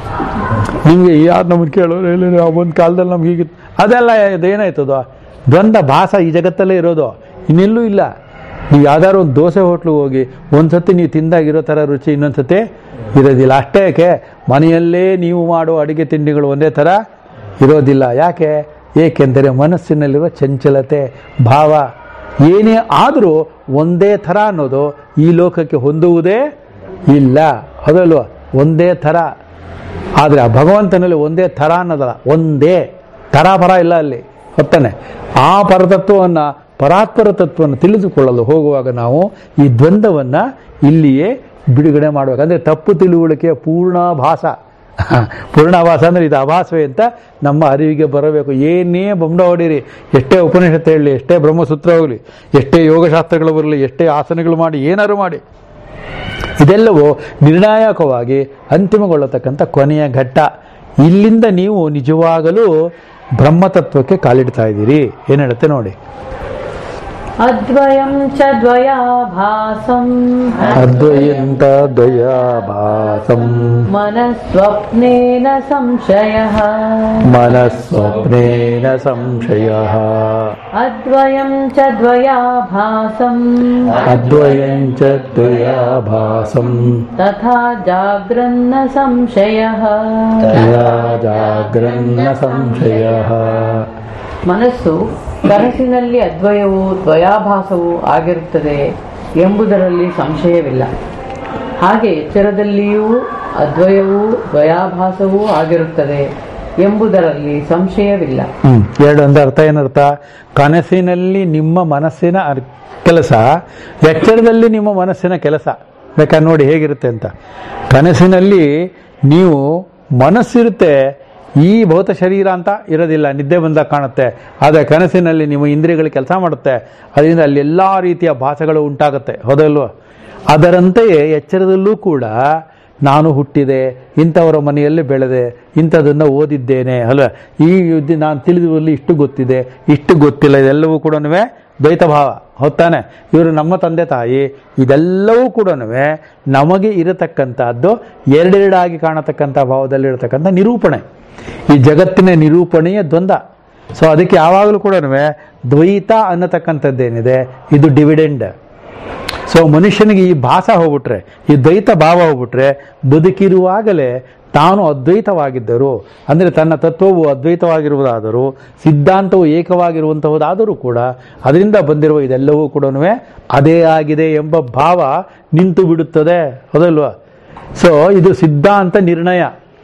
ನಿಮಗೆ ಯಾರು ನಮ್ಮನ್ನು ಕೇಳೋರು ಹೇಳಿ ಒಂದು ಕಾಲದಲ್ಲಿ ನಮ್ಗೆ ಹೀಗಿತ್ತು ಅದೆಲ್ಲ ಇದೇನಾಯ್ತದ ದ್ವಂದ್ವ ಭಾಸ ಈ ಜಗತ್ತಲ್ಲೇ ಇರೋದು ಇನ್ನೆಲ್ಲೂ ಇಲ್ಲ ನೀವು ಯಾವ್ದಾದ್ರು ಒಂದು ದೋಸೆ ಹೋಟ್ಲಿಗೆ ಹೋಗಿ ಒಂದ್ಸತಿ ನೀವು ತಿಂದಾಗಿರೋ ಥರ ರುಚಿ ಇನ್ನೊಂದ್ಸತಿ ಇರೋದಿಲ್ಲ ಅಷ್ಟೇ ಯಾಕೆ ಮನೆಯಲ್ಲೇ ನೀವು ಮಾಡೋ ಅಡುಗೆ ತಿಂಡಿಗಳು ಒಂದೇ ಥರ ಇರೋದಿಲ್ಲ ಯಾಕೆ ಏಕೆಂದರೆ ಮನಸ್ಸಿನಲ್ಲಿರುವ ಚಂಚಲತೆ ಭಾವ ಏನೇ ಆದರೂ ಒಂದೇ ಥರ ಅನ್ನೋದು ಈ ಲೋಕಕ್ಕೆ ಹೊಂದುವುದೇ ಇಲ್ಲ ಹೌದಲ್ವ ಒಂದೇ ಥರ ಆದರೆ ಆ ಭಗವಂತನಲ್ಲಿ ಒಂದೇ ಥರ ಅನ್ನೋದಲ್ಲ ಒಂದೇ ಥರ ಪರ ಇಲ್ಲ ಅಲ್ಲಿ ಹೊತ್ತಾನೆ ಆ ಪರತತ್ವವನ್ನು ಪರಾತ್ಪರ ತತ್ವವನ್ನು ತಿಳಿದುಕೊಳ್ಳಲು ಹೋಗುವಾಗ ನಾವು ಈ ದ್ವಂದ್ವವನ್ನು ಇಲ್ಲಿಯೇ ಬಿಡುಗಡೆ ಮಾಡಬೇಕು ಅಂದರೆ ತಪ್ಪು ತಿಳುವಳಿಕೆಯ ಪೂರ್ಣಾಭಾಸ ಪೂರ್ಣಾಭಾಸ ಅಂದರೆ ಇದು ಅಭಾಸವೇ ಅಂತ ನಮ್ಮ ಅರಿವಿಗೆ ಬರಬೇಕು ಏನೇ ಬೊಂಡ ಹೊಡೀರಿ ಎಷ್ಟೇ ಉಪನಿಷತ್ತು ಹೇಳಲಿ ಎಷ್ಟೇ ಬ್ರಹ್ಮಸೂತ್ರ ಹೋಗಲಿ ಎಷ್ಟೇ ಯೋಗಶಾಸ್ತ್ರಗಳು ಬರಲಿ ಎಷ್ಟೇ ಆಸನಗಳು ಮಾಡಿ ಏನಾದ್ರು ಮಾಡಿ ಇದೆಲ್ಲವೂ ನಿರ್ಣಾಯಕವಾಗಿ ಅಂತಿಮಗೊಳ್ಳತಕ್ಕಂಥ ಕೊನೆಯ ಘಟ್ಟ ಇಲ್ಲಿಂದ ನೀವು ನಿಜವಾಗಲೂ ಬ್ರಹ್ಮತತ್ವಕ್ಕೆ ಕಾಲಿಡ್ತಾ ಇದ್ದೀರಿ ಏನು ಹೇಳುತ್ತೆ ನೋಡಿ ಅದ್ವಯಂ ಚ ದ್ವಯಾಭಾಸಂ ಅದ್ವಯಂತ ದ್ವಯಾಭಾಸಂ ಮನಸ್ವಪ್ನೇನ ಸಂಶಯ ಮನಸ್ವಪ್ನೇನ ಸಂಶಯ ಅದ್ವಯಂ ಚ ದ್ವಯಾಭಾಸಂ ಅದ್ವಯಂಚ ದ್ವಯಾಭಾಸಂ ತಥಾ ಜಾಗ್ರನ್ನ ಸಂಶಯ ತಯಾ ಜಾಗ್ರನ್ನ ಸಂಶಯ ಮನಸ್ಸು ಕನಸಿನಲ್ಲಿ ಅದ್ವಯವೂ ದ್ವಯಾಭಾಸವೂ ಆಗಿರುತ್ತದೆ ಎಂಬುದರಲ್ಲಿ ಸಂಶಯವಿಲ್ಲ ಹಾಗೆ ಎಚ್ಚರದಲ್ಲಿಯೂ ಅದ್ವಯವೂ ದ್ವಯಾಭಾಸವೂ ಆಗಿರುತ್ತದೆ ಎಂಬುದರಲ್ಲಿ ಸಂಶಯವಿಲ್ಲ ಹ್ಮ್ ಎರಡು ಒಂದು ಅರ್ಥ ಏನರ್ಥ ಕನಸಿನಲ್ಲಿ ನಿಮ್ಮ ಮನಸ್ಸಿನ ಅರ್- ಕೆಲಸ ಎಚ್ಚರದಲ್ಲಿ ನಿಮ್ಮ ಮನಸ್ಸಿನ ಕೆಲಸ ಬೇಕಾದ್ರೆ ನೋಡಿ ಹೇಗಿರುತ್ತೆ ಅಂತ ಕನಸಿನಲ್ಲಿ ನೀವು ಮನಸ್ಸಿರುತ್ತೆ ಈ ಭೌತ ಶರೀರ ಅಂತ ಇರೋದಿಲ್ಲ ನಿದ್ದೆ ಬಂದಾಗ ಕಾಣುತ್ತೆ ಆದರೆ ಕನಸಿನಲ್ಲಿ ನಿಮ್ಮ ಇಂದ್ರಿಯಗಳು ಕೆಲಸ ಮಾಡುತ್ತೆ ಅದರಿಂದ ಅಲ್ಲಿ ಎಲ್ಲ ರೀತಿಯ ಭಾಸಗಳು ಉಂಟಾಗುತ್ತೆ ಹೌದಲ್ವ ಅದರಂತೆಯೇ ಎಚ್ಚರದಲ್ಲೂ ಕೂಡ ನಾನು ಹುಟ್ಟಿದೆ ಇಂಥವರ ಮನೆಯಲ್ಲಿ ಬೆಳೆದೆ ಇಂಥದನ್ನು ಓದಿದ್ದೇನೆ ಅಲ್ವಾ ಈ ಯುದ್ಧ ನಾನು ತಿಳಿದುವಲ್ಲಿ ಇಷ್ಟು ಗೊತ್ತಿದೆ ಇಷ್ಟು ಗೊತ್ತಿಲ್ಲ ಇದೆಲ್ಲವೂ ಕೂಡ ದ್ವೈತ ಭಾವ ಹೊತ್ತಾನೆ ಇವರು ನಮ್ಮ ತಂದೆ ತಾಯಿ ಇದೆಲ್ಲವೂ ಕೂಡ ನಮಗೆ ಇರತಕ್ಕಂಥದ್ದು ಎರಡೆರಡಾಗಿ ಕಾಣತಕ್ಕಂಥ ಭಾವದಲ್ಲಿರತಕ್ಕಂಥ ನಿರೂಪಣೆ ಈ ಜಗತ್ತಿನ ನಿರೂಪಣೆಯ ದ್ವಂದ್ವ ಸೊ ಅದಕ್ಕೆ ಯಾವಾಗಲೂ ಕೂಡ ದ್ವೈತ ಅನ್ನತಕ್ಕಂಥದ್ದೇನಿದೆ ಇದು ಡಿವಿಡೆಂಡ್ ಸೊ ಮನುಷ್ಯನಿಗೆ ಈ ಭಾಸ ಹೋಗ್ಬಿಟ್ರೆ ಈ ದ್ವೈತ ಭಾವ ಹೋಗ್ಬಿಟ್ರೆ ಬದುಕಿರುವಾಗಲೇ ತಾನು ಅದ್ವೈತವಾಗಿದ್ದರು ಅಂದರೆ ತನ್ನ ತತ್ವವು ಅದ್ವೈತವಾಗಿರುವುದಾದರೂ ಸಿದ್ಧಾಂತವು ಏಕವಾಗಿರುವಂತಹುದಾದರೂ ಕೂಡ ಅದರಿಂದ ಬಂದಿರುವ ಇದೆಲ್ಲವೂ ಕೂಡ ಅದೇ ಆಗಿದೆ ಎಂಬ ಭಾವ ನಿಂತು ಬಿಡುತ್ತದೆ ಹೌದಲ್ವಾ ಸೊ ಇದು ಸಿದ್ಧಾಂತ ನಿರ್ಣಯ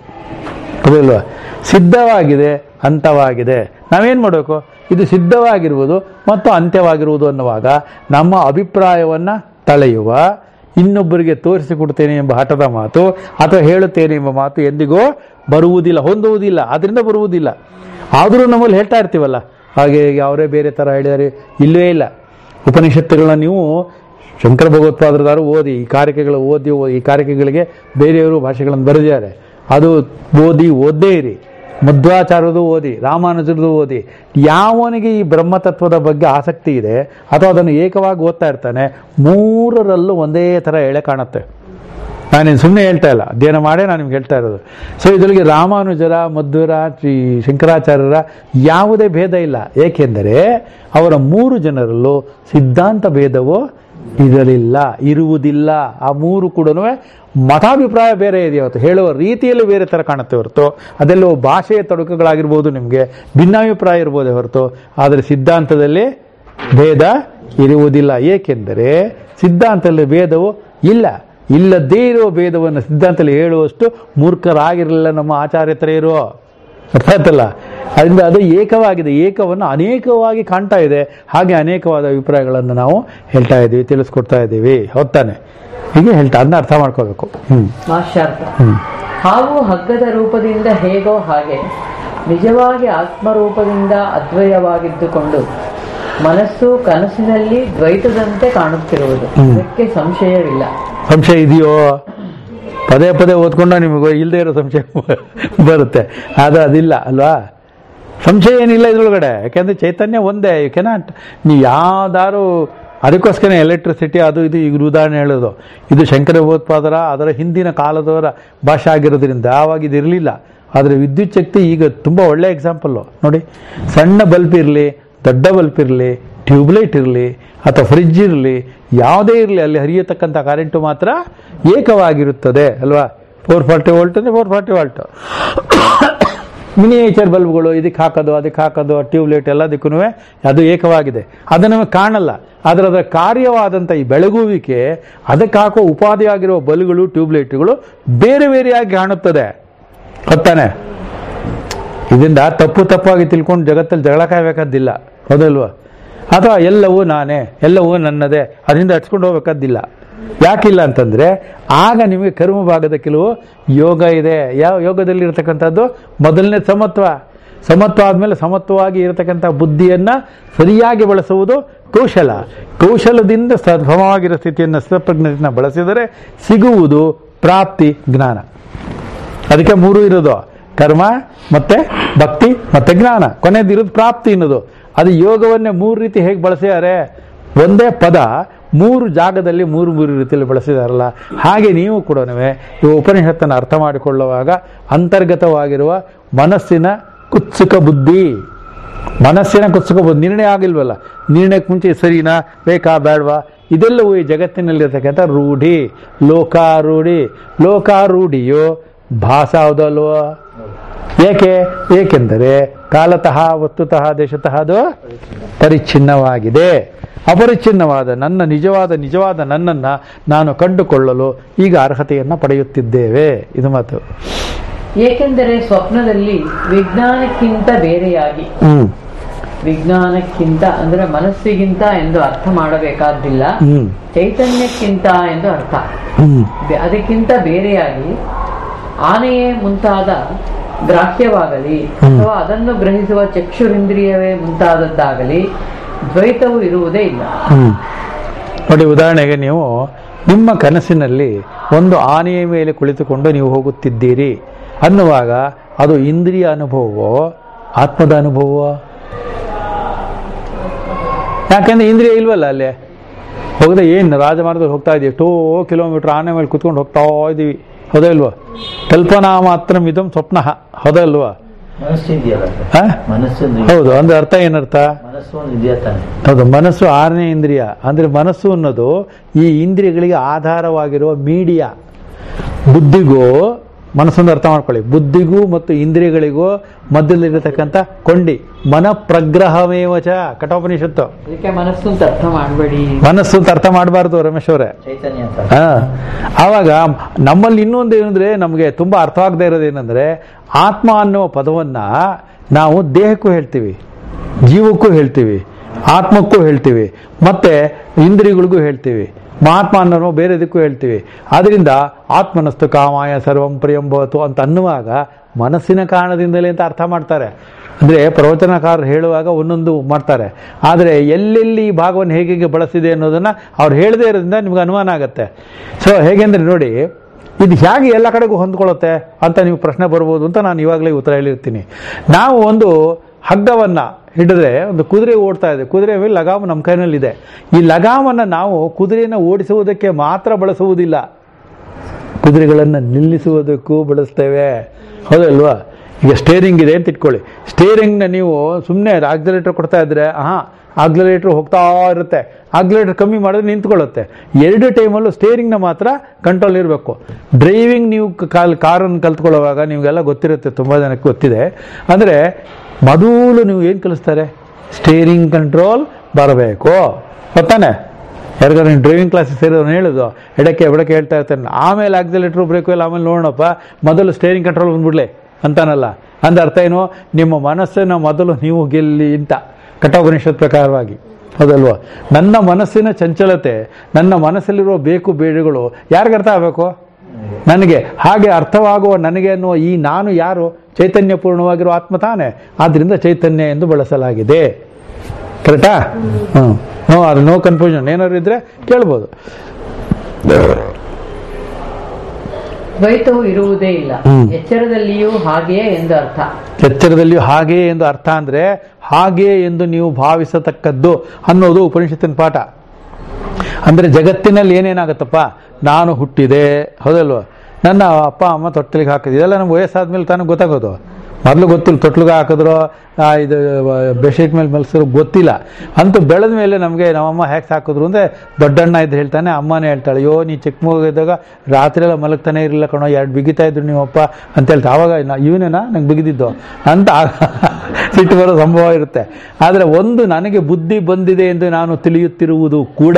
ಹೌದಲ್ವಾ ಸಿದ್ಧವಾಗಿದೆ ಅಂತವಾಗಿದೆ ನಾವೇನು ಮಾಡಬೇಕು ಇದು ಸಿದ್ಧವಾಗಿರುವುದು ಮತ್ತು ಅಂತ್ಯವಾಗಿರುವುದು ಅನ್ನುವಾಗ ನಮ್ಮ ಅಭಿಪ್ರಾಯವನ್ನು ತಳೆಯುವ ಇನ್ನೊಬ್ಬರಿಗೆ ತೋರಿಸಿಕೊಡ್ತೇನೆ ಎಂಬ ಹಠದ ಮಾತು ಅಥವಾ ಹೇಳುತ್ತೇನೆ ಎಂಬ ಮಾತು ಎಂದಿಗೂ ಬರುವುದಿಲ್ಲ ಹೊಂದುವುದಿಲ್ಲ ಅದರಿಂದ ಬರುವುದಿಲ್ಲ ಆದರೂ ನಮ್ಮಲ್ಲಿ ಹೇಳ್ತಾ ಇರ್ತೀವಲ್ಲ ಹಾಗೆ ಅವರೇ ಬೇರೆ ಥರ ಹೇಳಿದರೆ ಇಲ್ಲವೇ ಇಲ್ಲ ಉಪನಿಷತ್ತುಗಳನ್ನ ನೀವು ಶಂಕರ ಭಗವತ್ಪಾದರದಾರು ಓದಿ ಈ ಕಾರಿಕೆಗಳು ಓದಿ ಓದಿ ಈ ಕಾರಿಕೆಗಳಿಗೆ ಬೇರೆಯವರು ಭಾಷೆಗಳನ್ನು ಬರೆದಿದ್ದಾರೆ ಅದು ಓದಿ ಓದ್ದೇ ಇರಿ ಮಧ್ವಾಚಾರ್ಯದು ಓದಿ ರಾಮಾನುಜರದು ಓದಿ ಯಾವನಿಗೆ ಈ ಬ್ರಹ್ಮತತ್ವದ ಬಗ್ಗೆ ಆಸಕ್ತಿ ಇದೆ ಅಥವಾ ಅದನ್ನು ಏಕವಾಗಿ ಓದ್ತಾ ಇರ್ತಾನೆ ಮೂರರಲ್ಲೂ ಒಂದೇ ಥರ ಎಳೆ ಕಾಣುತ್ತೆ ನಾನೇನು ಸುಮ್ಮನೆ ಹೇಳ್ತಾ ಇಲ್ಲ ಅಧ್ಯಯನ ಮಾಡೇ ನಾನು ನಿಮ್ಗೆ ಹೇಳ್ತಾ ಇರೋದು ಸೊ ಇದರಲ್ಲಿ ರಾಮಾನುಜರ ಮಧ್ವರ ಶ್ರೀ ಶಂಕರಾಚಾರ್ಯರ ಯಾವುದೇ ಭೇದ ಇಲ್ಲ ಏಕೆಂದರೆ ಅವರ ಮೂರು ಜನರಲ್ಲೂ ಸಿದ್ಧಾಂತ ಭೇದವು ಇರಲಿಲ್ಲ ಇರುವುದಿಲ್ಲ ಆ ಮೂರು ಕೂಡ ಮತಾಭಿಪ್ರಾಯ ಬೇರೆ ಇದೆ ಇವತ್ತು ಹೇಳುವ ರೀತಿಯಲ್ಲಿ ಬೇರೆ ಥರ ಕಾಣುತ್ತೆ ಹೊರತು ಅದೆಲ್ಲೋ ಭಾಷೆಯ ತೊಡಕುಗಳಾಗಿರ್ಬೋದು ನಿಮಗೆ ಭಿನ್ನಾಭಿಪ್ರಾಯ ಇರ್ಬೋದೇ ಹೊರತು ಆದರೆ ಸಿದ್ಧಾಂತದಲ್ಲಿ ಭೇದ ಇರುವುದಿಲ್ಲ ಏಕೆಂದರೆ ಸಿದ್ಧಾಂತದಲ್ಲಿ ಭೇದವು ಇಲ್ಲ ಇಲ್ಲದೇ ಇರುವ ಭೇದವನ್ನು ಸಿದ್ಧಾಂತದಲ್ಲಿ ಹೇಳುವಷ್ಟು ಮೂರ್ಖರಾಗಿರಲಿಲ್ಲ ನಮ್ಮ ಆಚಾರ್ಯತರೆಯರು ಅರ್ಥ ಆಯ್ತಲ್ಲ ಅದರಿಂದ ಅದು ಏಕವಾಗಿದೆ ಏಕವನ್ನು ಅನೇಕವಾಗಿ ಕಾಣ್ತಾ ಇದೆ ಹಾಗೆ ಅನೇಕವಾದ ಅಭಿಪ್ರಾಯಗಳನ್ನು ನಾವು ಹೇಳ್ತಾ ಇದ್ದೀವಿ ತಿಳಿಸ್ಕೊಡ್ತಾ ಇದ್ದೀವಿ ಹೊತ್ತಾನೆ ಹೀಗೆ ಹೇಳ್ತಾ ಅದನ್ನ ಅರ್ಥ ಮಾಡ್ಕೋಬೇಕು ಹ್ಮ್ ಭಾಷ್ಯಾರ್ಥ ಹ್ಮ್ ಹಾವು ಹಗ್ಗದ ರೂಪದಿಂದ ಹೇಗೋ ಹಾಗೆ ನಿಜವಾಗಿ ಆತ್ಮರೂಪದಿಂದ ಅದ್ವಯವಾಗಿದ್ದುಕೊಂಡು ಮನಸ್ಸು ಕನಸಿನಲ್ಲಿ ದ್ವೈತದಂತೆ ಕಾಣುತ್ತಿರುವುದು ಹ್ಮ್. ಇದಕ್ಕೆ ಸಂಶಯವಿಲ್ಲ ಸಂಶಯ ಇದೆಯೋ ಪದೇ ಪದೇ ಓದ್ಕೊಂಡ ನಿಮಗೆ ಇಲ್ಲದೆ ಇರೋ ಸಂಶಯ ಬರುತ್ತೆ ಅದು ಅದಿಲ್ಲ ಅಲ್ವಾ ಸಂಶಯ ಏನಿಲ್ಲ ಇದ್ರೊಳಗಡೆ ಯಾಕೆಂದ್ರೆ ಚೈತನ್ಯ ಒಂದೇ ಯು ಕೆನಾಟ್ ನೀವು ಯಾವ್ದಾರು ಅದಕ್ಕೋಸ್ಕರ ಎಲೆಕ್ಟ್ರಿಸಿಟಿ ಅದು ಇದು ಈಗ ಉದಾಹರಣೆ ಹೇಳೋದು ಇದು ಶಂಕರ ಭಗವತ್ಪಾದರ ಅದರ ಹಿಂದಿನ ಕಾಲದವರ ಭಾಷೆ ಆಗಿರೋದ್ರಿಂದ ಆವಾಗ ಇದು ಇರಲಿಲ್ಲ ಆದರೆ ವಿದ್ಯುತ್ ಶಕ್ತಿ ಈಗ ತುಂಬ ಒಳ್ಳೆ ಎಕ್ಸಾಂಪಲ್ಲು ನೋಡಿ ಸಣ್ಣ ಬಲ್ಪ್ ಇರಲಿ ದೊಡ್ಡ ಬಲ್ಪ್ ಇರಲಿ ಟ್ಯೂಬ್ಲೈಟ್ ಇರಲಿ ಅಥವಾ ಫ್ರಿಡ್ಜ್ ಇರಲಿ ಯಾವುದೇ ಇರಲಿ ಅಲ್ಲಿ ಹರಿಯತಕ್ಕಂಥ ಕರೆಂಟು ಮಾತ್ರ ಏಕವಾಗಿರುತ್ತದೆ ಅಲ್ವಾ ಫೋರ್ ಫಾರ್ಟಿ ವೋಲ್ಟ್ ಅಂದರೆ ಫೋರ್ ಫಾರ್ಟಿ ವಾಲ್ಟ್ ಮಿನಿಯೇಚರ್ ಬಲ್ಬ್ಗಳು ಇದಕ್ಕೆ ಹಾಕೋದು ಅದಕ್ಕೆ ಹಾಕೋದು ಟ್ಯೂಬ್ಲೈಟ್ ಎಲ್ಲದಕ್ಕೂ ಅದು ಏಕವಾಗಿದೆ ಅದು ನಮಗೆ ಕಾಣಲ್ಲ ಆದರೆ ಅದರ ಕಾರ್ಯವಾದಂಥ ಈ ಬೆಳಗುವಿಕೆ ಅದಕ್ಕೆ ಹಾಕೋ ಉಪಾಧಿಯಾಗಿರುವ ಬಲ್ಬ್ಗಳು ಟ್ಯೂಬ್ಲೈಟ್ಗಳು ಬೇರೆ ಬೇರೆಯಾಗಿ ಕಾಣುತ್ತದೆ ಗೊತ್ತಾನೆ ಇದರಿಂದ ತಪ್ಪು ತಪ್ಪಾಗಿ ತಿಳ್ಕೊಂಡು ಜಗತ್ತಲ್ಲಿ ಜಗಳ ಕಾಯಬೇಕಾದ್ದಿಲ್ಲ ಹೌದಲ್ವಾ ಅಥವಾ ಎಲ್ಲವೂ ನಾನೇ ಎಲ್ಲವೂ ನನ್ನದೇ ಅದರಿಂದ ಹಚ್ಕೊಂಡು ಹೋಗ್ಬೇಕಾದ್ದಿಲ್ಲ ಯಾಕಿಲ್ಲ ಅಂತಂದ್ರೆ ಆಗ ನಿಮಗೆ ಕರ್ಮ ಭಾಗದ ಕೆಲವು ಯೋಗ ಇದೆ ಯಾವ ಯೋಗದಲ್ಲಿ ಇರತಕ್ಕಂಥದ್ದು ಮೊದಲನೇ ಸಮತ್ವ ಸಮತ್ವ ಆದಮೇಲೆ ಸಮತ್ವವಾಗಿ ಇರತಕ್ಕಂಥ ಬುದ್ಧಿಯನ್ನ ಸರಿಯಾಗಿ ಬಳಸುವುದು ಕೌಶಲ ಕೌಶಲದಿಂದ ಸಮವಾಗಿರೋ ಸ್ಥಿತಿಯನ್ನು ಸ್ಥಿತಪ್ರಜ್ಞತೆಯನ್ನು ಬಳಸಿದರೆ ಸಿಗುವುದು ಪ್ರಾಪ್ತಿ ಜ್ಞಾನ ಅದಕ್ಕೆ ಮೂರು ಇರೋದು ಕರ್ಮ ಮತ್ತೆ ಭಕ್ತಿ ಮತ್ತೆ ಜ್ಞಾನ ಕೊನೆಯದಿರೋದು ಪ್ರಾಪ್ತಿ ಅನ್ನೋದು ಅದು ಯೋಗವನ್ನೇ ಮೂರು ರೀತಿ ಹೇಗೆ ಬಳಸಿದ್ದಾರೆ ಒಂದೇ ಪದ ಮೂರು ಜಾಗದಲ್ಲಿ ಮೂರು ಮೂರು ರೀತಿಯಲ್ಲಿ ಬಳಸಿದಾರಲ್ಲ ಹಾಗೆ ನೀವು ಕೂಡ ಈ ಉಪನಿಷತ್ತನ್ನು ಅರ್ಥ ಮಾಡಿಕೊಳ್ಳುವಾಗ ಅಂತರ್ಗತವಾಗಿರುವ ಮನಸ್ಸಿನ ಕುತ್ಸುಕ ಬುದ್ಧಿ ಮನಸ್ಸಿನ ಕುತ್ಸುಕ ಬುದ್ಧಿ ನಿರ್ಣಯ ಆಗಿಲ್ವಲ್ಲ ನಿರ್ಣಯಕ್ಕೆ ಮುಂಚೆ ಸರಿನಾ ಬೇಕಾ ಬೇಡವಾ ಇದೆಲ್ಲವೂ ಈ ಜಗತ್ತಿನಲ್ಲಿರ್ತಕ್ಕಂಥ ರೂಢಿ ಲೋಕಾರೂಢಿ ಲೋಕಾರೂಢಿಯು ಭಾಸ ಹೌದಲ್ವೋ ಏಕೆ ಏಕೆಂದರೆ ಕಾಲತಃ ವಸ್ತುತಃ ದೇಶತಃ ಅದು ಪರಿಚ್ಛಿನ್ನವಾಗಿದೆ ಅಪರಿಚ್ಛಿನ್ನವಾದ ನನ್ನ ನಿಜವಾದ ನಿಜವಾದ ನನ್ನನ್ನ ನಾನು ಕಂಡುಕೊಳ್ಳಲು ಈಗ ಅರ್ಹತೆಯನ್ನು ಪಡೆಯುತ್ತಿದ್ದೇವೆ ಇದು ಮಾತು ಏಕೆಂದರೆ ಸ್ವಪ್ನದಲ್ಲಿ ವಿಜ್ಞಾನಕ್ಕಿಂತ ಬೇರೆಯಾಗಿ ಹ್ಮ್ ವಿಜ್ಞಾನಕ್ಕಿಂತ ಅಂದ್ರೆ ಮನಸ್ಸಿಗಿಂತ ಎಂದು ಅರ್ಥ ಮಾಡಬೇಕಾದ್ದಿಲ್ಲ ಹ್ಮ್ ಚೈತನ್ಯಕ್ಕಿಂತ ಎಂದು ಅರ್ಥ ಹ್ಮ್ ಬೆ- ಅದಕ್ಕಿಂತ ಬೇರೆಯಾಗಿ ಆನೆಯೇ ಮುಂತಾದ ಗ್ರಾಹ್ಯವಾಗಲಿ ಹ್ಮ್. ಅಥವಾ ಅದನ್ನು ಗ್ರಹಿಸುವ ಚಕ್ಷುರಿಂದ್ರಿಯವೇ ಮುಂತಾದದ್ದಾಗಲಿ ದ್ವೈತವು ಇರುವುದೇ ಇಲ್ಲ ಹ್ಮ್ ನೋಡಿ ಉದಾಹರಣೆಗೆ ನೀವು ನಿಮ್ಮ ಕನಸಿನಲ್ಲಿ ಒಂದು ಆನೆಯ ಮೇಲೆ ಕುಳಿತುಕೊಂಡು ನೀವು ಹೋಗುತ್ತಿದ್ದೀರಿ ಅನ್ನುವಾಗ ಅದು ಇಂದ್ರಿಯ ಅನುಭವವೋ ಆತ್ಮದ ಅನುಭವವೋ ಯಾಕಂದ್ರೆ ಇಂದ್ರಿಯ ಇಲ್ವಲ್ಲ ಅಲ್ಲಿ ಹೋಗದೆ ಏನು ರಾಜಮಾರ್ಗದಲ್ಲಿ ಹೋಗ್ತಾ ಇದೀವಿ ಎಷ್ಟೋ ಕಿಲೋಮೀಟರ್ ಆನೆ ಮೇಲೆ ಕುತ್ಕೊಂಡು ಹೋಗ್ತಾ ಇದೀವಿ ಹೌದಾ ಇಲ್ವಾ ಕಲ್ಪನಾ ಮಾತ್ರ ಇದಂ ಸ್ವಪ್ನ ಹೌದಾ ಇಲ್ವಾ ಮನಸ್ಸು ಇದೆಯಲ್ಲ ಸರ್? ಹಾ? ಮನಸ್ಸು ಒಂದು- ಹೌದು ಅಂದ್ರೆ ಅರ್ಥ ಏನರ್ಥ ಮನಸ್ಸು ಒಂದು ಇದೆಯಾ ತಾನೆ ಹೌದು ಮನಸ್ಸು ಆರನೇ ಇಂದ್ರಿಯ ಅಂದ್ರೆ ಮನಸ್ಸು ಅನ್ನೋದು ಈ ಇಂದ್ರಿಯಗಳಿಗೆ ಆಧಾರವಾಗಿರುವ ಮೀಡಿಯಾ ಬುದ್ಧಿಗೂ ಮನಸ್ಸೊಂದು ಅರ್ಥ ಮಾಡ್ಕೊಳ್ಳಿ ಬುದ್ಧಿಗೂ ಮತ್ತು ಇಂದ್ರಿಯಗಳಿಗೂ ಮಧ್ಯದಲ್ಲಿರತಕ್ಕಂಥ ಕೊಂಡಿ ಮನ ಪ್ರಗ್ರಹಮೇವಚ ಕಠೋಪನಿಷತ್ತು ಅದಕ್ಕೆ ಮನಸ್ಸು ಅಂತ ಅರ್ಥ ಮಾಡಬೇಡಿ ಮನಸ್ಸು ಅಂತ ಅರ್ಥ ಮಾಡಬಾರ್ದು ರಮೇಶ್ ಅವರೇ ಚೈತನ್ಯ ಅಂತ ಹಾ ಆವಾಗ ನಮ್ಮಲ್ಲಿ ಇನ್ನೊಂದು ಏನಂದ್ರೆ ನಮಗೆ ತುಂಬಾ ಅರ್ಥವಾಗದೇ ಇರೋದು ಏನಂದ್ರೆ ಆತ್ಮ ಅನ್ನುವ ಪದವನ್ನ ನಾವು ದೇಹಕ್ಕೂ ಹೇಳ್ತೀವಿ ಜೀವಕ್ಕೂ ಹೇಳ್ತೀವಿ ಆತ್ಮಕ್ಕೂ ಹೇಳ್ತೀವಿ ಮತ್ತೆ ಇಂದ್ರಿಯಗಳಿಗೂ ಹೇಳ್ತೀವಿ ಮಹಾತ್ಮ ಅನ್ನೋ ಬೇರೆದಕ್ಕೂ ಹೇಳ್ತೀವಿ ಆದ್ರಿಂದ ಆತ್ಮನಸ್ತು ಕಾಮಾಯ ಸರ್ವಂ ಪ್ರಿಯಂಭವತು ಅಂತ ಅನ್ನುವಾಗ ಮನಸ್ಸಿನ ಕಾರಣದಿಂದಲೇ ಅಂತ ಅರ್ಥ ಮಾಡ್ತಾರೆ ಅಂದ್ರೆ ಪ್ರವಚನಕಾರರು ಹೇಳುವಾಗ ಒಂದೊಂದು ಮಾಡ್ತಾರೆ ಆದರೆ ಎಲ್ಲೆಲ್ಲಿ ಈ ಭಾಗವನ್ನು ಹೇಗೆ ಹೇಗೆ ಬಳಸಿದೆ ಅನ್ನೋದನ್ನ ಅವ್ರು ಹೇಳದೇ ಇರೋದ್ರಿಂದ ನಿಮ್ಗೆ ಅನುಮಾನ ಆಗುತ್ತೆ ಸೊ ಹೇಗೆಂದ್ರೆ ನೋಡಿ ಇದು ಹೇಗೆ ಎಲ್ಲ ಕಡೆಗೂ ಹೊಂದ್ಕೊಳ್ಳುತ್ತೆ ಅಂತ ನೀವು ಪ್ರಶ್ನೆ ಬರ್ಬೋದು ಅಂತ ನಾನು ಇವಾಗಲೇ ಉತ್ತರ ಹೇಳಿರ್ತೀನಿ ನಾವು ಒಂದು ಹಗ್ಗವನ್ನ ಹಿಡಿದ್ರೆ ಒಂದು ಕುದುರೆ ಓಡ್ತಾ ಇದೆ ಕುದುರೆ ಮೇಲೆ ಲಗಾಮ್ ನಮ್ಮ ಕೈನಲ್ಲಿದೆ ಈ ಲಗಾಮನ್ನು ನಾವು ಕುದುರೆಯನ್ನು ಓಡಿಸುವುದಕ್ಕೆ ಮಾತ್ರ ಬಳಸುವುದಿಲ್ಲ ಕುದುರೆಗಳನ್ನು ನಿಲ್ಲಿಸುವುದಕ್ಕೂ ಬಳಸ್ತೇವೆ ಹೌದಲ್ವಾ ಈಗ ಸ್ಟೇರಿಂಗ್ ಇದೆ ಅಂತ ಇಟ್ಕೊಳ್ಳಿ ಸ್ಟೇರಿಂಗ್ನ ನೀವು ಸುಮ್ಮನೆ ಆಕ್ಸಿಲೇಟರ್ ಕೊಡ್ತಾ ಇದ್ರೆ ಹಾ ಆಕ್ಸಿಲೇಟರ್ ಹೋಗ್ತಾ ಇರುತ್ತೆ ಆಕ್ಸಿಲೇಟರ್ ಕಮ್ಮಿ ಮಾಡಿದ್ರೆ ನಿಂತ್ಕೊಳ್ಳುತ್ತೆ ಎರಡು ಟೈಮಲ್ಲೂ ಸ್ಟೇರಿಂಗ್ನ ಮಾತ್ರ ಕಂಟ್ರೋಲ್ ಇರಬೇಕು ಡ್ರೈವಿಂಗ್ ನೀವು ಕಾಲ್ ಕಾರನ್ನು ಕಲ್ತ್ಕೊಳ್ಳುವಾಗ ನಿಮಗೆಲ್ಲ ಗೊತ್ತಿರುತ್ತೆ ತುಂಬ ಜನಕ್ಕೆ ಗೊತ್ತಿದೆ ಅಂದರೆ ಮೊದಲು ನೀವು ಏನು ಕಲಿಸ್ತಾರೆ ಸ್ಟೇರಿಂಗ್ ಕಂಟ್ರೋಲ್ ಬರಬೇಕು ಗೊತ್ತಾನೆ ಯಾರಿಗಾರು ನೀನು ಡ್ರೈವಿಂಗ್ ಕ್ಲಾಸಿಗೆ ಸೇರಿದವನು ಹೇಳೋದು ಎಡಕ್ಕೆ ಎಡಕ್ಕೆ ಹೇಳ್ತಾ ಇರ್ತಾನೆ ಆಮೇಲೆ ಆಕ್ಸಿಲೇಟ್ರು ಬ್ರೇಕು ಇಲ್ಲ ಆಮೇಲೆ ನೋಡೋಣಪ್ಪ ಮೊದಲು ಸ್ಟೇರಿಂಗ್ ಕಂಟ್ರೋಲ್ ಬಂದ್ಬಿಡ್ಲೆ ಅಂತಾನಲ್ಲ ಅಂದ ಅರ್ಥ ಏನು ನಿಮ್ಮ ಮನಸ್ಸನ್ನು ಮೊದಲು ನೀವು ಗೆಲ್ಲಿ ಅಂತ ಕಠೋಪನಿಷತ್ ಪ್ರಕಾರವಾಗಿ ಹೌದಲ್ವಾ ನನ್ನ ಮನಸ್ಸಿನ ಚಂಚಲತೆ ನನ್ನ ಮನಸ್ಸಲ್ಲಿರುವ ಬೇಕು ಬೇಡುಗಳು ಯಾರಿಗೆ ಅರ್ಥ ಆಗಬೇಕು ನನಗೆ ಹಾಗೆ ಅರ್ಥವಾಗುವ ನನಗೆ ಅನ್ನುವ ಈ ನಾನು ಯಾರು ಚೈತನ್ಯ ಪೂರ್ಣವಾಗಿರೋ ಆತ್ಮ ತಾನೇ ಆದ್ರಿಂದ ಚೈತನ್ಯ ಎಂದು ಬಳಸಲಾಗಿದೆ ಕರೆಕ್ಟಾ ಹ್ಮ್ ನೋ ಅದು ನೋ ಕನ್ಫ್ಯೂಷನ್ ಏನಾದ್ರು ಇದ್ರೆ ಕೇಳ್ಬೋದು ದ್ವೈತವು ಇರುವುದೇ ಇಲ್ಲ ಹ್ಮ್. ಎಚ್ಚರದಲ್ಲಿಯೂ ಹಾಗೆಯೇ ಎಂದು ಅರ್ಥ ಎಚ್ಚರದಲ್ಲಿಯೂ ಹಾಗೆಯೇ ಎಂದು ಅರ್ಥ ಅಂದ್ರೆ ಹಾಗೆಯೇ ಎಂದು ನೀವು ಭಾವಿಸತಕ್ಕದ್ದು ಅನ್ನೋದು ಉಪನಿಷತ್ತಿನ ಪಾಠ ಅಂದ್ರೆ ಜಗತ್ತಿನಲ್ಲಿ ಏನೇನಾಗತ್ತಪ್ಪ ನಾನು ಹುಟ್ಟಿದೆ ಹೌದಲ್ವ ನನ್ನ ಅಪ್ಪ ಅಮ್ಮ ತೊಟ್ಟಲಿಗೆ ಹಾಕಿದೆ ಇದೆಲ್ಲ ನಮ್ಗೆ ವಯಸ್ಸಾದ್ಮೇಲೆ ತಾನು ಗೊತ್ತಾಗೋದು ಮೊದಲು ಗೊತ್ತಿಲ್ಲ ತೊಟ್ಲಿಗೆ ಹಾಕಿದ್ರು ಆ, ಇದು ಬೆಡ್ಶೀಟ್ ಮೇಲೆ ಮಲ್ಸಿದ್ರು ಗೊತ್ತಿಲ್ಲ ಅಂತೂ ಬೆಳೆದ ಮೇಲೆ ನಮಗೆ ನಮ್ಮಮ್ಮ ಹೇಗೆ ಸಾಕಿದ್ರು ಅಂದರೆ ದೊಡ್ಡಣ್ಣ ಇದ್ದು ಹೇಳ್ತಾನೆ ಅಮ್ಮನೇ ಹೇಳ್ತಾಳೆ ಅಯ್ಯೋ ನೀ ಚಿಕ್ಕ ಮಗು ಇದ್ದಾಗ ರಾತ್ರಿ ಎಲ್ಲ ಮಲಗ್ತಾನೆ ಇರಲಿಲ್ಲ ಕಣೋ ಎರಡು ಬಿಗಿತಾ ಇದ್ರು ನೀವಪ್ಪ ಅಂತ ಹೇಳ್ತಾ ಆವಾಗ ನಾ ಇವನೇನಾ ನಂಗೆ ಬಿಗಿದಿದ್ದು ಅಂತ ಸಿಟ್ಟು ಬರೋ ಸಂಭವ ಇರುತ್ತೆ ಆದರೆ ಒಂದು ನನಗೆ ಬುದ್ಧಿ ಬಂದಿದೆ ಎಂದು ನಾನು ತಿಳಿಯುತ್ತಿರುವುದು ಕೂಡ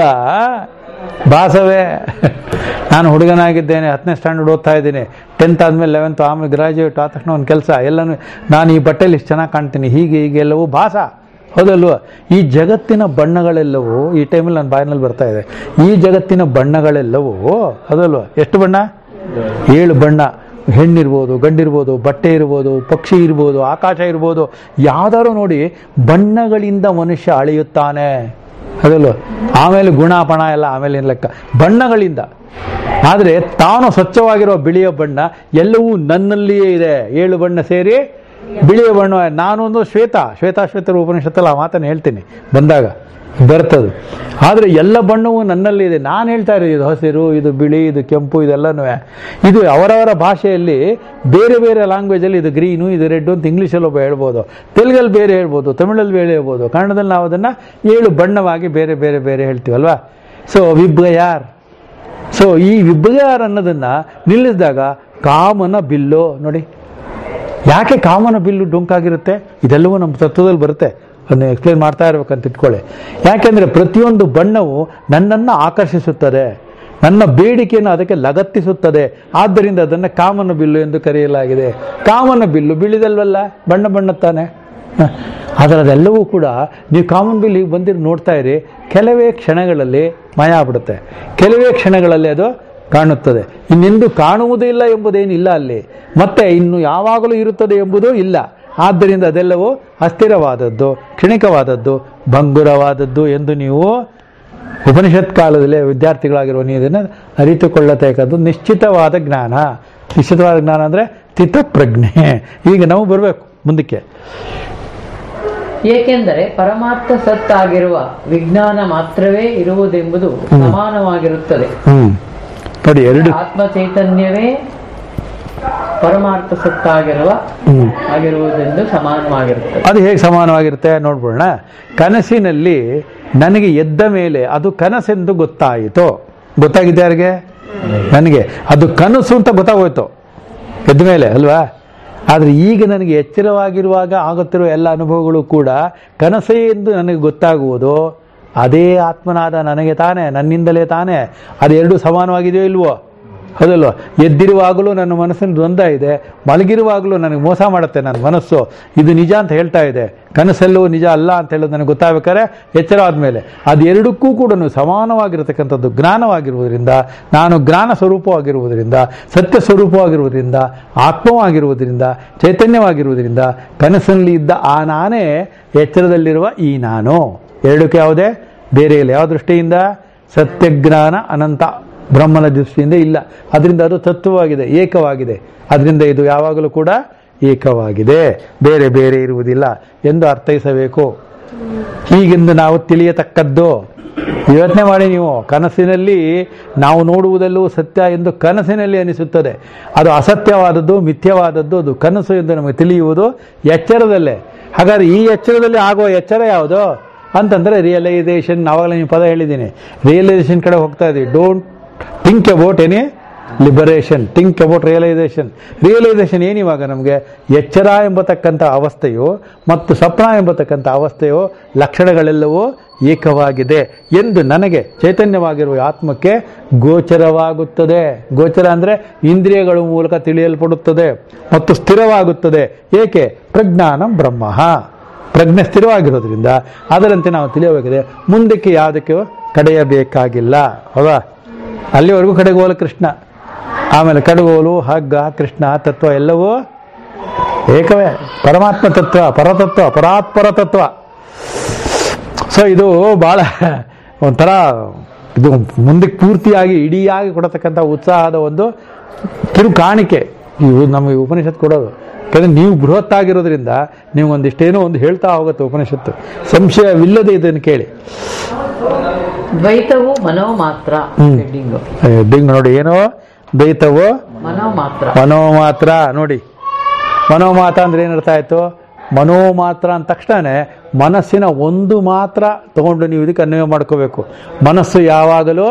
ಭಾಸವೇ ನಾನು ಹುಡುಗನಾಗಿದ್ದೇನೆ ಹತ್ತನೇ ಸ್ಟ್ಯಾಂಡರ್ಡ್ ಓದ್ತಾ ಇದ್ದೀನಿ ಟೆಂತ್ ಆದಮೇಲೆ ಲೆವೆಂತ್ ಆಮೇಲೆ ಗ್ರಾಜ್ಯುಯೇಟ್ ಆದ ತಕ್ಷಣ ಒಂದು ಕೆಲಸ ಎಲ್ಲನೂ ನಾನು ಈ ಬಟ್ಟೆಲಿ ಇಷ್ಟು ಚೆನ್ನಾಗಿ ಕಾಣ್ತೀನಿ ಹೀಗೆ ಹೀಗೆ ಎಲ್ಲವೂ ಭಾಸ ಹೌದಲ್ವ ಈ ಜಗತ್ತಿನ ಬಣ್ಣಗಳೆಲ್ಲವೂ ಈ ಟೈಮಲ್ಲಿ ನನ್ನ ಬಾಯಿನಲ್ಲಿ ಬರ್ತಾ ಇದೆ ಈ ಜಗತ್ತಿನ ಬಣ್ಣಗಳೆಲ್ಲವೂ ಹೌದಲ್ವ ಎಷ್ಟು ಬಣ್ಣ ಏಳು ಬಣ್ಣ ಹೆಣ್ಣಿರ್ಬೋದು ಗಂಡಿರ್ಬೋದು ಬಟ್ಟೆ ಇರ್ಬೋದು ಪಕ್ಷಿ ಇರ್ಬೋದು ಆಕಾಶ ಇರ್ಬೋದು ಯಾವ್ದಾದ್ರು ನೋಡಿ ಬಣ್ಣಗಳಿಂದ ಮನುಷ್ಯ ಅಳೆಯುತ್ತಾನೆ ಅದಲ್ವ ಆಮೇಲೆ ಗುಣ ಪಣ ಎಲ್ಲ ಆಮೇಲೆ ಏನ್ ಲೆಕ್ಕ ಬಣ್ಣಗಳಿಂದ ಆದರೆ ತಾನು ಸ್ವಚ್ಛವಾಗಿರೋ ಬಿಳಿಯ ಬಣ್ಣ ಎಲ್ಲವೂ ನನ್ನಲ್ಲಿಯೇ ಇದೆ ಏಳು ಬಣ್ಣ ಸೇರಿ ಬಿಳಿಯ ಬಣ್ಣ ನಾನೊಂದು ಶ್ವೇತ ಶ್ವೇತಾಶ್ವೇತರ ಉಪನಿಷತ್ತಲ್ಲ ಆ ಮಾತನ್ನು ಹೇಳ್ತೀನಿ ಬಂದಾಗ ಬರ್ತದು ಆದರೆ ಎಲ್ಲ ಬಣ್ಣವೂ ನನ್ನಲ್ಲಿ ಇದೆ ನಾನು ಹೇಳ್ತಾ ಇರೋದು ಇದು ಹಸಿರು ಇದು ಬಿಳಿ ಇದು ಕೆಂಪು ಇದೆಲ್ಲನೂ ಇದು ಅವರವರ ಭಾಷೆಯಲ್ಲಿ ಬೇರೆ ಬೇರೆ ಲ್ಯಾಂಗ್ವೇಜಲ್ಲಿ ಇದು ಗ್ರೀನು ಇದು ರೆಡ್ ಅಂತ ಇಂಗ್ಲೀಷಲ್ಲಿ ಒಬ್ಬ ಹೇಳ್ಬೋದು ತೆಲುಗಲ್ಲಿ ಬೇರೆ ಹೇಳ್ಬೋದು ತಮಿಳಲ್ಲಿ ಬೇರೆ ಹೇಳ್ಬೋದು ಕನ್ನಡದಲ್ಲಿ ನಾವು ಅದನ್ನು ಏಳು ಬಣ್ಣವಾಗಿ ಬೇರೆ ಬೇರೆ ಬೇರೆ ಹೇಳ್ತೀವಲ್ವಾ ಸೊ ವಿಬ್ಗಯಾರ್ ಸೊ ಈ ವಿಬ್ಗಯಾರ್ ಅನ್ನೋದನ್ನ ನಿಲ್ಲಿಸಿದಾಗ ಕಾಮನ ಬಿಲ್ಲು ನೋಡಿ ಯಾಕೆ ಕಾಮನ ಬಿಲ್ಲು ಡೊಂಕಾಗಿರುತ್ತೆ ಇದೆಲ್ಲವೂ ನಮ್ಮ ತತ್ವದಲ್ಲಿ ಬರುತ್ತೆ ಅದನ್ನ ಎಕ್ಸ್ಪ್ಲೇನ್ ಮಾಡ್ತಾ ಇರ್ಬೇಕಂತ ಇಟ್ಕೊಳ್ಳಿ ಯಾಕೆಂದ್ರೆ ಪ್ರತಿಯೊಂದು ಬಣ್ಣವು ನನ್ನನ್ನು ಆಕರ್ಷಿಸುತ್ತದೆ ನನ್ನ ಬೇಡಿಕೆಯನ್ನು ಅದಕ್ಕೆ ಲಗತ್ತಿಸುತ್ತದೆ ಆದ್ದರಿಂದ ಅದನ್ನು ಕಾಮನ ಬಿಲ್ಲು ಎಂದು ಕರೆಯಲಾಗಿದೆ ಕಾಮನ ಬಿಲ್ಲು ಬಿಳಿದಲ್ವಲ್ಲ ಬಣ್ಣ ಬಣ್ಣ ತಾನೆ ಹ. ಆದರೆ ಅದೆಲ್ಲವೂ ಕೂಡ ನೀವು ಕಾಮನ್ ಬಿಲ್ ಈಗ ಬಂದಿರೋ ನೋಡ್ತಾ ಇರಿ ಕೆಲವೇ ಕ್ಷಣಗಳಲ್ಲಿ ಮಯ ಆಗ್ಬಿಡುತ್ತೆ ಕೆಲವೇ ಕ್ಷಣಗಳಲ್ಲಿ ಅದು ಕಾಣುತ್ತದೆ ಇನ್ನೆಂದು ಕಾಣುವುದೇ ಇಲ್ಲ ಎಂಬುದೇನಿಲ್ಲ ಅಲ್ಲಿ ಮತ್ತೆ ಇನ್ನು ಯಾವಾಗಲೂ ಇರುತ್ತದೆ ಎಂಬುದೂ ಇಲ್ಲ ಆದ್ದರಿಂದ ಅದೆಲ್ಲವೂ ಅಸ್ಥಿರವಾದದ್ದು ಕ್ಷಣಿಕವಾದದ್ದು ಭಂಗುರವಾದದ್ದು ಎಂದು ನೀವು ಉಪನಿಷತ್ ಕಾಲದಲ್ಲಿ ವಿದ್ಯಾರ್ಥಿಗಳಾಗಿರುವ ನೀವು ಇದನ್ನು ಅರಿತುಕೊಳ್ಳತಕ್ಕದ್ದು ನಿಶ್ಚಿತವಾದ ಜ್ಞಾನ ನಿಶ್ಚಿತವಾದ ಜ್ಞಾನ ಅಂದರೆ ಸ್ಥಿತಪ್ರಜ್ಞೆ ಈಗ ನಾವು ಬರಬೇಕು ಮುಂದಕ್ಕೆ ಏಕೆಂದರೆ ಪರಮಾರ್ಥ ಸತ್ತಾಗಿರುವ ವಿಜ್ಞಾನ ಮಾತ್ರವೇ ಇರುವುದೆಂಬುದು ಸಮಾನವಾಗಿರುತ್ತದೆ ಹ್ಮ್ ನೋಡಿ ಎರಡು ಆತ್ಮ ಚೈತನ್ಯವೇ ಪರಮಾರ್ಥ ಸತ್ತಾಗಿರುವ ಹ್ಮ್ ಆಗಿರುವುದೆಂದು ಸಮಾನವಾಗಿರುತ್ತದೆ ಅದು ಹೇಗೆ ಸಮಾನವಾಗಿರುತ್ತೆ ನೋಡ್ಬೋಣ ಕನಸಿನಲ್ಲಿ ನನಗೆ ಎದ್ದ ಮೇಲೆ ಅದು ಕನಸೆಂದು ಗೊತ್ತಾಯಿತು ಗೊತ್ತಾಗಿದೆ ಯಾರಿಗೆ ನನಗೆ ಅದು ಕನಸು ಅಂತ ಗೊತ್ತಾಗೋಯ್ತು ಎದ್ದ ಮೇಲೆ ಅಲ್ವಾ ಆದರೆ ಈಗ ನನಗೆ ಎಚ್ಚರವಾಗಿರುವಾಗ ಆಗುತ್ತಿರುವ ಎಲ್ಲ ಅನುಭವಗಳು ಕೂಡ ಕನಸೇ ಎಂದು ನನಗೆ ಗೊತ್ತಾಗುವುದು ಅದೇ ಆತ್ಮನಾದ ನನಗೆ ತಾನೇ ನನ್ನಿಂದಲೇ ತಾನೇ ಅದೆರಡು ಸಮಾನವಾಗಿದೆಯೋ ಇಲ್ವೋ ಹೌದಲ್ವ ಎದ್ದಿರುವಾಗಲೂ ನನ್ನ ಮನಸ್ಸಿನ ದ್ವಂದ್ವ ಇದೆ ಮಲಗಿರುವಾಗಲೂ ನನಗೆ ಮೋಸ ಮಾಡುತ್ತೆ ನನ್ನ ಮನಸ್ಸು ಇದು ನಿಜ ಅಂತ ಹೇಳ್ತಾ ಇದೆ ಕನಸಲ್ಲೂ ನಿಜ ಅಲ್ಲ ಅಂತ ಹೇಳೋದು ನನಗೆ ಗೊತ್ತಾಗಬೇಕಾದ್ರೆ ಎಚ್ಚರ ಆದಮೇಲೆ ಅದೆರಡಕ್ಕೂ ಕೂಡ ಸಮಾನವಾಗಿರತಕ್ಕಂಥದ್ದು ಜ್ಞಾನವಾಗಿರುವುದರಿಂದ ನಾನು ಜ್ಞಾನ ಸ್ವರೂಪವಾಗಿರುವುದರಿಂದ ಸತ್ಯ ಸ್ವರೂಪವಾಗಿರುವುದರಿಂದ ಆತ್ಮವಾಗಿರುವುದರಿಂದ ಚೈತನ್ಯವಾಗಿರುವುದರಿಂದ ಕನಸಿನಲ್ಲಿ ಇದ್ದ ಆ ನಾನೇ ಎಚ್ಚರದಲ್ಲಿರುವ ಈ ನಾನು ಎರಡಕ್ಕೆ ಯಾವುದೇ ಬೇರೆ ಇಲ್ಲ ಯಾವ ದೃಷ್ಟಿಯಿಂದ ಸತ್ಯಜ್ಞಾನ ಅನಂತ ಬ್ರಹ್ಮನ ದೃಷ್ಟಿಯಿಂದ ಇಲ್ಲ ಅದರಿಂದ ಅದು ತತ್ವವಾಗಿದೆ ಏಕವಾಗಿದೆ ಅದರಿಂದ ಇದು ಯಾವಾಗಲೂ ಕೂಡ ಏಕವಾಗಿದೆ ಬೇರೆ ಬೇರೆ ಇರುವುದಿಲ್ಲ ಎಂದು ಅರ್ಥೈಸಬೇಕು ಹೀಗೆಂದು ನಾವು ತಿಳಿಯತಕ್ಕದ್ದು ಯೋಚನೆ ಮಾಡಿ ನೀವು ಕನಸಿನಲ್ಲಿ ನಾವು ನೋಡುವುದೆಲ್ಲವೂ ಸತ್ಯ ಎಂದು ಕನಸಿನಲ್ಲಿ ಅನಿಸುತ್ತದೆ ಅದು ಅಸತ್ಯವಾದದ್ದು ಮಿಥ್ಯವಾದದ್ದು ಅದು ಕನಸು ಎಂದು ನಮಗೆ ತಿಳಿಯುವುದು ಎಚ್ಚರದಲ್ಲೇ ಹಾಗಾದ್ರೆ ಈ ಎಚ್ಚರದಲ್ಲಿ ಆಗುವ ಎಚ್ಚರ ಯಾವುದು ಅಂತಂದರೆ ರಿಯಲೈಸೇಷನ್ ಆವಾಗಲೇ ನೀವು ಪದ ಹೇಳಿದ್ದೀನಿ ರಿಯಲೈಸೇಷನ್ ಕಡೆ ಹೋಗ್ತಾ ಇದ್ದೀವಿ don't think about any liberation think about realisation realisation ಏನಿವಾಗ ನಮಗೆ ಎಚ್ಚರ ಎಂಬತಕ್ಕಂಥ ಅವಸ್ಥೆಯು ಮತ್ತು ಸ್ವಪ್ನ ಎಂಬತಕ್ಕಂಥ ಅವಸ್ಥೆಯು ಲಕ್ಷಣಗಳೆಲ್ಲವೂ ಏಕವಾಗಿದೆ ಎಂದು ನನಗೆ ಚೈತನ್ಯವಾಗಿರುವ ಆತ್ಮಕ್ಕೆ ಗೋಚರವಾಗುತ್ತದೆ ಗೋಚರ ಅಂದರೆ ಇಂದ್ರಿಯಗಳ ಮೂಲಕ ತಿಳಿಯಲ್ಪಡುತ್ತದೆ ಮತ್ತು ಸ್ಥಿರವಾಗುತ್ತದೆ ಏಕೆ ಪ್ರಜ್ಞಾನಂ ಬ್ರಹ್ಮ ಪ್ರಜ್ಞೆ ಸ್ಥಿರವಾಗಿರೋದ್ರಿಂದ ಅದರಂತೆ ನಾವು ತಿಳಿಯಬೇಕಿದೆ ಮುಂದಕ್ಕೆ ಯಾವುದಕ್ಕೆ ಕಡೆಯಬೇಕಾಗಿಲ್ಲ ಹೌದಾ ಅಲ್ಲಿವರೆಗೂ ಕಡೆಗೋಲು ಕೃಷ್ಣ ಆಮೇಲೆ ಕಡೆಗೋಲು ಹಗ್ಗ ಕೃಷ್ಣ ತತ್ವ ಎಲ್ಲವೂ ಏಕವೇ ಪರಮಾತ್ಮ ತತ್ವ ಪರತತ್ವ ಪರಾತ್ಪರ ತತ್ವ ಸೊ ಇದು ಬಹಳ ಒಂಥರ ಇದು ಮುಂದಕ್ಕೆ ಪೂರ್ತಿಯಾಗಿ ಇಡಿಯಾಗಿ ಕೊಡತಕ್ಕಂಥ ಉತ್ಸಾಹದ ಒಂದು ಕಿರು ಕಾಣಿಕೆ ಇವು ನಮಗೆ ಉಪನಿಷತ್ ಕೊಡೋದು ಯಾಕಂದ್ರೆ ನೀವು ಬೃಹತ್ತಾಗಿರೋದ್ರಿಂದ ನೀವು ಒಂದಿಷ್ಟೇನೋ ಒಂದು ಹೇಳ್ತಾ ಹೋಗುತ್ತೆ ಉಪನಿಷತ್ತು ಸಂಶಯವಿಲ್ಲದೆ ಇದನ್ನು ಕೇಳಿ ದ್ವೈತವು ಮನೋ ಮಾತ್ರ ಹ್ಮ್. ಹೆಡ್ಡಿಂಗು ಡಿಂಗ್ ನೋಡಿ ಏನೋ ದ್ವೈತವೋ ಮನೋ ಮಾತ್ರ ಮನೋ ಮಾತ್ರ ನೋಡಿ ಮನೋಮಾತ್ರ ಅಂದ್ರೆ ಏನರ್ಥ ಆಯ್ತು ಮನೋಮಾತ್ರ ಅಂದ ತಕ್ಷಣನೇ ಮನಸ್ಸಿನ ಒಂದು ಮಾತ್ರ ತಗೊಂಡು ನೀವು ಇದಕ್ಕೆ ಅನ್ವಯ ಮಾಡ್ಕೋಬೇಕು ಮನಸ್ಸು ಯಾವಾಗಲೂ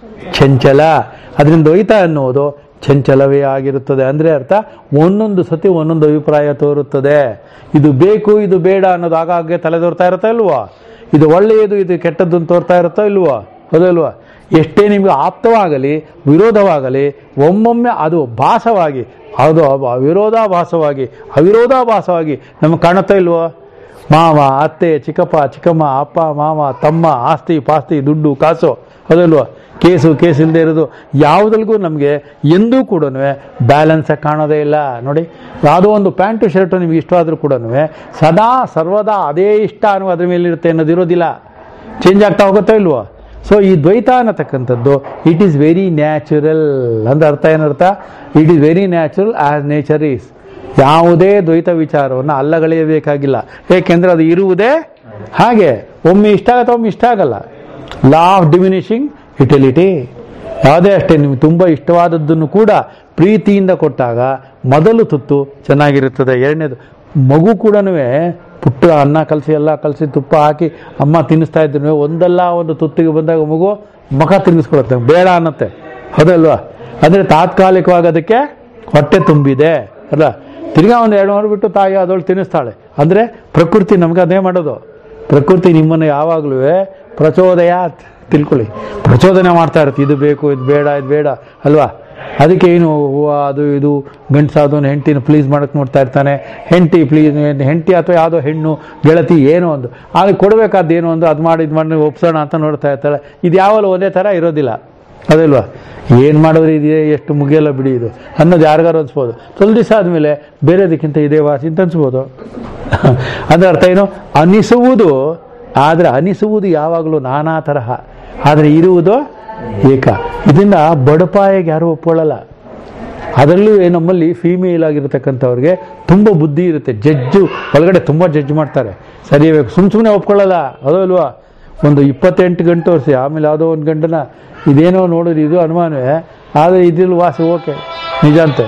ಚಂಚಲ ಅದರಿಂದ ದ್ವೈತ ಅನ್ನುವುದು ಚಂಚಲವೇ ಆಗಿರುತ್ತದೆ ಅಂದ್ರೆ ಅರ್ಥ ಒಂದೊಂದು ಸತಿ ಒಂದೊಂದು ಅಭಿಪ್ರಾಯ ತೋರುತ್ತದೆ ಇದು ಬೇಕು ಇದು ಬೇಡ ಅನ್ನೋದು ಆಗಾಗ್ಗೆ ತಲೆದೋರ್ತಾ ಇರುತ್ತಾ ಇಲ್ವಾ ಇದು ಒಳ್ಳೆಯದು ಇದು ಕೆಟ್ಟದ್ದು ಅಂತ ತೋರ್ತಾ ಇರುತ್ತೋ ಇಲ್ವಾ ಹೌದಲ್ವಾ ಎಷ್ಟೇ ನಿಮಗೆ ಆಪ್ತವಾಗಲಿ ವಿರೋಧವಾಗಲಿ ಒಮ್ಮೊಮ್ಮೆ ಅದು ಭಾಸವಾಗಿ ಅದು ಅವ- ವಿರೋಧಾಭಾಸವಾಗಿ ಅವಿರೋಧಾಭಾಸವಾಗಿ ನಮಗೆ ಕಾಣುತ್ತಾ ಇಲ್ವೋ ಮಾವ ಅತ್ತೆ ಚಿಕ್ಕಪ್ಪ ಚಿಕ್ಕಮ್ಮ ಅಪ್ಪ ಮಾವ ತಮ್ಮ ಆಸ್ತಿ ಪಾಸ್ತಿ ದುಡ್ಡು ಕಾಸು ಅದಲ್ವಾ ಕೇಸು ಕೇಸ್ ಇಲ್ಲದೆ ಇರೋದು ಯಾವುದಲ್ಗೂ ನಮಗೆ ಎಂದೂ ಕೂಡ ಬ್ಯಾಲೆನ್ಸ್ ಕಾಣೋದೇ ಇಲ್ಲ ನೋಡಿ ಯಾವುದೋ ಒಂದು ಪ್ಯಾಂಟು ಶರ್ಟು ನಿಮ್ಗೆ ಇಷ್ಟವಾದರೂ ಕೂಡ ಸದಾ ಸರ್ವದಾ ಅದೇ ಇಷ್ಟ ಅನ್ನೋ ಅದ್ರ ಮೇಲೆ ಇರುತ್ತೆ ಅನ್ನೋದಿರೋದಿಲ್ಲ ಚೇಂಜ್ ಆಗ್ತಾ ಹೋಗುತ್ತೋ ಇಲ್ವೋ ಸೊ ಈ ದ್ವೈತ ಅನ್ನತಕ್ಕಂಥದ್ದು ಇಟ್ ಈಸ್ ವೆರಿ ನ್ಯಾಚುರಲ್ ಅಂದ್ರೆ ಅರ್ಥ ಏನರ್ಥ it is very natural as nature is ಯಾವುದೇ ದ್ವೈತ ವಿಚಾರವನ್ನು ಅಲ್ಲಗಳೆಯಬೇಕಾಗಿಲ್ಲ ಏಕೆಂದ್ರೆ ಅದು ಇರುವುದೇ ಹಾಗೆ ಒಮ್ಮೆ ಇಷ್ಟ ಆಗುತ್ತೆ ಒಮ್ಮೆ ಇಷ್ಟ ಆಗಲ್ಲ ಲಾ ಆಫ್ ಡಿಮಿನಿಷಿಂಗ್ ಯುಟಿಲಿಟಿ ಯಾವುದೇ ಅಷ್ಟೇ ನಿಮ್ಗೆ ತುಂಬ ಇಷ್ಟವಾದದ್ದನ್ನು ಕೂಡ ಪ್ರೀತಿಯಿಂದ ಕೊಟ್ಟಾಗ ಮೊದಲು ತುತ್ತು ಚೆನ್ನಾಗಿರುತ್ತದೆ ಎರಡನೇದು ಮಗು ಕೂಡ ಪುಟ್ಟ ಅನ್ನ ಕಲಸಿ ಎಲ್ಲ ಕಲಸಿ ತುಪ್ಪ ಹಾಕಿ ಅಮ್ಮ ತಿನ್ನಿಸ್ತಾ ಇದ್ರು ಒಂದಲ್ಲ ಒಂದು ತುತ್ತಿಗೆ ಬಂದಾಗ ಮಗು ಮುಖ ತಿನ್ನಿಸ್ಕೊಡುತ್ತೆ ಬೇಡ ಅನ್ನತ್ತೆ ಹೌದಲ್ವಾ ಅಂದರೆ ತಾತ್ಕಾಲಿಕವಾಗಿ ಅದಕ್ಕೆ ಹೊಟ್ಟೆ ತುಂಬಿದೆ ಅಲ್ಲ ತಿರ್ಗಾ ಒಂದು ಎರಡು ಮೂರು ಬಿಟ್ಟು ತಾಯಿ ಅದೊಳು ತಿನ್ನಿಸ್ತಾಳೆ ಅಂದರೆ ಪ್ರಕೃತಿ ನಮ್ಗೆ ಅದೇ ಮಾಡೋದು ಪ್ರಕೃತಿ ನಿಮ್ಮನ್ನು ಯಾವಾಗಲೂ ಪ್ರಚೋದಯ ತಿಳ್ಕೊಳ್ಳಿ ಪ್ರಚೋದನೆ ಮಾಡ್ತಾ ಇರುತ್ತೆ ಇದು ಬೇಕು ಇದು ಬೇಡ ಇದು ಬೇಡ ಅಲ್ವಾ ಅದಕ್ಕೆ ಏನು ಹೂವು ಅದು ಇದು ಗಂಡಸಾದವನು ಹೆಂಡತಿನ ಪ್ಲೀಸ್ ಮಾಡಕ್ಕೆ ನೋಡ್ತಾ ಇರ್ತಾನೆ ಹೆಂಡತಿ ಪ್ಲೀಸ್ ಹೆಂಡತಿ ಅಥವಾ ಯಾವುದೋ ಹೆಣ್ಣು ಗೆಳತಿ ಏನೋ ಒಂದು ಆಗ ಕೊಡಬೇಕಾದ ಏನೋ ಒಂದು ಅದು ಮಾಡಿ ಇದು ಮಾಡಿ ಒಪ್ಸೋಣ ಅಂತ ನೋಡ್ತಾ ಇರ್ತಾಳೆ ಇದು ಯಾವಲ್ಲ ಒಂದೇ ಥರ ಇರೋದಿಲ್ಲ ಅದಲ್ವಾ ಏನು ಮಾಡಿದ್ರೆ ಇದೆ ಎಷ್ಟು ಮುಗಿಯಲ್ಲ ಬಿಡಿ ಇದು ಅನ್ನೋದು ಯಾರಿಗಾರು ಅನ್ಸ್ಬೋದು ಸ್ವಲ್ಪ ದಿವಸ ಆದಮೇಲೆ ಬೇರೆದಕ್ಕಿಂತ ಇದೇ ವಾಸಿ ಅಂತ ಅನ್ಸ್ಬೋದು ಅದರ ಅರ್ಥ ಏನು ಅನಿಸುವುದು ಆದರೆ ಅನಿಸುವುದು ಯಾವಾಗಲೂ ನಾನಾ ತರಹ ಆದರೆ ಇರುವುದು ಏಕ ಇದನ್ನ ಬಡಪಾಯಿಗೆ ಯಾರು ಒಪ್ಕೊಳ್ಳಲ್ಲ ಅದರಲ್ಲೂ ಏ- ನಮ್ಮಲ್ಲಿ ಫೀಮೇಲ್ ಆಗಿರ್ತಕ್ಕಂಥವ್ರಿಗೆ ತುಂಬ ಬುದ್ಧಿ ಇರುತ್ತೆ ಜಡ್ಜು ಒಳಗಡೆ ತುಂಬ ಜಡ್ಜ್ ಮಾಡ್ತಾರೆ ಸರಿ ಬೇಕು ಸುಮ್ಮ ಸುಮ್ಮನೆ ಒಪ್ಕೊಳ್ಳಲ್ಲ ಅದೋ ಅಲ್ವಾ ಒಂದು ಇಪ್ಪತ್ತೆಂಟು ಗಂಟೆ ತೋರಿಸಿ ಆಮೇಲೆ ಯಾವುದೋ ಒಂದು ಗಂಟನ ಇದೇನೋ ನೋಡಿದ್ರೆ ಇದು ಅನುಮಾನವೇ ಆದರೆ ಇದಿಲ್ಲ ವಾಸಿ ಓಕೆ ನಿಜ ಅಂತೆ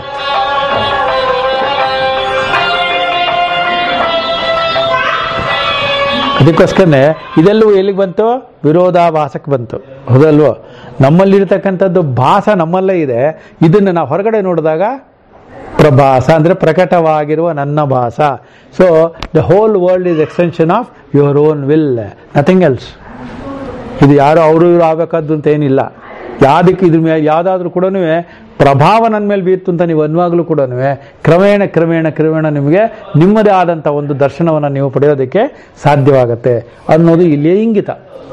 ಅದಕ್ಕೋಸ್ಕರನೇ ಇದೆಲ್ಲವೂ ಎಲ್ಲಿಗೆ ಬಂತು ವಿರೋಧಾಭಾಸಕ್ಕೆ ಬಂತು ಹೌದಲ್ವೋ ನಮ್ಮಲ್ಲಿರ್ತಕ್ಕಂಥದ್ದು ಭಾಸ ನಮ್ಮಲ್ಲೇ ಇದೆ ಇದನ್ನು ನಾವು ಹೊರಗಡೆ ನೋಡಿದಾಗ ಪ್ರಭಾಸ ಅಂದರೆ ಪ್ರಕಟವಾಗಿರುವ ನನ್ನ ಭಾಸ so the whole world is extension of your own will nothing else ಇದು ಯಾರು ಅವರು ಇವರು ಆಗಬೇಕಾದ್ದು ಅಂತ ಏನಿಲ್ಲ ಯಾವುದಕ್ಕೆ ಇದ್ರ ಮೇಲೆ ಯಾವುದಾದ್ರೂ ಕೂಡ ಪ್ರಭಾವ ನನ್ನ ಮೇಲೆ ಬೀರ್ತು ಅಂತ ನೀವು ಅನ್ನುವಾಗಲೂ ಕೂಡ ಕ್ರಮೇಣ ಕ್ರಮೇಣ ಕ್ರಮೇಣ ನಿಮಗೆ ನಿಮ್ಮದೇ ಆದಂಥ ಒಂದು ದರ್ಶನವನ್ನು ನೀವು ಪಡೆಯೋದಕ್ಕೆ ಸಾಧ್ಯವಾಗತ್ತೆ ಅನ್ನೋದು ಇಲ್ಲಿಯೇ ಇಂಗಿತ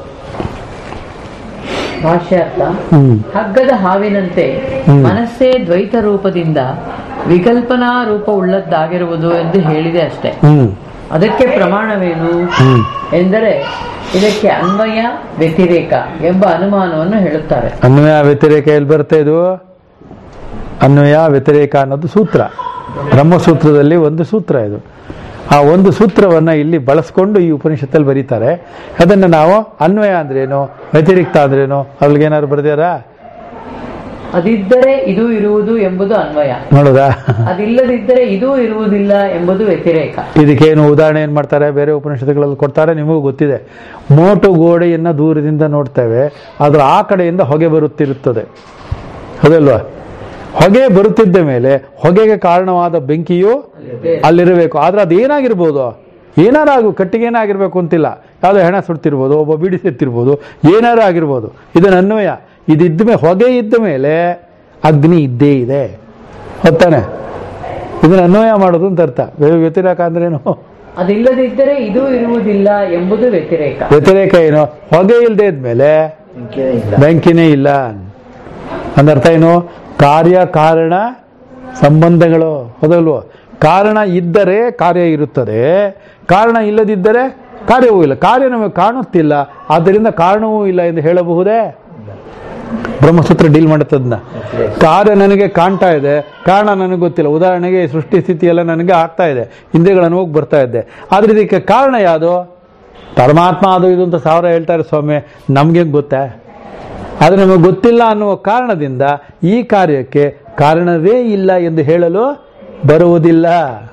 ಭಾಷ್ಯಾರ್ಥ ಹ್ಮ್ ಹಗ್ಗದ ಹಾವಿನಂತೆ ಹ್ಮ್. ಮನಸ್ಸೇ ದ್ವೈತ ರೂಪದಿಂದ ವಿಕಲ್ಪನಾ ರೂಪ ಉಳ್ಳದ್ದಾಗಿರುವುದು ಎಂದು ಹೇಳಿದೆ ಅಷ್ಟೇ ಹ್ಮ್ ಅದಕ್ಕೆ ಪ್ರಮಾಣವೇನು ಹ್ಮ್ ಎಂದರೆ ಇದಕ್ಕೆ ಅನ್ವಯ ವ್ಯತಿರೇಕ ಎಂಬ ಅನುಮಾನವನ್ನು ಹೇಳುತ್ತಾರೆ ಅನ್ವಯ ವ್ಯತಿರೇಕ ಎಲ್ಲಿ ಬರುತ್ತೆ ಇದು ಅನ್ವಯ ವ್ಯತಿರೇಕ ಅನ್ನೋದು ಸೂತ್ರ ಬ್ರಹ್ಮಸೂತ್ರದಲ್ಲಿ ಒಂದು ಸೂತ್ರ ಇದು ಆ ಒಂದು ಸೂತ್ರವನ್ನ ಇಲ್ಲಿ ಬಳಸ್ಕೊಂಡು ಈ ಉಪನಿಷತ್ತಲ್ಲಿ ಬರೀತಾರೆ ಅದನ್ನು ನಾವು ಅನ್ವಯ ಅಂದ್ರೇನು ವ್ಯತಿರಿಕ್ತ ಅಂದ್ರೇನು ಅಲ್ಲಿಗೆ ಏನಾದ್ರು ಬರ್ದ್ಯಾರಾ ಅದಿದ್ದರೆ ಇದು ಇರುವುದು ಎಂಬುದು ಅನ್ವಯ ನೋಡೋದಾ ಅದಿಲ್ಲದಿದ್ದರೆ ಇದು ಇರುವುದಿಲ್ಲ ಎಂಬುದು ವ್ಯತಿರೇಕ ಇದಕ್ಕೇನು ಉದಾಹರಣೆ ಏನು ಮಾಡ್ತಾರೆ ಬೇರೆ ಉಪನಿಷತ್ತುಗಳಲ್ಲಿ ಕೊಡ್ತಾರೆ ನಿಮಗೂ ಗೊತ್ತಿದೆ ಮೋಟು ಗೋಡೆಯನ್ನು ದೂರದಿಂದ ನೋಡ್ತೇವೆ ಅದರ ಆ ಕಡೆಯಿಂದ ಹೊಗೆ ಬರುತ್ತಿರುತ್ತದೆ ಹೌದಲ್ವಾ ಹೊಗೆ ಬರುತ್ತಿದ್ದ ಮೇಲೆ ಹೊಗೆಗೆ ಕಾರಣವಾದ ಬೆಂಕಿಯು ಅಲ್ಲಿರಬೇಕು ಆದ್ರೆ ಅದೇನಾಗಿರ್ಬೋದು ಏನಾರು ಕಟ್ಟಿಗೆ ಏನಾಗಿರ್ಬೇಕು ಅಂತಿಲ್ಲ ಯಾವುದೋ ಹೆಣ ಸುಡ್ತಿರ್ಬೋದು ಒಬ್ಬ ಬಿಡಿ ಎತ್ತಿರ್ಬೋದು ಏನಾರು ಆಗಿರ್ಬೋದು ಇದನ್ನ ಅನ್ವಯ ಇದಿದ್ದ ಮೇಲೆ ಹೊಗೆ ಇದ್ದ ಮೇಲೆ ಅಗ್ನಿ ಇದ್ದೇ ಇದೆ ಹೊತ್ತಾನೆ ಇದನ್ನ ಅನ್ವಯ ಮಾಡೋದು ಅಂತ ಅರ್ಥ ವ್ಯ- ವ್ಯತಿರೇಕ ಅಂದ್ರೇನು ಅದಿಲ್ಲದಿದ್ದರೆ ಇದು ಇರುವುದಿಲ್ಲ ಎಂಬುದು ವ್ಯತಿರೇಕ ವ್ಯತಿರೇಕ ಏನು ಹೊಗೆ ಇಲ್ಲದೆ ಇದ್ಮೇಲೆ ಬೆಂಕಿನೇ ಇಲ್ಲ ಬೆಂಕಿನೇ ಇಲ್ಲ ಅಂದರ್ಥ ಏನು ಕಾರ್ಯ ಕಾರಣ ಸಂಬಂಧಗಳು ಹೌದಲ್ವೋ ಕಾರಣ ಇದ್ದರೆ ಕಾರ್ಯ ಇರುತ್ತದೆ ಕಾರಣ ಇಲ್ಲದಿದ್ದರೆ ಕಾರ್ಯವೂ ಇಲ್ಲ ಕಾರ್ಯ ನಮಗೆ ಕಾಣುತ್ತಿಲ್ಲ ಆದ್ದರಿಂದ ಕಾರಣವೂ ಇಲ್ಲ ಎಂದು ಹೇಳಬಹುದೇ ಬ್ರಹ್ಮಸೂತ್ರ ಡೀಲ್ ಮಾಡುತ್ತದನ್ನ ಕಾರ್ಯ ನನಗೆ ಕಾಣ್ತಾ ಇದೆ ಕಾರಣ ನನಗೆ ಗೊತ್ತಿಲ್ಲ ಉದಾಹರಣೆಗೆ ಈ ಸೃಷ್ಟಿ ಸ್ಥಿತಿ ಎಲ್ಲ ನನಗೆ ಆಗ್ತಾ ಇದೆ ಇಂದ್ರಿಯಗಳನ್ನು ಹೋಗಿ ಬರ್ತಾ ಇದ್ದೆ ಆದ್ರೆ ಇದಕ್ಕೆ ಕಾರಣ ಯಾವುದು ಪರಮಾತ್ಮ ಅದು ಇದು ಅಂತ ಸಾವಿರ ಹೇಳ್ತಾರೆ ಸ್ವಾಮಿ ನಮ್ಗೆ ಗೊತ್ತಾ ಆದರೆ ನಮಗೆ ಗೊತ್ತಿಲ್ಲ ಅನ್ನುವ ಕಾರಣದಿಂದ ಈ ಕಾರ್ಯಕ್ಕೆ ಕಾರಣವೇ ಇಲ್ಲ ಎಂದು ಹೇಳಲು ಬರುವುದಿಲ್ಲ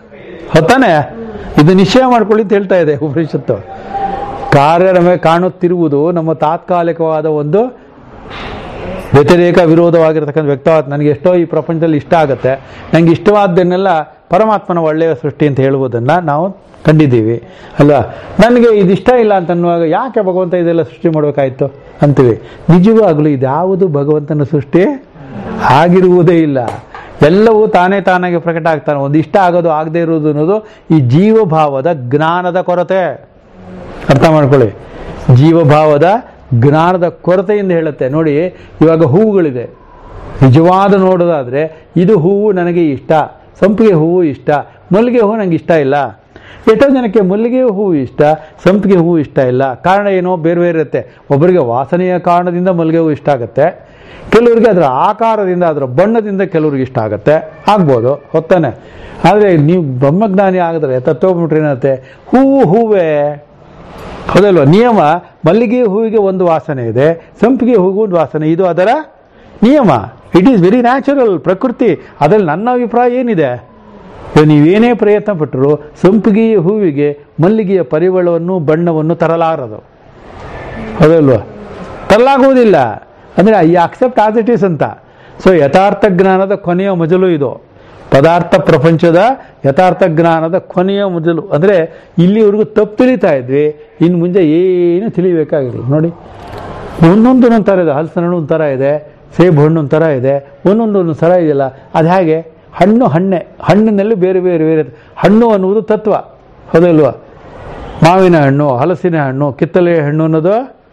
ಹೊತ್ತಾನೆ ಇದು ನಿಶ್ಚಯ ಮಾಡ್ಕೊಳ್ಳಿ ಅಂತ ಹೇಳ್ತಾ ಇದೆ ಉಪನಿಷತ್ತು ಕಾರ್ಯ ನಮಗೆ ಕಾಣುತ್ತಿರುವುದು ನಮ್ಮ ತಾತ್ಕಾಲಿಕವಾದ ಒಂದು ವ್ಯತಿರೇಕ ವಿರೋಧವಾಗಿರ್ತಕ್ಕಂಥ ವ್ಯಕ್ತವಾದ ನನಗೆ ಎಷ್ಟೋ ಈ ಪ್ರಪಂಚದಲ್ಲಿ ಇಷ್ಟ ಆಗುತ್ತೆ ನನಗೆ ಇಷ್ಟವಾದ್ದನ್ನೆಲ್ಲ ಪರಮಾತ್ಮನ ಒಳ್ಳೆಯ ಸೃಷ್ಟಿ ಅಂತ ಹೇಳುವುದನ್ನು ನಾವು ಕಂಡಿದ್ದೀವಿ ಅಲ್ವಾ ನನಗೆ ಇದಿಷ್ಟ ಇಲ್ಲ ಅಂತ ಅನ್ನುವಾಗ ಯಾಕೆ ಭಗವಂತ ಇದೆಲ್ಲ ಸೃಷ್ಟಿ ಮಾಡಬೇಕಾಯ್ತು ಅಂತೀವಿ ನಿಜವಾಗಲೂ ಇದ್ಯಾವುದು ಭಗವಂತನ ಸೃಷ್ಟಿ ಆಗಿರುವುದೇ ಇಲ್ಲ ಎಲ್ಲವೂ ತಾನೇ ತಾನಾಗಿ ಪ್ರಕಟ ಆಗ್ತಾನೆ ಒಂದು ಇಷ್ಟ ಆಗೋದು ಆಗದೆ ಇರುವುದು ಅನ್ನೋದು ಈ ಜೀವಭಾವದ ಜ್ಞಾನದ ಕೊರತೆ ಅರ್ಥ ಮಾಡ್ಕೊಳ್ಳಿ ಜೀವಭಾವದ ಜ್ಞಾನದ ಕೊರತೆಯಿಂದ ಹೇಳುತ್ತೆ ನೋಡಿ ಇವಾಗ ಹೂವುಗಳಿದೆ ನಿಜವಾದ ನೋಡೋದಾದ್ರೆ ಇದು ಹೂವು ನನಗೆ ಇಷ್ಟ ಸಂಪಿಗೆ ಹೂವು ಇಷ್ಟ ಮಲ್ಲಿಗೆ ಹೂವು ನನಗೆ ಇಷ್ಟ ಇಲ್ಲ ಎಷ್ಟೋ ಜನಕ್ಕೆ ಮಲ್ಲಿಗೆ ಹೂವು ಇಷ್ಟ ಸಂಪಿಗೆ ಹೂವು ಇಷ್ಟ ಇಲ್ಲ ಕಾರಣ ಏನೋ ಬೇರೆ ಬೇರೆ ಇರುತ್ತೆ ಒಬ್ಬರಿಗೆ ವಾಸನೆಯ ಕಾರಣದಿಂದ ಮಲ್ಲಿಗೆ ಹೂವು ಇಷ್ಟ ಆಗುತ್ತೆ ಕೆಲವರಿಗೆ ಅದರ ಆಕಾರದಿಂದ ಅದರ ಬಣ್ಣದಿಂದ ಕೆಲವ್ರಿಗೆ ಇಷ್ಟ ಆಗುತ್ತೆ ಆಗ್ಬೋದು ಹೊತ್ತಾನೆ ಆದರೆ ನೀವು ಬ್ರಹ್ಮಜ್ಞಾನಿ ಆಗಿದ್ರೆ ತತ್ವಬಿಟ್ರೆ ಏನಾಗುತ್ತೆ ಹೂವು ಹೂವೇ ಹೌದಲ್ವ ನಿಯಮ ಮಲ್ಲಿಗೆ ಹೂವಿಗೆ ಒಂದು ವಾಸನೆ ಇದೆ ಸಂಪಿಗೆ ಹೂವಿಗೆ ಒಂದು ವಾಸನೆ ಇದು ಅದರ ನಿಯಮ ಇಟ್ ಈಸ್ ವೆರಿ ನ್ಯಾಚುರಲ್ ಪ್ರಕೃತಿ ಅದರಲ್ಲಿ ನನ್ನ ಅಭಿಪ್ರಾಯ ಏನಿದೆ ಇವಾಗ ನೀವೇನೇ ಪ್ರಯತ್ನ ಪಟ್ಟರು ಸಂಪಿಗೆಯ ಹೂವಿಗೆ ಮಲ್ಲಿಗೆಯ ಪರಿಮಳವನ್ನು ಬಣ್ಣವನ್ನು ತರಲಾರದು ಹೌದಲ್ವಾ ತರಲಾಗುವುದಿಲ್ಲ ಅಂದರೆ I accept as it is ಅಂತ ಸೊ ಯಥಾರ್ಥ ಜ್ಞಾನದ ಕೊನೆಯ ಮಜಲು ಇದು ಪದಾರ್ಥ ಪ್ರಪಂಚದ ಯಥಾರ್ಥ ಜ್ಞಾನದ ಕೊನೆಯ ಮೊದಲು ಅಂದರೆ ಇಲ್ಲಿವರೆಗೂ ತಪ್ಪು ತಿಳಿತಾ ಇದ್ವಿ ಇನ್ನು ಮುಂದೆ ಏನು ತಿಳಿಬೇಕಾಗಿಲ್ಲ ನೋಡಿ ಒಂದೊಂದು ಒಂದೊಂದು ಥರ ಇದೆ ಹಲಸಿನ ಹಣ್ಣು ಒಂಥರ ಇದೆ ಸೇಬು ಹಣ್ಣು ಒಂಥರ ಇದೆ ಒಂದೊಂದು ಒಂದೊಂದು ಥರ ಇದೆಯಲ್ಲ ಅದು ಹೇಗೆ ಹಣ್ಣು ಹಣ್ಣೆ ಹಣ್ಣಿನಲ್ಲಿ ಬೇರೆ ಬೇರೆ ಬೇರೆ ಹಣ್ಣು ಅನ್ನುವುದು ತತ್ವ ಹೌದಲ್ವಾ ಮಾವಿನ ಹಣ್ಣು ಹಲಸಿನ ಹಣ್ಣು ಕಿತ್ತಳೆ ಹಣ್ಣು ಅನ್ನೋದು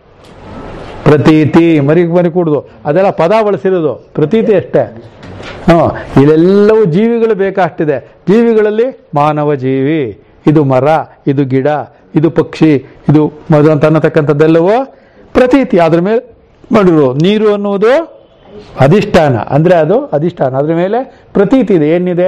ಪ್ರತೀತಿ ಮರಿ ಮರಿ ಕೂಡುದು ಅದೆಲ್ಲ ಪದ ಬಳಸಿರೋದು ಪ್ರತೀತಿ ಅಷ್ಟೇ ಹ್ಞೂ ಇಲ್ಲೆಲ್ಲವೂ ಜೀವಿಗಳು ಬೇಕಾಷ್ಟಿದೆ ಜೀವಿಗಳಲ್ಲಿ ಮಾನವ ಜೀವಿ ಇದು ಮರ ಇದು ಗಿಡ ಇದು ಪಕ್ಷಿ ಇದು ಮಧು ಅಂತ ಅನ್ನತಕ್ಕಂಥದ್ದೆಲ್ಲವೂ ಪ್ರತೀತಿ ಅದ್ರ ಮೇಲೆ ಮಾಡಿರೋ ನೀರು ಅನ್ನುವುದು ಅಧಿಷ್ಠಾನ ಅಂದರೆ ಅದು ಅಧಿಷ್ಠಾನ ಅದ್ರ ಮೇಲೆ ಪ್ರತೀತಿ ಇದೆ ಏನಿದೆ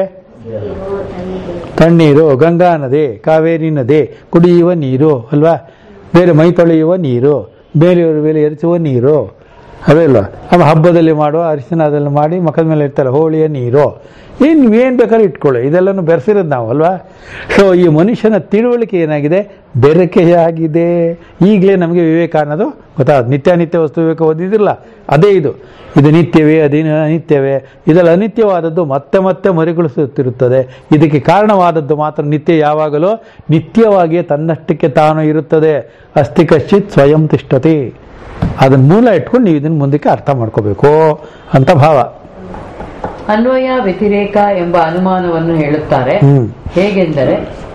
ತಣ್ಣೀರು ಗಂಗಾ ನದಿ ಕಾವೇರಿ ನದಿ ಕುಡಿಯುವ ನೀರು ಅಲ್ವಾ ಬೇರೆ ಮೈ ತೊಳೆಯುವ ನೀರು ಬೇರೆಯವ್ರ ಮೇಲೆ ಎರಚುವ ನೀರು ಅದಿಲ್ಲ ಆಮೇಲೆ ಹಬ್ಬದಲ್ಲಿ ಮಾಡುವ ಅರಿಶಿನದಲ್ಲಿ ಮಾಡಿ ಮಖದ ಮೇಲೆ ಇರ್ತಾರೆ ಹೋಳಿಯ ನೀರು ಏನು ನೀವೇನು ಬೇಕಾದ್ರೂ ಇಟ್ಕೊಳ್ಳಿ ಇದೆಲ್ಲನೂ ಬೆರೆಸಿರೋದು ನಾವು ಅಲ್ವಾ ಸೊ ಈ ಮನುಷ್ಯನ ತಿಳುವಳಿಕೆ ಏನಾಗಿದೆ ಬೆರಕೆಯಾಗಿದೆ ಈಗಲೇ ನಮಗೆ ವಿವೇಕ ಅನ್ನೋದು ಗೊತ್ತಾಗ ನಿತ್ಯಾನಿತ್ಯ ವಸ್ತು ವಿವೇಕ ಓದಿದಿಲ್ಲ ಅದೇ ಇದು ಇದು ನಿತ್ಯವೇ ಅದೇನು ಅನಿತ್ಯವೇ ಇದೆಲ್ಲ ಅನಿತ್ಯವಾದದ್ದು ಮತ್ತೆ ಮತ್ತೆ ಮರಿಗೊಳಿಸುತ್ತಿರುತ್ತದೆ ಇದಕ್ಕೆ ಕಾರಣವಾದದ್ದು ಮಾತ್ರ ನಿತ್ಯ ಯಾವಾಗಲೂ ನಿತ್ಯವಾಗಿಯೇ ತನ್ನಷ್ಟಕ್ಕೆ ತಾನು ಇರುತ್ತದೆ ಅಸ್ತಿ ಕಶ್ಚಿತ್ ಸ್ವಯಂ ತಿಷ್ಠತಿ ಅದನ್ನ ಮೂಲ ಇಟ್ಕೊಂಡು ನೀವು ಇದನ್ನ ಮುಂದಕ್ಕೆ ಅರ್ಥ ಮಾಡ್ಕೋಬೇಕು ಅಂತ ಭಾವ ಅನ್ವಯ ವ್ಯತಿರೇಕ ಎಂಬ ಅನುಮಾನವನ್ನು ಹೇಳುತ್ತಾರೆ ಹ್ಮ್ ಹೇಗೆಂದರೆ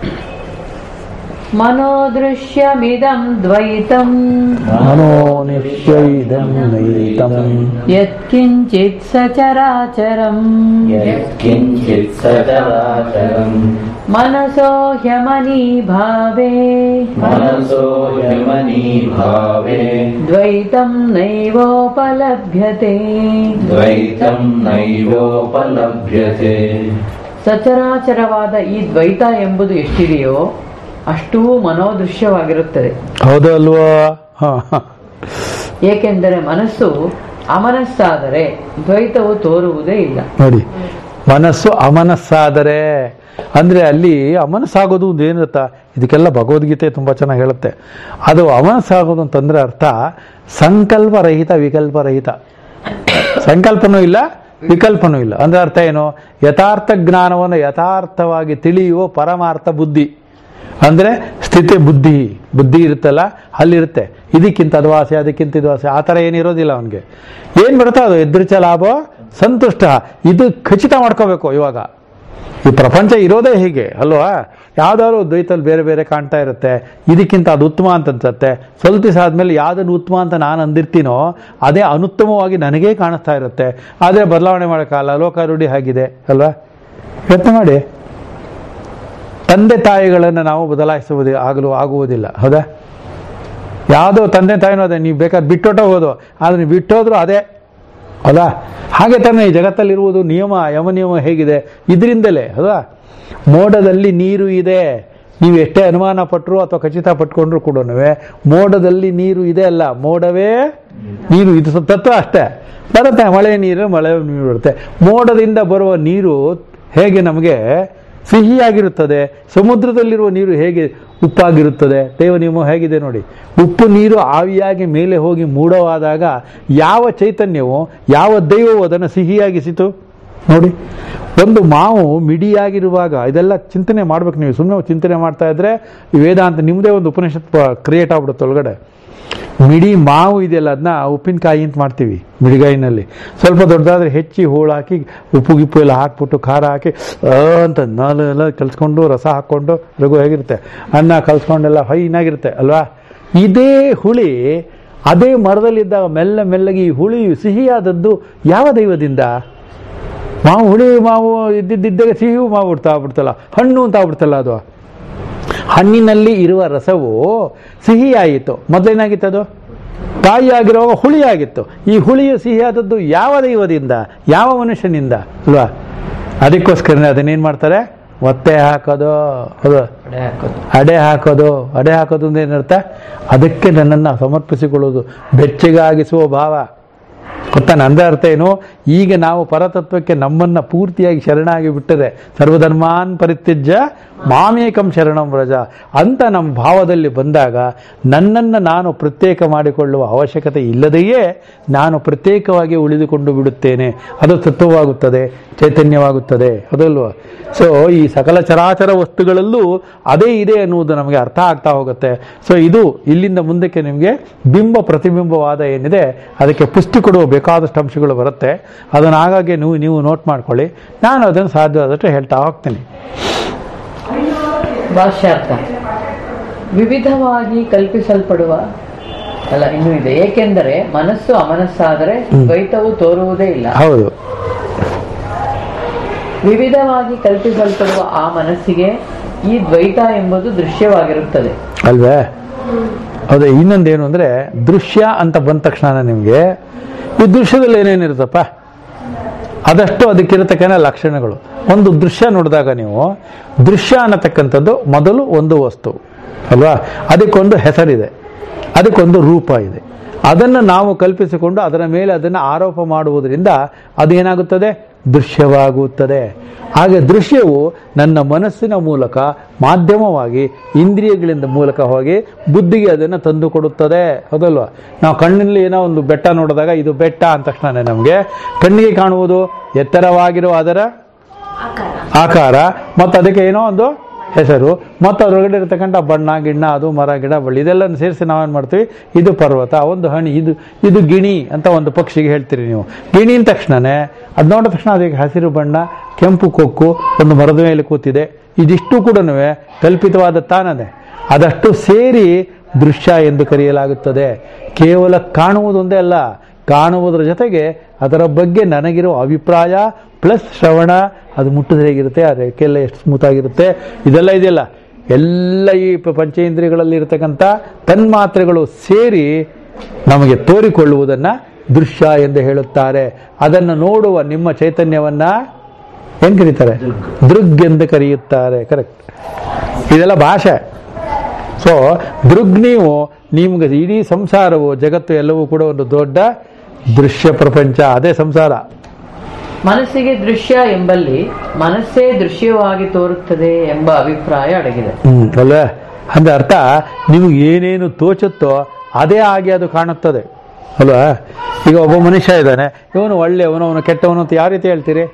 ಮನೋದೃಶ್ಯಮಿದಂ ದ್ವೈತಂ ಮನೋ ನಿಶ್ಚೈದಂ ನೈತಂ ಯತ್ಕಿಂಚಿತ್ ಸಚರಾಚರಂ यत्किञ्चित् सचराचरम् ಮನಸೋ ಹ್ಯಮನಿ ಭಾವೇ मनसो यमनीभावे ದ್ವೈತಂ ನೈವೋಪಲಭ್ಯತೆ द्वैतं नैवोपलभ्यते ಸಚರಾಚರವಾದ ಈ ದ್ವೈತ ಎಂಬುದು ಎಷ್ಟಿದೆಯೋ ಅಷ್ಟೂ ಮನೋದೃಶ್ಯವಾಗಿರುತ್ತದೆ ಹೌದು ಅಲ್ವೋ ಹ, ಹ. ಏಕೆಂದರೆ ಮನಸ್ಸು ಅಮನಸ್ಸಾದರೆ ದ್ವೈತವು ತೋರುವುದೇ ಇಲ್ಲ ನೋಡಿ ಮನಸ್ಸು ಅಮನಸ್ಸಾದರೆ ಅಂದ್ರೆ ಅಲ್ಲಿ ಅಮನಸ್ಸಾಗೋದು ಒಂದು ಏನತ್ತ ಇದಕ್ಕೆಲ್ಲ ಭಗವದ್ಗೀತೆ ತುಂಬಾ ಚೆನ್ನಾಗಿ ಹೇಳುತ್ತೆ ಅದು ಅಮನಸ್ಸಾಗೋದು ಅಂತಂದ್ರೆ ಅರ್ಥ ಸಂಕಲ್ಪರಹಿತ ವಿಕಲ್ಪರಹಿತ ಸಂಕಲ್ಪನೂ ಇಲ್ಲ ವಿಕಲ್ಪನೂ ಇಲ್ಲ ಅಂದ್ರೆ ಅರ್ಥ ಏನು ಯಥಾರ್ಥ ಜ್ಞಾನವನ್ನು ಯಥಾರ್ಥವಾಗಿ ತಿಳಿಯುವ ಪರಮಾರ್ಥ ಬುದ್ಧಿ ಅಂದ್ರೆ ಸ್ಥಿತಿ ಬುದ್ಧಿ ಬುದ್ಧಿ ಇರುತ್ತಲ್ಲ ಅಲ್ಲಿರುತ್ತೆ ಇದಕ್ಕಿಂತ ಅದು ವಾಸೆ ಅದಕ್ಕಿಂತ ಇದು ವಾಸೆ ಆ ಥರ ಏನಿರೋದಿಲ್ಲ ಅವನಿಗೆ ಏನ್ ಬರುತ್ತೋ ಅದು ಎದುರಿಚ ಲಾಭ ಸಂತುಷ್ಟ ಇದು ಖಚಿತ ಮಾಡ್ಕೋಬೇಕು ಇವಾಗ ಈ ಪ್ರಪಂಚ ಇರೋದೇ ಹೀಗೆ ಅಲ್ವಾ ಯಾವ್ದಾದ್ರು ದ್ವೈತಲ್ಲಿ ಬೇರೆ ಬೇರೆ ಕಾಣ್ತಾ ಇರುತ್ತೆ ಇದಕ್ಕಿಂತ ಅದು ಉತ್ತಮ ಅಂತ ಅನ್ಸುತ್ತೆ ಸ್ವಲ್ಪ ದಿವಸ ಆದ್ಮೇಲೆ ಯಾವ್ದನ್ನು ಉತ್ತಮ ಅಂತ ನಾನು ಅಂದಿರ್ತೀನೋ ಅದೇ ಅನುತ್ತಮವಾಗಿ ನನಗೇ ಕಾಣಿಸ್ತಾ ಇರುತ್ತೆ ಆದರೆ ಬದಲಾವಣೆ ಮಾಡೋಕ್ಕಲ್ಲ ಲೋಕ ರೂಢಿ ಆಗಿದೆ ಅಲ್ವಾ ಯತ್ನ ಮಾಡಿ ತಂದೆ ತಾಯಿಗಳನ್ನು ನಾವು ಬದಲಾಯಿಸುವುದು ಆಗಲು ಆಗುವುದಿಲ್ಲ ಹೌದಾ ಯಾವುದೋ ತಂದೆ ತಾಯಿನೂ ಅದೇ ನೀವು ಬೇಕಾದ್ರೆ ಬಿಟ್ಟೋಟ ಹೋದು ಆದರೆ ನೀವು ಬಿಟ್ಟೋದ್ರು ಅದೇ ಹೌದಾ ಹಾಗೆ ತಾನೇ ಈ ಜಗತ್ತಲ್ಲಿರುವುದು ನಿಯಮ ಯಮ ನಿಯಮ ಹೇಗಿದೆ ಇದರಿಂದಲೇ ಹೌದಾ ಮೋಡದಲ್ಲಿ ನೀರು ಇದೆ ನೀವು ಎಷ್ಟೇ ಅನುಮಾನ ಪಟ್ಟರು ಅಥವಾ ಖಚಿತ ಪಟ್ಕೊಂಡ್ರು ಕೂಡ ಮೋಡದಲ್ಲಿ ನೀರು ಇದೆ ಅಲ್ಲ ಮೋಡವೇ ನೀರು ಇದು ಸ- ತತ್ವ ಅಷ್ಟೇ ಬರುತ್ತೆ ಮಳೆ ನೀರು ಮಳೆ ನೀರು ಬರುತ್ತೆ ಮೋಡದಿಂದ ಬರುವ ನೀರು ಹೇಗೆ ನಮಗೆ ಸಿಹಿಯಾಗಿರುತ್ತದೆ ಸಮುದ್ರದಲ್ಲಿರುವ ನೀರು ಹೇಗೆ ಉಪ್ಪಾಗಿರುತ್ತದೆ ದೇವ ನಿಯಮ ಹೇಗಿದೆ ನೋಡಿ ಉಪ್ಪು ನೀರು ಆವಿಯಾಗಿ ಮೇಲೆ ಹೋಗಿ ಮೂಢವಾದಾಗ ಯಾವ ಚೈತನ್ಯವು ಯಾವ ದೈವವು ಅದನ್ನು ಸಿಹಿಯಾಗಿಸಿತು ನೋಡಿ ಒಂದು ಮಾವು ಮಿಡಿಯಾಗಿರುವಾಗ ಇದೆಲ್ಲ ಚಿಂತನೆ ಮಾಡ್ಬೇಕು ನೀವು ಸುಮ್ಮನೆ ಚಿಂತನೆ ಮಾಡ್ತಾ ಇದ್ರೆ ಈ ವೇದಾಂತ ನಿಮ್ಮದೇ ಒಂದು ಉಪನಿಷತ್ ಕ್ರಿಯೇಟ್ ಆಗ್ಬಿಡುತ್ತೆ ಒಳಗಡೆ ಮಿಡಿ ಮಾವು ಇದೆಯಲ್ಲ ಅದನ್ನ ಉಪ್ಪಿನಕಾಯಿ ಅಂತ ಮಾಡ್ತೀವಿ ಮಿಡಿಗಾಯಿನಲ್ಲಿ ಸ್ವಲ್ಪ ದೊಡ್ಡದಾದ್ರೆ ಹೆಚ್ಚಿ ಹೋಳು ಹಾಕಿ ಉಪ್ಪು ಗಿಪ್ಪು ಎಲ್ಲ ಹಾಕ್ಬಿಟ್ಟು ಖಾರ ಹಾಕಿ ಆ ಅಂತ ನಾಲು ಎಲ್ಲ ಕಲ್ಸ್ಕೊಂಡು ರಸ ಹಾಕ್ಕೊಂಡು ರಘು ಹೇಗಿರುತ್ತೆ ಅನ್ನ ಕಲ್ಸ್ಕೊಂಡೆಲ್ಲ ಫೈನಾಗಿರುತ್ತೆ ಅಲ್ವಾ ಇದೇ ಹುಳಿ ಅದೇ ಮರದಲ್ಲಿದ್ದಾಗ ಮೆಲ್ಲ ಮೆಲ್ಲಗೆ ಈ ಹುಳಿ ಸಿಹಿಯಾದದ್ದು ಯಾವ ದೈವದಿಂದ ಮಾವು ಹುಳಿ ಮಾವು ಇದ್ದಿದ್ದಾಗ ಸಿಹಿಯೂ ಮಾವು ಬಿಡ್ತಾ ಬಿಡ್ತಲ್ಲ ಹಣ್ಣು ಅಂತ ಆಗ್ಬಿಡ್ತಲ್ಲ ಅದು ಹಣ್ಣಿನಲ್ಲಿ ಇರುವ ರಸವು ಸಿಹಿಯಾಯಿತು ಮೊದಲೇನಾಗಿತ್ತು ಅದು ಕಾಯಿ ಆಗಿರುವಾಗ ಹುಳಿ ಆಗಿತ್ತು ಈ ಹುಳಿಯು ಸಿಹಿಯಾದದ್ದು ಯಾವ ದೈವದಿಂದ ಯಾವ ಮನುಷ್ಯನಿಂದ ಅಲ್ವಾ ಅದಕ್ಕೋಸ್ಕರನೇ ಅದನ್ನೇನು ಮಾಡ್ತಾರೆ ಒತ್ತೆ ಹಾಕೋದು ಅದು ಕಡೆ ಹಾಕೋದು ಅಡೆ ಹಾಕೋದು ಅಡೆ ಹಾಕೋದು ಅಂದ್ರೆ ಏನರ್ಥ ಅದಕ್ಕೆ ನನ್ನನ್ನು ಸಮರ್ಪಿಸಿಕೊಳ್ಳುವುದು ಬೆಚ್ಚಗಾಗಿಸುವ ಭಾವ ಗೊತ್ತಾ ನಂದ ಅರ್ಥ ಏನು ಈಗ ನಾವು ಪರತತ್ವಕ್ಕೆ ನಮ್ಮನ್ನ ಪೂರ್ತಿಯಾಗಿ ಶರಣಾಗಿ ಬಿಟ್ಟರೆ ಸರ್ವಧರ್ಮಾನ್ ಪರಿತ್ಯಜ್ಯ ಮಾಮೇಕಂ ಶರಣಂ ವ್ರಜ ಅಂತ ನಮ್ಮ ಭಾವದಲ್ಲಿ ಬಂದಾಗ ನನ್ನನ್ನು ನಾನು ಪ್ರತ್ಯೇಕ ಮಾಡಿಕೊಳ್ಳುವ ಅವಶ್ಯಕತೆ ಇಲ್ಲದೆಯೇ ನಾನು ಪ್ರತ್ಯೇಕವಾಗಿ ಉಳಿದುಕೊಂಡು ಬಿಡುತ್ತೇನೆ ಅದು ತತ್ವವಾಗುತ್ತದೆ ಚೈತನ್ಯವಾಗುತ್ತದೆ ಅದಲ್ವಾ ಸೊ ಈ ಸಕಲ ಚರಾಚರ ವಸ್ತುಗಳಲ್ಲೂ ಅದೇ ಇದೆ ಅನ್ನುವುದು ನಮಗೆ ಅರ್ಥ ಆಗ್ತಾ ಹೋಗುತ್ತೆ ಸೊ ಇದು ಇಲ್ಲಿಂದ ಮುಂದಕ್ಕೆ ನಿಮಗೆ ಬಿಂಬ ಪ್ರತಿಬಿಂಬವಾದ ಏನಿದೆ ಅದಕ್ಕೆ ಪುಷ್ಟಿ ಕೊಡುವ ಬೇಕಾದಷ್ಟು ಅಂಶಗಳು ಬರುತ್ತೆ ಅದನ್ನು ಆಗಾಗ್ಗೆ ನೀವು ನೀವು ನೋಟ್ ಮಾಡ್ಕೊಳ್ಳಿ ನಾನು ಅದನ್ನು ಸಾಧ್ಯವಾದಷ್ಟು ಹೇಳ್ತಾ ಹೋಗ್ತೀನಿ ಭಾಷ್ಯಾರ್ಥ ವಿವಿಧವಾಗಿ ಕಲ್ಪಿಸಲ್ಪಡುವ ಅಲ್ಲ ಇನ್ನೂ ಇದೆ ಏಕೆಂದರೆ ಮನಸ್ಸು ಅಮನಸ್ಸಾದರೆ ದ್ವೈತವು ತೋರುವುದೇ ಇಲ್ಲ ಹೌದು ವಿವಿಧವಾಗಿ ಕಲ್ಪಿಸಲ್ಪಡುವ ಆ ಮನಸ್ಸಿಗೆ ಈ ದ್ವೈತ ಎಂಬುದು ದೃಶ್ಯವಾಗಿರುತ್ತದೆ ಅಲ್ವೇ ಹೌದು ಇನ್ನೊಂದೇನು ಅಂದರೆ ದೃಶ್ಯ ಅಂತ ಬಂದ ತಕ್ಷಣ ನಿಮಗೆ ಈ ದೃಶ್ಯದಲ್ಲಿ ಏನೇನಿರುತ್ತಪ್ಪ ಅದಷ್ಟು ಅದಕ್ಕಿರತಕ್ಕಂಥ ಲಕ್ಷಣಗಳು ಒಂದು ದೃಶ್ಯ ನೋಡಿದಾಗ ನೀವು ದೃಶ್ಯ ಅನ್ನತಕ್ಕಂಥದ್ದು ಮೊದಲು ಒಂದು ವಸ್ತು ಅಲ್ವಾ ಅದಕ್ಕೊಂದು ಹೆಸರಿದೆ ಅದಕ್ಕೊಂದು ರೂಪ ಇದೆ ಅದನ್ನು ನಾವು ಕಲ್ಪಿಸಿಕೊಂಡು ಅದರ ಮೇಲೆ ಅದನ್ನು ಆರೋಪ ಮಾಡುವುದರಿಂದ ಅದೇನಾಗುತ್ತದೆ ದೃಶ್ಯವಾಗುತ್ತದೆ ಹಾಗೆ ದೃಶ್ಯವು ನನ್ನ ಮನಸ್ಸಿನ ಮೂಲಕ ಮಾಧ್ಯಮವಾಗಿ ಇಂದ್ರಿಯಗಳಿಂದ ಮೂಲಕ ಹೋಗಿ ಬುದ್ಧಿಗೆ ಅದನ್ನು ತಂದು ಕೊಡುತ್ತದೆ ಹೌದಲ್ವಾ ನಾವು ಕಣ್ಣಿನಲ್ಲಿ ಏನೋ ಒಂದು ಬೆಟ್ಟ ನೋಡಿದಾಗ ಇದು ಬೆಟ್ಟ ಅಂದ ತಕ್ಷಣ ನಮಗೆ ಕಣ್ಣಿಗೆ ಕಾಣುವುದು ಎತ್ತರವಾಗಿರುವ ಅದರ ಆಕಾರ ಮತ್ತು ಅದಕ್ಕೆ ಏನೋ ಒಂದು ಹೆಸರು ಮತ್ತು ಅದರೊಳಗಡೆ ಇರತಕ್ಕಂಥ ಬಣ್ಣ ಗಿಣ್ಣ ಅದು ಮರ ಗಿಡ ಬಳ್ಳಿ ಇದೆಲ್ಲ ಸೇರಿಸಿ ನಾವೇನು ಮಾಡ್ತೀವಿ ಇದು ಪರ್ವತ ಒಂದು ಹಣಿ ಇದು ಇದು ಗಿಣಿ ಅಂತ ಒಂದು ಪಕ್ಷಿಗೆ ಹೇಳ್ತೀರಿ ನೀವು ಗಿಣಿ ಅಂದ ತಕ್ಷಣನೇ ಅದು ನೋಡಿದ ತಕ್ಷಣ ಅದಕ್ಕೆ ಹಸಿರು ಬಣ್ಣ ಕೆಂಪು ಕೊಕ್ಕು ಒಂದು ಮರದ ಮೇಲೆ ಕೂತಿದೆ ಇದಿಷ್ಟು ಕೂಡ ಕಲ್ಪಿತವಾದ ತಾನದೆ ಅದಷ್ಟು ಸೇರಿ ದೃಶ್ಯ ಎಂದು ಕರೆಯಲಾಗುತ್ತದೆ ಕೇವಲ ಕಾಣುವುದೊಂದೇ ಅಲ್ಲ ಕಾಣುವುದರ ಜೊತೆಗೆ ಅದರ ಬಗ್ಗೆ ನನಗಿರೋ ಅಭಿಪ್ರಾಯ ಪ್ಲಸ್ ಶ್ರವಣ ಅದು ಮುಟ್ಟಿದ್ರೆ ಹೇಗಿರುತ್ತೆ ಆ ರೆಕ್ಕೆಲ್ಲ ಎಷ್ಟು ಸ್ಮೂತ್ ಆಗಿರುತ್ತೆ ಇದೆಲ್ಲ ಇದೆಯಲ್ಲ ಎಲ್ಲ ಈ ಪ- ಪಂಚೇಂದ್ರಿಯಗಳಲ್ಲಿ ಇರತಕ್ಕಂಥ ತನ್ಮಾತ್ರೆಗಳು ಸೇರಿ ನಮಗೆ ತೋರಿಕೊಳ್ಳುವುದನ್ನ ದೃಶ್ಯ ಎಂದು ಹೇಳುತ್ತಾರೆ ಅದನ್ನು ನೋಡುವ ನಿಮ್ಮ ಚೈತನ್ಯವನ್ನ ಏನ್ ಕರೀತಾರೆ ದೃಗ್ ಎಂದು ಕರೆಯುತ್ತಾರೆ ಕರೆಕ್ಟ್ ಇದೆಲ್ಲ ಭಾಷೆ ಸೊ ದೃಗ್ ನೀವು ನಿಮ್ಗೆ ಇಡೀ ಸಂಸಾರವು ಜಗತ್ತು ಎಲ್ಲವೂ ಕೂಡ ಒಂದು ದೊಡ್ಡ ದೃಶ್ಯ ಪ್ರಪಂಚ ಅದೇ ಸಂಸಾರ ಮನಸ್ಸಿಗೆ ದೃಶ್ಯ ಎಂಬಲ್ಲಿ ಮನಸ್ಸೇ ದೃಶ್ಯವಾಗಿ ತೋರುತ್ತದೆ ಎಂಬ ಅಭಿಪ್ರಾಯ ಅಡಗಿದೆ ಹ್ಮ್ ಅಲ್ವೇ ಅಂದ್ರೆ ಅರ್ಥ ನಿಮ್ಗೆ ಏನೇನು ತೋಚುತ್ತೋ ಅದೇ ಆಗಿ ಅದು ಕಾಣುತ್ತದೆ ಅಲ್ವಾ ಈಗ ಒಬ್ಬ ಮನುಷ್ಯ ಇದ್ದಾನೆ ಇವನು ಒಳ್ಳೆಯವನು ಅವನು ಕೆಟ್ಟವನು ಅಂತ ಯಾವ ರೀತಿ ಹೇಳ್ತೀರಿ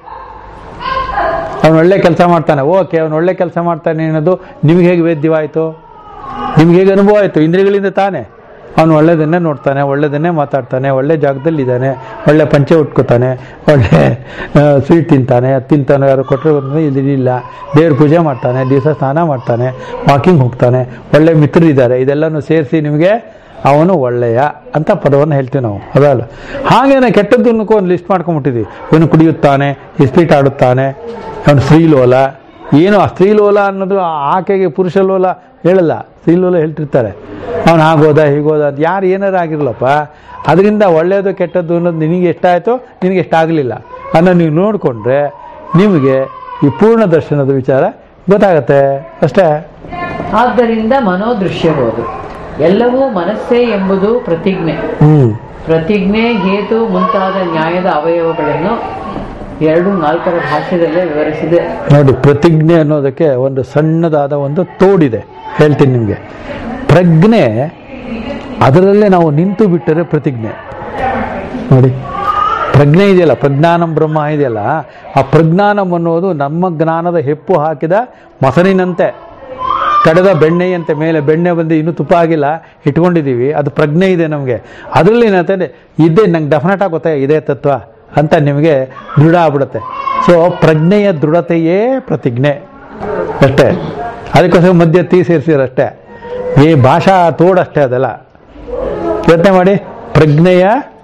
ಅವನು ಒಳ್ಳೆ ಕೆಲಸ ಮಾಡ್ತಾನೆ ಓಕೆ ಅವನು ಒಳ್ಳೆ ಕೆಲಸ ಮಾಡ್ತಾನೆ ಅನ್ನೋದು ನಿಮ್ಗೆ ಹೇಗೆ ವೇದ್ಯವಾಯಿತು ನಿಮ್ಗೆ ಹೇಗೆ ಅನುಭವ ಆಯಿತು ಇಂದ್ರಿಯಗಳಿಂದ ತಾನೆ ಅವನು ಒಳ್ಳೆಯದನ್ನೇ ನೋಡ್ತಾನೆ ಒಳ್ಳೆಯದನ್ನೇ ಮಾತಾಡ್ತಾನೆ ಒಳ್ಳೆ ಜಾಗದಲ್ಲಿ ಇದ್ದಾನೆ ಒಳ್ಳೆ ಪಂಚೆ ಉಟ್ಕೋತಾನೆ ಒಳ್ಳೆ ಸ್ವೀಟ್ ತಿಂತಾನೆ ಅದು ತಿಂತಾನೆ ಯಾರು ಕೊಟ್ಟರೆ ಇಲ್ಲ ದೇವ್ರ ಪೂಜೆ ಮಾಡ್ತಾನೆ ದಿವಸ ಸ್ನಾನ ಮಾಡ್ತಾನೆ ವಾಕಿಂಗ್ ಹೋಗ್ತಾನೆ ಒಳ್ಳೆ ಮಿತ್ರರಿದ್ದಾರೆ ಇದೆಲ್ಲನೂ ಸೇರಿಸಿ ನಿಮಗೆ ಅವನು ಒಳ್ಳೆಯ ಅಂತ ಪದವನ್ನು ಹೇಳ್ತೀವಿ ನಾವು ಅದಲ್ಲ ಹಾಗೇನೆ ಕೆಟ್ಟದ್ದನ್ನು ಒಂದು ಲಿಸ್ಟ್ ಮಾಡ್ಕೊಂಡ್ಬಿಟ್ಟಿದ್ವಿ ಇವನು ಕುಡಿಯುತ್ತಾನೆ ಇಸ್ಪೀಟ್ ಆಡುತ್ತಾನೆ ಅವನು ಸ್ತ್ರೀಲೋಲ ಏನು ಆ ಸ್ತ್ರೀಲೋಲ ಅನ್ನೋದು ಆಕೆಗೆ ಪುರುಷ ಲೋಲ ಹೇಳಲ್ಲ ಸ್ತ್ರೀಲೋಲ ಹೇಳ್ತಿರ್ತಾರೆ ಅವನು ಹಾಗೋದ ಹೀಗೋದ ಅಂತ ಯಾರು ಏನಾರು ಆಗಿರಲಪ್ಪ ಅದರಿಂದ ಒಳ್ಳೆಯದು ಕೆಟ್ಟದ್ದು ಅನ್ನೋದು ನಿನಗೆ ಎಷ್ಟಾಯಿತೋ ನಿನಗೆ ಎಷ್ಟಾಗಲಿಲ್ಲ ಅನ್ನೋ ನೀವು ನೋಡಿಕೊಂಡ್ರೆ ನಿಮಗೆ ಈ ಪೂರ್ಣ ದರ್ಶನದ ವಿಚಾರ ಗೊತ್ತಾಗತ್ತೆ ಅಷ್ಟೇ ಆದ್ದರಿಂದ ಮನೋದೃಶ್ಯಬಹುದು ಎಲ್ಲವೂ ಮನಸ್ಸೇ ಎಂಬುದು ಪ್ರತಿಜ್ಞೆ ಹ್ಮ್ ಪ್ರತಿಜ್ಞೆ ಹೇತು ಮುಂತಾದ ನ್ಯಾಯದ ಅವಯವಗಳನ್ನು ಎರಡು ನಾಲ್ಕರ ಭಾಷೆದಲ್ಲೇ ವಿವರಿಸಿದೆ ನೋಡಿ ಪ್ರತಿಜ್ಞೆ ಅನ್ನೋದಕ್ಕೆ ಒಂದು ಸಣ್ಣದಾದ ಒಂದು ತೋಡಿದೆ ಹೇಳ್ತೀನಿ ನಿಮಗೆ ಪ್ರಜ್ಞೆ ಅದರಲ್ಲೇ ನಾವು ನಿಂತು ಬಿಟ್ಟರೆ ಪ್ರತಿಜ್ಞೆ ನೋಡಿ ಪ್ರಜ್ಞೆ ಇದೆಯಲ್ಲ ಪ್ರಜ್ಞಾನಂ ಬ್ರಹ್ಮ ಇದೆಯಲ್ಲ ಆ ಪ್ರಜ್ಞಾನಂ ಅನ್ನೋದು ನಮ್ಮ ಜ್ಞಾನದ ಹೆಪ್ಪು ಹಾಕಿದ ಮೊಸರಿನಂತೆ ಕಡೆದ ಬೆಣ್ಣೆಯಂತೆ ಮೇಲೆ ಬೆಣ್ಣೆ ಬಂದು ಇನ್ನೂ ತುಪ್ಪ ಆಗಿಲ್ಲ ಇಟ್ಕೊಂಡಿದ್ದೀವಿ ಅದು ಪ್ರಜ್ಞೆ ಇದೆ ನಮಗೆ ಅದರಲ್ಲಿ ಏನಂತಂದ್ರೆ ಇದೇ ನಂಗೆ ಡೆಫಿನೆಟ್ ಆಗಿ ಗೊತ್ತಾಗ ಇದೇ ತತ್ವ ಅಂತ ನಿಮಗೆ ದೃಢ ಆಗ್ಬಿಡುತ್ತೆ ಸೊ ಪ್ರಜ್ಞೆಯ ದೃಢತೆಯೇ ಪ್ರತಿಜ್ಞೆ ಅಷ್ಟೇ ಅದಕ್ಕೋಸ್ಕರ ಮಧ್ಯ ತೀ ಸೇರಿಸಿರಷ್ಟೇ ಈ ಭಾಷಾ ತೋಡಷ್ಟೇ ಅದೆಲ್ಲ ಯೋಚನೆ ಮಾಡಿ ಪ್ರಜ್ಞೆಯ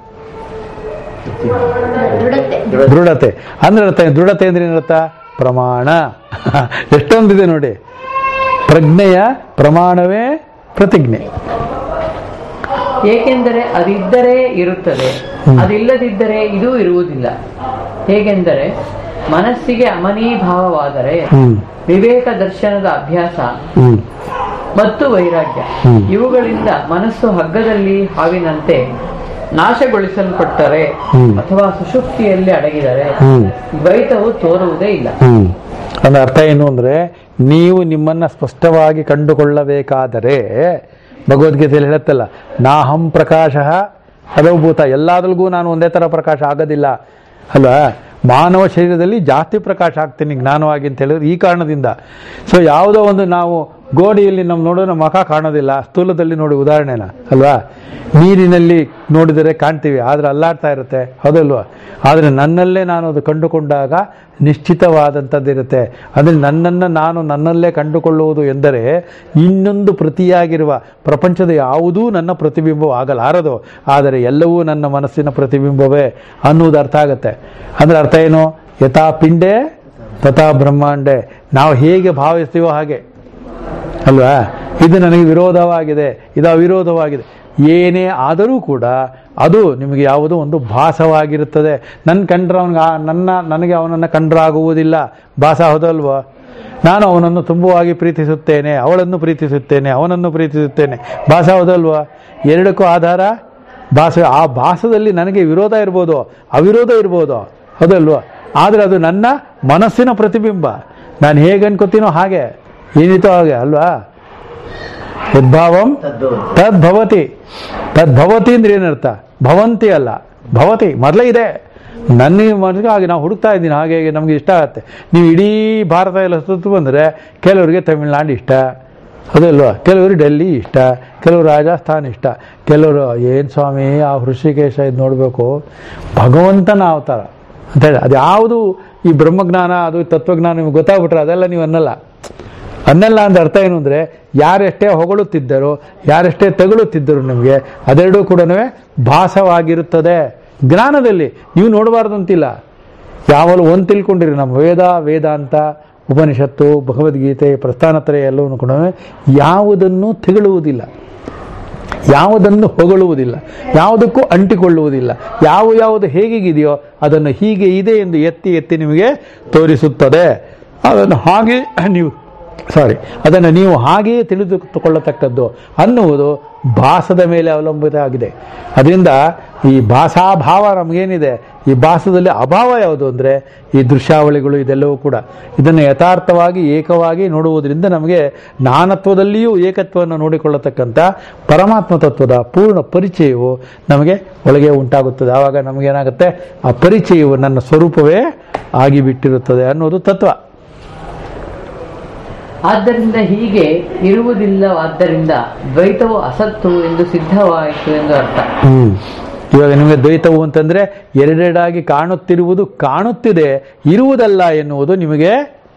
ದೃಢತೆ ದೃಢತೆ ಅಂದ್ರೆ ಅರ್ಥ ಏನು? ದೃಢತೆ ಅಂದ್ರೆ ಏನರ್ಥ ಪ್ರಮಾಣ ಎಷ್ಟೊಂದಿದೆ ನೋಡಿ ಪ್ರಜ್ಞೆಯ ಪ್ರಮಾಣವೇ ಪ್ರತಿಜ್ಞೆ ಏಕೆಂದರೆ ಅದಿದ್ದರೆ ಇರುತ್ತದೆ ಅದಿಲ್ಲದಿದ್ದರೆ ಇದೂ ಇರುವುದಿಲ್ಲ ಹೇಗೆಂದರೆ ಮನಸ್ಸಿಗೆ ಅಮನೀಭಾವವಾದರೆ ಹ್ಮ್ ವಿವೇಕ ದರ್ಶನದ ಅಭ್ಯಾಸ ಹ್ಮ್ ಮತ್ತು ವೈರಾಗ್ಯ ಹ್ಮ್. ಇವುಗಳಿಂದ ಮನಸ್ಸು ಹಗ್ಗದಲ್ಲಿ ಹಾವಿನಂತೆ ನಾಶಗೊಳಿಸಲ್ಪಟ್ಟರೆ ಹ್ಮ್. ಅಥವಾ ಸುಷುಪ್ತಿಯಲ್ಲಿ ಅಡಗಿದರೆ ಹ್ಮ್ ದ್ವೈತವು ತೋರುವುದೇ ಇಲ್ಲ ಹ್ಮ್ ಅಂದ್ರೆ ಅರ್ಥ ಏನು ಅಂದ್ರೆ ನೀವು ನಿಮ್ಮನ್ನ ಸ್ಪಷ್ಟವಾಗಿ ಕಂಡುಕೊಳ್ಳಬೇಕಾದರೆ ಭಗವದ್ಗೀತೆಯಲ್ಲಿ ಹೇಳುತ್ತಲ್ಲ ನಾಹಂ ಪ್ರಕಾಶ ಅದಭೂತ ಎಲ್ಲದಲ್ಗೂ ನಾನು ಒಂದೇ ತರ ಪ್ರಕಾಶ ಆಗೋದಿಲ್ಲ ಅಲ್ವಾ ಮಾನವ ಶರೀರದಲ್ಲಿ ಜಾಸ್ತಿ ಪ್ರಕಾಶ ಆಗ್ತೀನಿ ಜ್ಞಾನವಾಗಿ ಅಂತ ಹೇಳಿದ್ರೆ ಈ ಕಾರಣದಿಂದ ಸೊ ಯಾವುದೋ ಒಂದು ನಾವು ಗೋಡೆಯಲ್ಲಿ ನಮ್ಮ ನೋಡೋಣ ಮುಖ ಕಾಣೋದಿಲ್ಲ ಸ್ಥೂಲದಲ್ಲಿ ನೋಡಿ ಉದಾಹರಣೆನ ಅಲ್ವಾ ನೀರಿನಲ್ಲಿ ನೋಡಿದರೆ ಕಾಣ್ತೀವಿ ಆದರೆ ಅಲ್ಲಾಡ್ತಾ ಇರುತ್ತೆ ಹೌದಲ್ವಾ ಆದರೆ ನನ್ನಲ್ಲೇ ನಾನು ಅದು ಕಂಡುಕೊಂಡಾಗ ನಿಶ್ಚಿತವಾದಂಥದ್ದಿರುತ್ತೆ ಅಂದರೆ ನನ್ನನ್ನು ನಾನು ನನ್ನಲ್ಲೇ ಕಂಡುಕೊಳ್ಳುವುದು ಎಂದರೆ ಇನ್ನೊಂದು ಪ್ರತಿಯಾಗಿರುವ ಪ್ರಪಂಚದ ಯಾವುದೂ ನನ್ನ ಪ್ರತಿಬಿಂಬವಾಗಲಾರದು ಆದರೆ ಎಲ್ಲವೂ ನನ್ನ ಮನಸ್ಸಿನ ಪ್ರತಿಬಿಂಬವೇ ಅನ್ನುವುದು ಅರ್ಥ ಆಗುತ್ತೆ ಅಂದರೆ ಅರ್ಥ ಏನು ಯಥಾ ಪಿಂಡೆ ತಥಾ ಬ್ರಹ್ಮಾಂಡೆ ನಾವು ಹೇಗೆ ಭಾವಿಸ್ತೀವೋ ಹಾಗೆ ಅಲ್ವಾ ಇದು ನನಗೆ ವಿರೋಧವಾಗಿದೆ ಇದು ಅವಿರೋಧವಾಗಿದೆ ಏನೇ ಆದರೂ ಕೂಡ ಅದು ನಿಮಗೆ ಯಾವುದೋ ಒಂದು ಭಾಸವಾಗಿರುತ್ತದೆ ನನ್ನ ಕಂಡ್ರೆ ಅವನಿಗೆ ನನ್ನ ನನಗೆ ಅವನನ್ನು ಕಂಡ್ರಾಗುವುದಿಲ್ಲ ಭಾಸ ಹೌದಲ್ವಾ ನಾನು ಅವನನ್ನು ತುಂಬವಾಗಿ ಪ್ರೀತಿಸುತ್ತೇನೆ ಅವಳನ್ನು ಪ್ರೀತಿಸುತ್ತೇನೆ ಅವನನ್ನು ಪ್ರೀತಿಸುತ್ತೇನೆ ಭಾಸ ಹೌದಲ್ವಾ ಎರಡಕ್ಕೂ ಆಧಾರ ಭಾಸ ಆ ಭಾಸದಲ್ಲಿ ನನಗೆ ವಿರೋಧ ಇರ್ಬೋದು ಅವಿರೋಧ ಇರ್ಬೋದು ಹೌದಲ್ವಾ ಆದರೆ ಅದು ನನ್ನ ಮನಸ್ಸಿನ ಪ್ರತಿಬಿಂಬ ನಾನು ಹೇಗೆ ಅನ್ಕೋತೀನೋ ಹಾಗೆ ಏನಿತೋ ಹಾಗೆ ಅಲ್ವಾ ಉದ್ಭಾವಂ ತದ್ಭವತಿ ತದ್ಭವತಿ ತದ್ಭವತಿ ಅಂದ್ರೆ ಏನರ್ಥ ಭವಂತಿ ಅಲ್ಲ ಭವತಿ ಮೊದಲೇ ಇದೆ ನನ್ನ ಮನಸ್ಸಿಗೆ ಹಾಗೆ ನಾವು ಹುಡುಕ್ತಾ ಇದ್ದೀನಿ ಹಾಗೆ ಹೀಗೆ ನಮಗೆ ಇಷ್ಟ ಆಗುತ್ತೆ ನೀವು ಇಡೀ ಭಾರತ ಎಲ್ಲ ಸುತ್ತು ಬಂದರೆ ಕೆಲವರಿಗೆ ತಮಿಳ್ನಾಡು ಇಷ್ಟ ಅದಲ್ವಾ ಕೆಲವರು ಡೆಲ್ಲಿ ಇಷ್ಟ ಕೆಲವರು ರಾಜಸ್ಥಾನ್ ಇಷ್ಟ ಕೆಲವರು ಏನು ಸ್ವಾಮಿ ಆ ಹೃಷಿಕೇಶ ಇದು ನೋಡಬೇಕು ಭಗವಂತನ ಅವತಾರ ಅಂತ ಹೇಳಿ ಅದು ಯಾವುದು ಈ ಬ್ರಹ್ಮಜ್ಞಾನ ಅದು ತತ್ವಜ್ಞಾನ ನಿಮ್ಗೆ ಗೊತ್ತಾಗ್ಬಿಟ್ರೆ ಅದೆಲ್ಲ ನೀವು ಅನ್ನಲ್ಲ ಅನ್ನಲ್ಲ ಅಂತ ಅರ್ಥ ಏನು ಅಂದರೆ ಯಾರೆಷ್ಟೇ ಹೊಗಳುತ್ತಿದ್ದರೋ ಯಾರೆಷ್ಟೇ ತಗುಳುತ್ತಿದ್ದರು ನಿಮಗೆ ಅದೆರಡೂ ಕೂಡ ಭಾಸವಾಗಿರುತ್ತದೆ ಜ್ಞಾನದಲ್ಲಿ ನೀವು ನೋಡಬಾರ್ದು ಅಂತಿಲ್ಲ ಯಾವಲು ಒಂದು ತಿಳ್ಕೊಂಡಿರಿ ನಮ್ಮ ವೇದ ವೇದಾಂತ ಉಪನಿಷತ್ತು ಭಗವದ್ಗೀತೆ ಪ್ರಸ್ಥಾನತ್ರಯ ಎಲ್ಲವನ್ನು ಕೂಡ ಯಾವುದನ್ನು ತೆಗಳುವುದಿಲ್ಲ ಯಾವುದನ್ನು ಹೊಗಳುವುದಿಲ್ಲ ಯಾವುದಕ್ಕೂ ಅಂಟಿಕೊಳ್ಳುವುದಿಲ್ಲ ಯಾವ ಯಾವುದು ಹೇಗಿದೆಯೋ ಅದನ್ನು ಹೀಗೆ ಇದೆ ಎಂದು ಎತ್ತಿ ಎತ್ತಿ ನಿಮಗೆ ತೋರಿಸುತ್ತದೆ ಅದನ್ನು ಹಾಗೆ ನೀವು ಸಾರಿ ಅದನ್ನು ನೀವು ಹಾಗೆಯೇ ತಿಳಿದುಕೊಳ್ಳತಕ್ಕದ್ದು ಅನ್ನುವುದು ಭಾಸದ ಮೇಲೆ ಅವಲಂಬಿತ ಆಗಿದೆ ಅದರಿಂದ ಈ ಭಾಷಾಭಾವ ನಮಗೇನಿದೆ ಈ ಭಾಸದಲ್ಲಿ ಅಭಾವ ಯಾವುದು ಅಂದರೆ ಈ ದೃಶ್ಯಾವಳಿಗಳು ಇದೆಲ್ಲವೂ ಕೂಡ ಇದನ್ನು ಯಥಾರ್ಥವಾಗಿ ಏಕವಾಗಿ ನೋಡುವುದರಿಂದ ನಮಗೆ ನಾನತ್ವದಲ್ಲಿಯೂ ಏಕತ್ವವನ್ನು ನೋಡಿಕೊಳ್ಳತಕ್ಕಂಥ ಪರಮಾತ್ಮ ತತ್ವದ ಪೂರ್ಣ ಪರಿಚಯವು ನಮಗೆ ಒಳಗೆ ಉಂಟಾಗುತ್ತದೆ ಆವಾಗ ನಮಗೇನಾಗುತ್ತೆ ಆ ಪರಿಚಯವು ನನ್ನ ಸ್ವರೂಪವೇ ಆಗಿಬಿಟ್ಟಿರುತ್ತದೆ ಅನ್ನೋದು ತತ್ವ ಆದ್ದರಿಂದ ಹೀಗೆ ಇರುವುದಿಲ್ಲವಾದ್ದರಿಂದ ದ್ವೈತವು ಅಸತ್ತು ಎಂದು ಸಿದ್ಧವಾಯಿತು ಎಂದು ಅರ್ಥ ಹ್ಮ್ ಇವಾಗ ನಿಮಗೆ ದ್ವೈತವು ಅಂತಂದ್ರೆ ಎರಡೆರಡಾಗಿ ಕಾಣುತ್ತಿರುವುದು ಕಾಣುತ್ತಿದೆ ಇರುವುದಲ್ಲ ಎನ್ನುವುದು ನಿಮಗೆ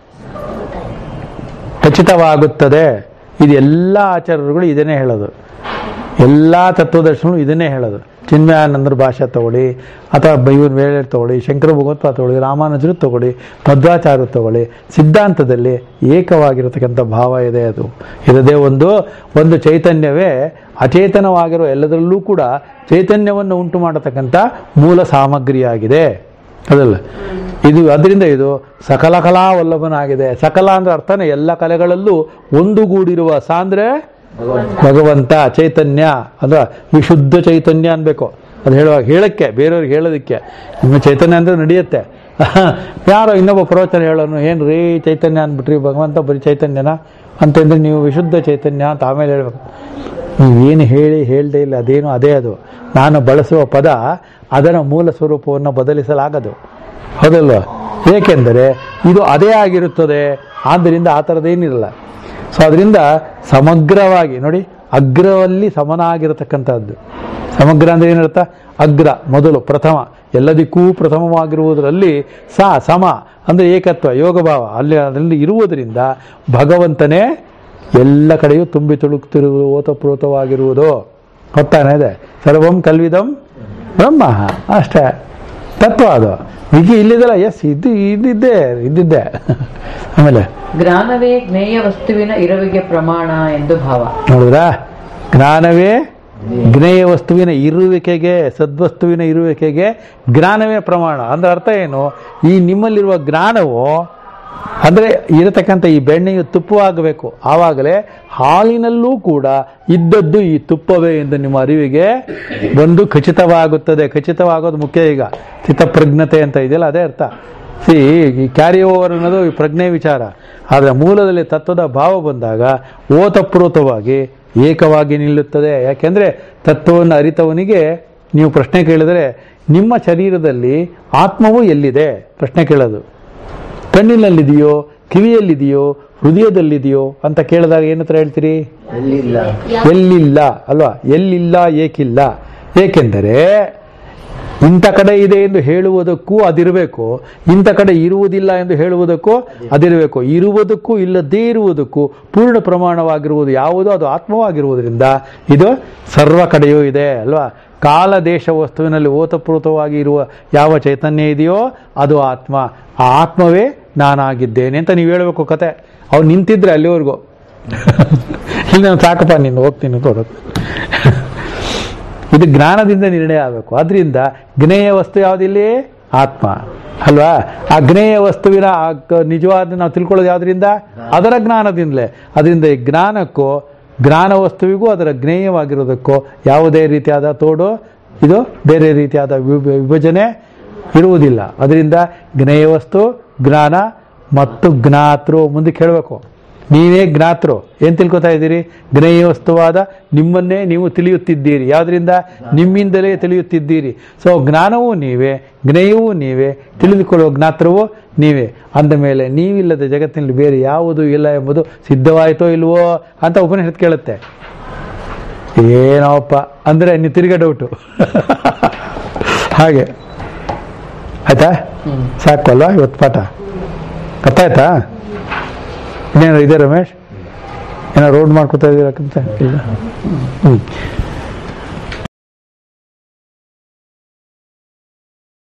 ಖಚಿತವಾಗುತ್ತದೆ ಇದು ಎಲ್ಲ ಆಚಾರ್ಯರುಗಳು ಇದನ್ನೇ ಹೇಳೋದು ಎಲ್ಲ ತತ್ವದರ್ಶನಗಳು ಇದನ್ನೇ ಹೇಳೋದು ಚಿನ್ಮಯಾನಂದರ ಭಾಷೆ ತಗೊಳ್ಳಿ ಅಥವಾ ಬೈವನ್ ವೇಳೆ ತಗೊಳ್ಳಿ ಶಂಕರ ಭಗವತ್ವ ತಗೊಳ್ಳಿ ರಾಮಾನುಜರು ತಗೊಳ್ಳಿ ಮಧ್ವಾಚಾರ್ಯ ತಗೊಳ್ಳಿ ಸಿದ್ಧಾಂತದಲ್ಲಿ ಏಕವಾಗಿರತಕ್ಕಂಥ ಭಾವ ಇದೆ ಅದು ಇರದೇ ಒಂದು ಒಂದು ಚೈತನ್ಯವೇ ಅಚೇತನವಾಗಿರುವ ಎಲ್ಲದರಲ್ಲೂ ಕೂಡ ಚೈತನ್ಯವನ್ನು ಉಂಟು ಮಾಡತಕ್ಕಂಥ ಮೂಲ ಸಾಮಗ್ರಿಯಾಗಿದೆ ಅದಲ್ಲ ಇದು ಅದರಿಂದ ಇದು ಸಕಲ ಕಲಾವಲ್ಲಭನಾಗಿದೆ ಸಕಲ ಅಂದ್ರೆ ಅರ್ಥನೇ ಎಲ್ಲ ಕಲೆಗಳಲ್ಲೂ ಒಂದುಗೂಡಿರುವ ಸ ಅಂದ್ರೆ ಭಗವಂತ ಚೈತನ್ಯ ಅಂದ್ರೆ ವಿಶುದ್ಧ ಚೈತನ್ಯ ಅನ್ಬೇಕು ಅದು ಹೇಳುವಾಗ ಹೇಳಕ್ಕೆ ಬೇರೆಯವ್ರಿಗೆ ಹೇಳೋದಕ್ಕೆ ನಿಮ್ಮ ಚೈತನ್ಯ ಅಂದ್ರೆ ನಡೆಯುತ್ತೆ ಯಾರೋ ಇನ್ನೊಬ್ಬ ಪ್ರವಚನ ಹೇಳೋನು ಏನು ರೀ ಚೈತನ್ಯ ಅಂದ್ಬಿಟ್ರಿ ಭಗವಂತ ಬರೀ ಚೈತನ್ಯನ ಅಂತಂದ್ರೆ ನೀವು ವಿಶುದ್ಧ ಚೈತನ್ಯ ಅಂತ ಆಮೇಲೆ ಹೇಳ್ಬೇಕು ನೀವೇನು ಹೇಳಿ ಹೇಳ್ದೇ ಇಲ್ಲ ಅದೇನು ಅದೇ ಅದು ನಾನು ಬಳಸುವ ಪದ ಅದರ ಮೂಲ ಸ್ವರೂಪವನ್ನು ಬದಲಿಸಲಾಗದು ಹೌದಲ್ವ ಏಕೆಂದರೆ ಇದು ಅದೇ ಆಗಿರುತ್ತದೆ ಆದ್ದರಿಂದ ಆ ಥರದ್ದೇನಿರಲ್ಲ ಸೊ ಅದರಿಂದ ಸಮಗ್ರವಾಗಿ ನೋಡಿ ಅಗ್ರವಲ್ಲಿ ಸಮನಾಗಿರತಕ್ಕಂಥದ್ದು ಸಮಗ್ರ ಅಂದ್ರೆ ಏನರ್ಥ ಅಗ್ರ ಮೊದಲು ಪ್ರಥಮ ಎಲ್ಲದಕ್ಕೂ ಪ್ರಥಮವಾಗಿರುವುದರಲ್ಲಿ ಸ ಸಮ ಅಂದ್ರೆ ಏಕತ್ವ ಯೋಗಭಾವ ಅಲ್ಲಿ ಅದರಲ್ಲಿ ಇರುವುದರಿಂದ ಭಗವಂತನೇ ಎಲ್ಲ ಕಡೆಯೂ ತುಂಬಿ ತುಳುಕ್ತಿರುವುದು ಓತಪ್ರೋತವಾಗಿರುವುದು ಗೊತ್ತಾನೆ ಇದೆ ಸರ್ವಂ ಕಲ್ವಿದಂ ಬ್ರಹ್ಮ ಅಷ್ಟೇ ತತ್ವ ಅದು ಈಗ ಇಲ್ಲಿದಲ್ಲ ಎಸ್ ಇದು ಇದ್ದಿದ್ದೆ ಇದ್ದಿದ್ದೆ ಆಮೇಲೆ ಜ್ಞಾನವೇ ಜ್ಞೇಯ ವಸ್ತುವಿನ ಇರುವಿಗೆ ಪ್ರಮಾಣ ಎಂದು ಭಾವ ನೋಡಿದ್ರಾ ಜ್ಞಾನವೇ ಜ್ಞೇಯ ವಸ್ತುವಿನ ಇರುವಿಕೆಗೆ ಸದ್ವಸ್ತುವಿನ ಇರುವಿಕೆಗೆ ಜ್ಞಾನವೇ ಪ್ರಮಾಣ ಅಂದ್ರೆ ಅರ್ಥ ಏನು ಈ ನಿಮ್ಮಲ್ಲಿರುವ ಜ್ಞಾನವು ಅಂದ್ರೆ ಇರತಕ್ಕಂಥ ಈ ಬೆಣ್ಣೆಯು ತುಪ್ಪವಾಗಬೇಕು ಆವಾಗಲೇ ಹಾಲಿನಲ್ಲೂ ಕೂಡ ಇದ್ದದ್ದು ಈ ತುಪ್ಪವೇ ಎಂದು ನಿಮ್ಮ ಅರಿವಿಗೆ ಒಂದು ಖಚಿತವಾಗುತ್ತದೆ ಖಚಿತವಾಗೋದು ಮುಖ್ಯ ಈಗ ಚಿತ್ತಪ್ರಜ್ಞತೆ ಅಂತ ಇದೆಯಲ್ಲ ಅದೇ ಅರ್ಥ ಸಿ ಈ ಕ್ಯಾರಿ ಓವರ್ ಅನ್ನೋದು ಈ ಪ್ರಜ್ಞೆ ವಿಚಾರ ಆದರೆ ಮೂಲದಲ್ಲಿ ತತ್ವದ ಭಾವ ಬಂದಾಗ ಓತಪ್ರೋತವಾಗಿ ಏಕವಾಗಿ ನಿಲ್ಲುತ್ತದೆ ಯಾಕೆಂದ್ರೆ ತತ್ವವನ್ನು ಅರಿತವನಿಗೆ ನೀವು ಪ್ರಶ್ನೆ ಕೇಳಿದರೆ ನಿಮ್ಮ ಶರೀರದಲ್ಲಿ ಆತ್ಮವು ಎಲ್ಲಿದೆ ಪ್ರಶ್ನೆ ಕೇಳೋದು ಕಣ್ಣಿನಲ್ಲಿದೆಯೋ ಕಿವಿಯಲ್ಲಿದೆಯೋ ಹೃದಯದಲ್ಲಿದೆಯೋ ಅಂತ ಕೇಳಿದಾಗ ಏನತ್ರ ಹೇಳ್ತೀರಿ ಎಲ್ಲಿಲ್ಲ ಎಲ್ಲಿಲ್ಲ ಅಲ್ವಾ ಎಲ್ಲಿಲ್ಲ ಏಕಿಲ್ಲ ಏಕೆಂದರೆ ಇಂಥ ಕಡೆ ಇದೆ ಎಂದು ಹೇಳುವುದಕ್ಕೂ ಅದಿರಬೇಕು ಇಂಥ ಕಡೆ ಇರುವುದಿಲ್ಲ ಎಂದು ಹೇಳುವುದಕ್ಕೂ ಅದಿರಬೇಕು ಇರುವುದಕ್ಕೂ ಇಲ್ಲದೇ ಇರುವುದಕ್ಕೂ ಪೂರ್ಣ ಪ್ರಮಾಣವಾಗಿರುವುದು ಯಾವುದೋ ಅದು ಆತ್ಮವಾಗಿರುವುದರಿಂದ ಇದು ಸರ್ವ ಕಡೆಯೂ ಇದೆ ಅಲ್ವಾ ಕಾಲ ದೇಶ ವಸ್ತುವಿನಲ್ಲಿ ಓತಪ್ರೋತವಾಗಿ ಇರುವ ಯಾವ ಚೈತನ್ಯ ಇದೆಯೋ ಅದು ಆತ್ಮ ಆ ಆತ್ಮವೇ ನಾನಾಗಿದ್ದೇನೆ ಅಂತ ನೀವು ಹೇಳಬೇಕು ಕತೆ ಅವ್ನು ನಿಂತಿದ್ರೆ ಅಲ್ಲಿವರೆಗೂ ಇಲ್ಲಿ ನಾನು ಸಾಕಪ್ಪ ನೀನು ಹೋಗ್ತೀನಿ ಕೊಡೋದು ಇದು ಜ್ಞಾನದಿಂದ ನಿರ್ಣಯ ಆಗಬೇಕು ಅದರಿಂದ ಜ್ಞೇಯ ವಸ್ತು ಯಾವುದಿಲ್ಲಿ ಆತ್ಮ ಅಲ್ವಾ ಆ ಜ್ಞೇಯ ವಸ್ತುವಿನ ಆ ಕ- ನಿಜವಾದ ನಾವು ತಿಳ್ಕೊಳ್ಳೋದು ಯಾವುದರಿಂದ ಅದರ ಜ್ಞಾನದಿಂದಲೇ ಅದರಿಂದ ಈ ಜ್ಞಾನಕ್ಕೂ ಜ್ಞಾನ ವಸ್ತುವಿಗೂ ಅದರ ಜ್ಞೇಯವಾಗಿರೋದಕ್ಕೂ ಯಾವುದೇ ರೀತಿಯಾದ ತೋಡು ಇದು ಬೇರೆ ರೀತಿಯಾದ ವಿಭ- ವಿಭಜನೆ ಇರುವುದಿಲ್ಲ ಅದರಿಂದ ಜ್ಞೇಯ ವಸ್ತು ಜ್ಞಾನ ಮತ್ತು ಜ್ಞಾತೃ ಮುಂದಕ್ಕೆ ಹೇಳಬೇಕು ನೀವೇ ಜ್ಞಾತೃ ಏನ್ ತಿಳ್ಕೊತಾ ಇದ್ದೀರಿ ಜ್ಞೇಯ ವಸ್ತುವಾದ ನಿಮ್ಮನ್ನೇ ನೀವು ತಿಳಿಯುತ್ತಿದ್ದೀರಿ ಯಾವ್ದ್ರಿಂದ ನಿಮ್ಮಿಂದಲೇ ತಿಳಿಯುತ್ತಿದ್ದೀರಿ ಸೊ ಜ್ಞಾನವೂ ನೀವೇ ಜ್ಞೇಯವೂ ನೀವೇ ತಿಳಿದುಕೊಳ್ಳುವ ಜ್ಞಾತ್ರವೂ ನೀವೇ ಅಂದ ಮೇಲೆ ನೀವಿಲ್ಲದ ಜಗತ್ತಿನಲ್ಲಿ ಬೇರೆ ಯಾವುದೂ ಇಲ್ಲ ಎಂಬುದು ಸಿದ್ಧವಾಯಿತೋ ಇಲ್ವೋ ಅಂತ ಉಪನಿಷತ್ ಕೇಳುತ್ತೆ ಏನೋಪ್ಪ ಅಂದ್ರೆ ನೀವು ತಿರ್ಗಾ ಡೌಟು ಹಾಗೆ ಆಯ್ತಾ ಸಾಕು ಅಲ್ವಾ ಇವತ್ತು ಪಾಠ ಗೊತ್ತಾಯ್ತಾ ಇನ್ನೇನು ಇದೆ ರಮೇಶ್ ಏನೋ ರೋಡ್ ಮಾಡ್ಕೊತಾ ಇದ್ದೀರಕ್ಕಂತ ಇಲ್ಲ ಹ್ಞೂ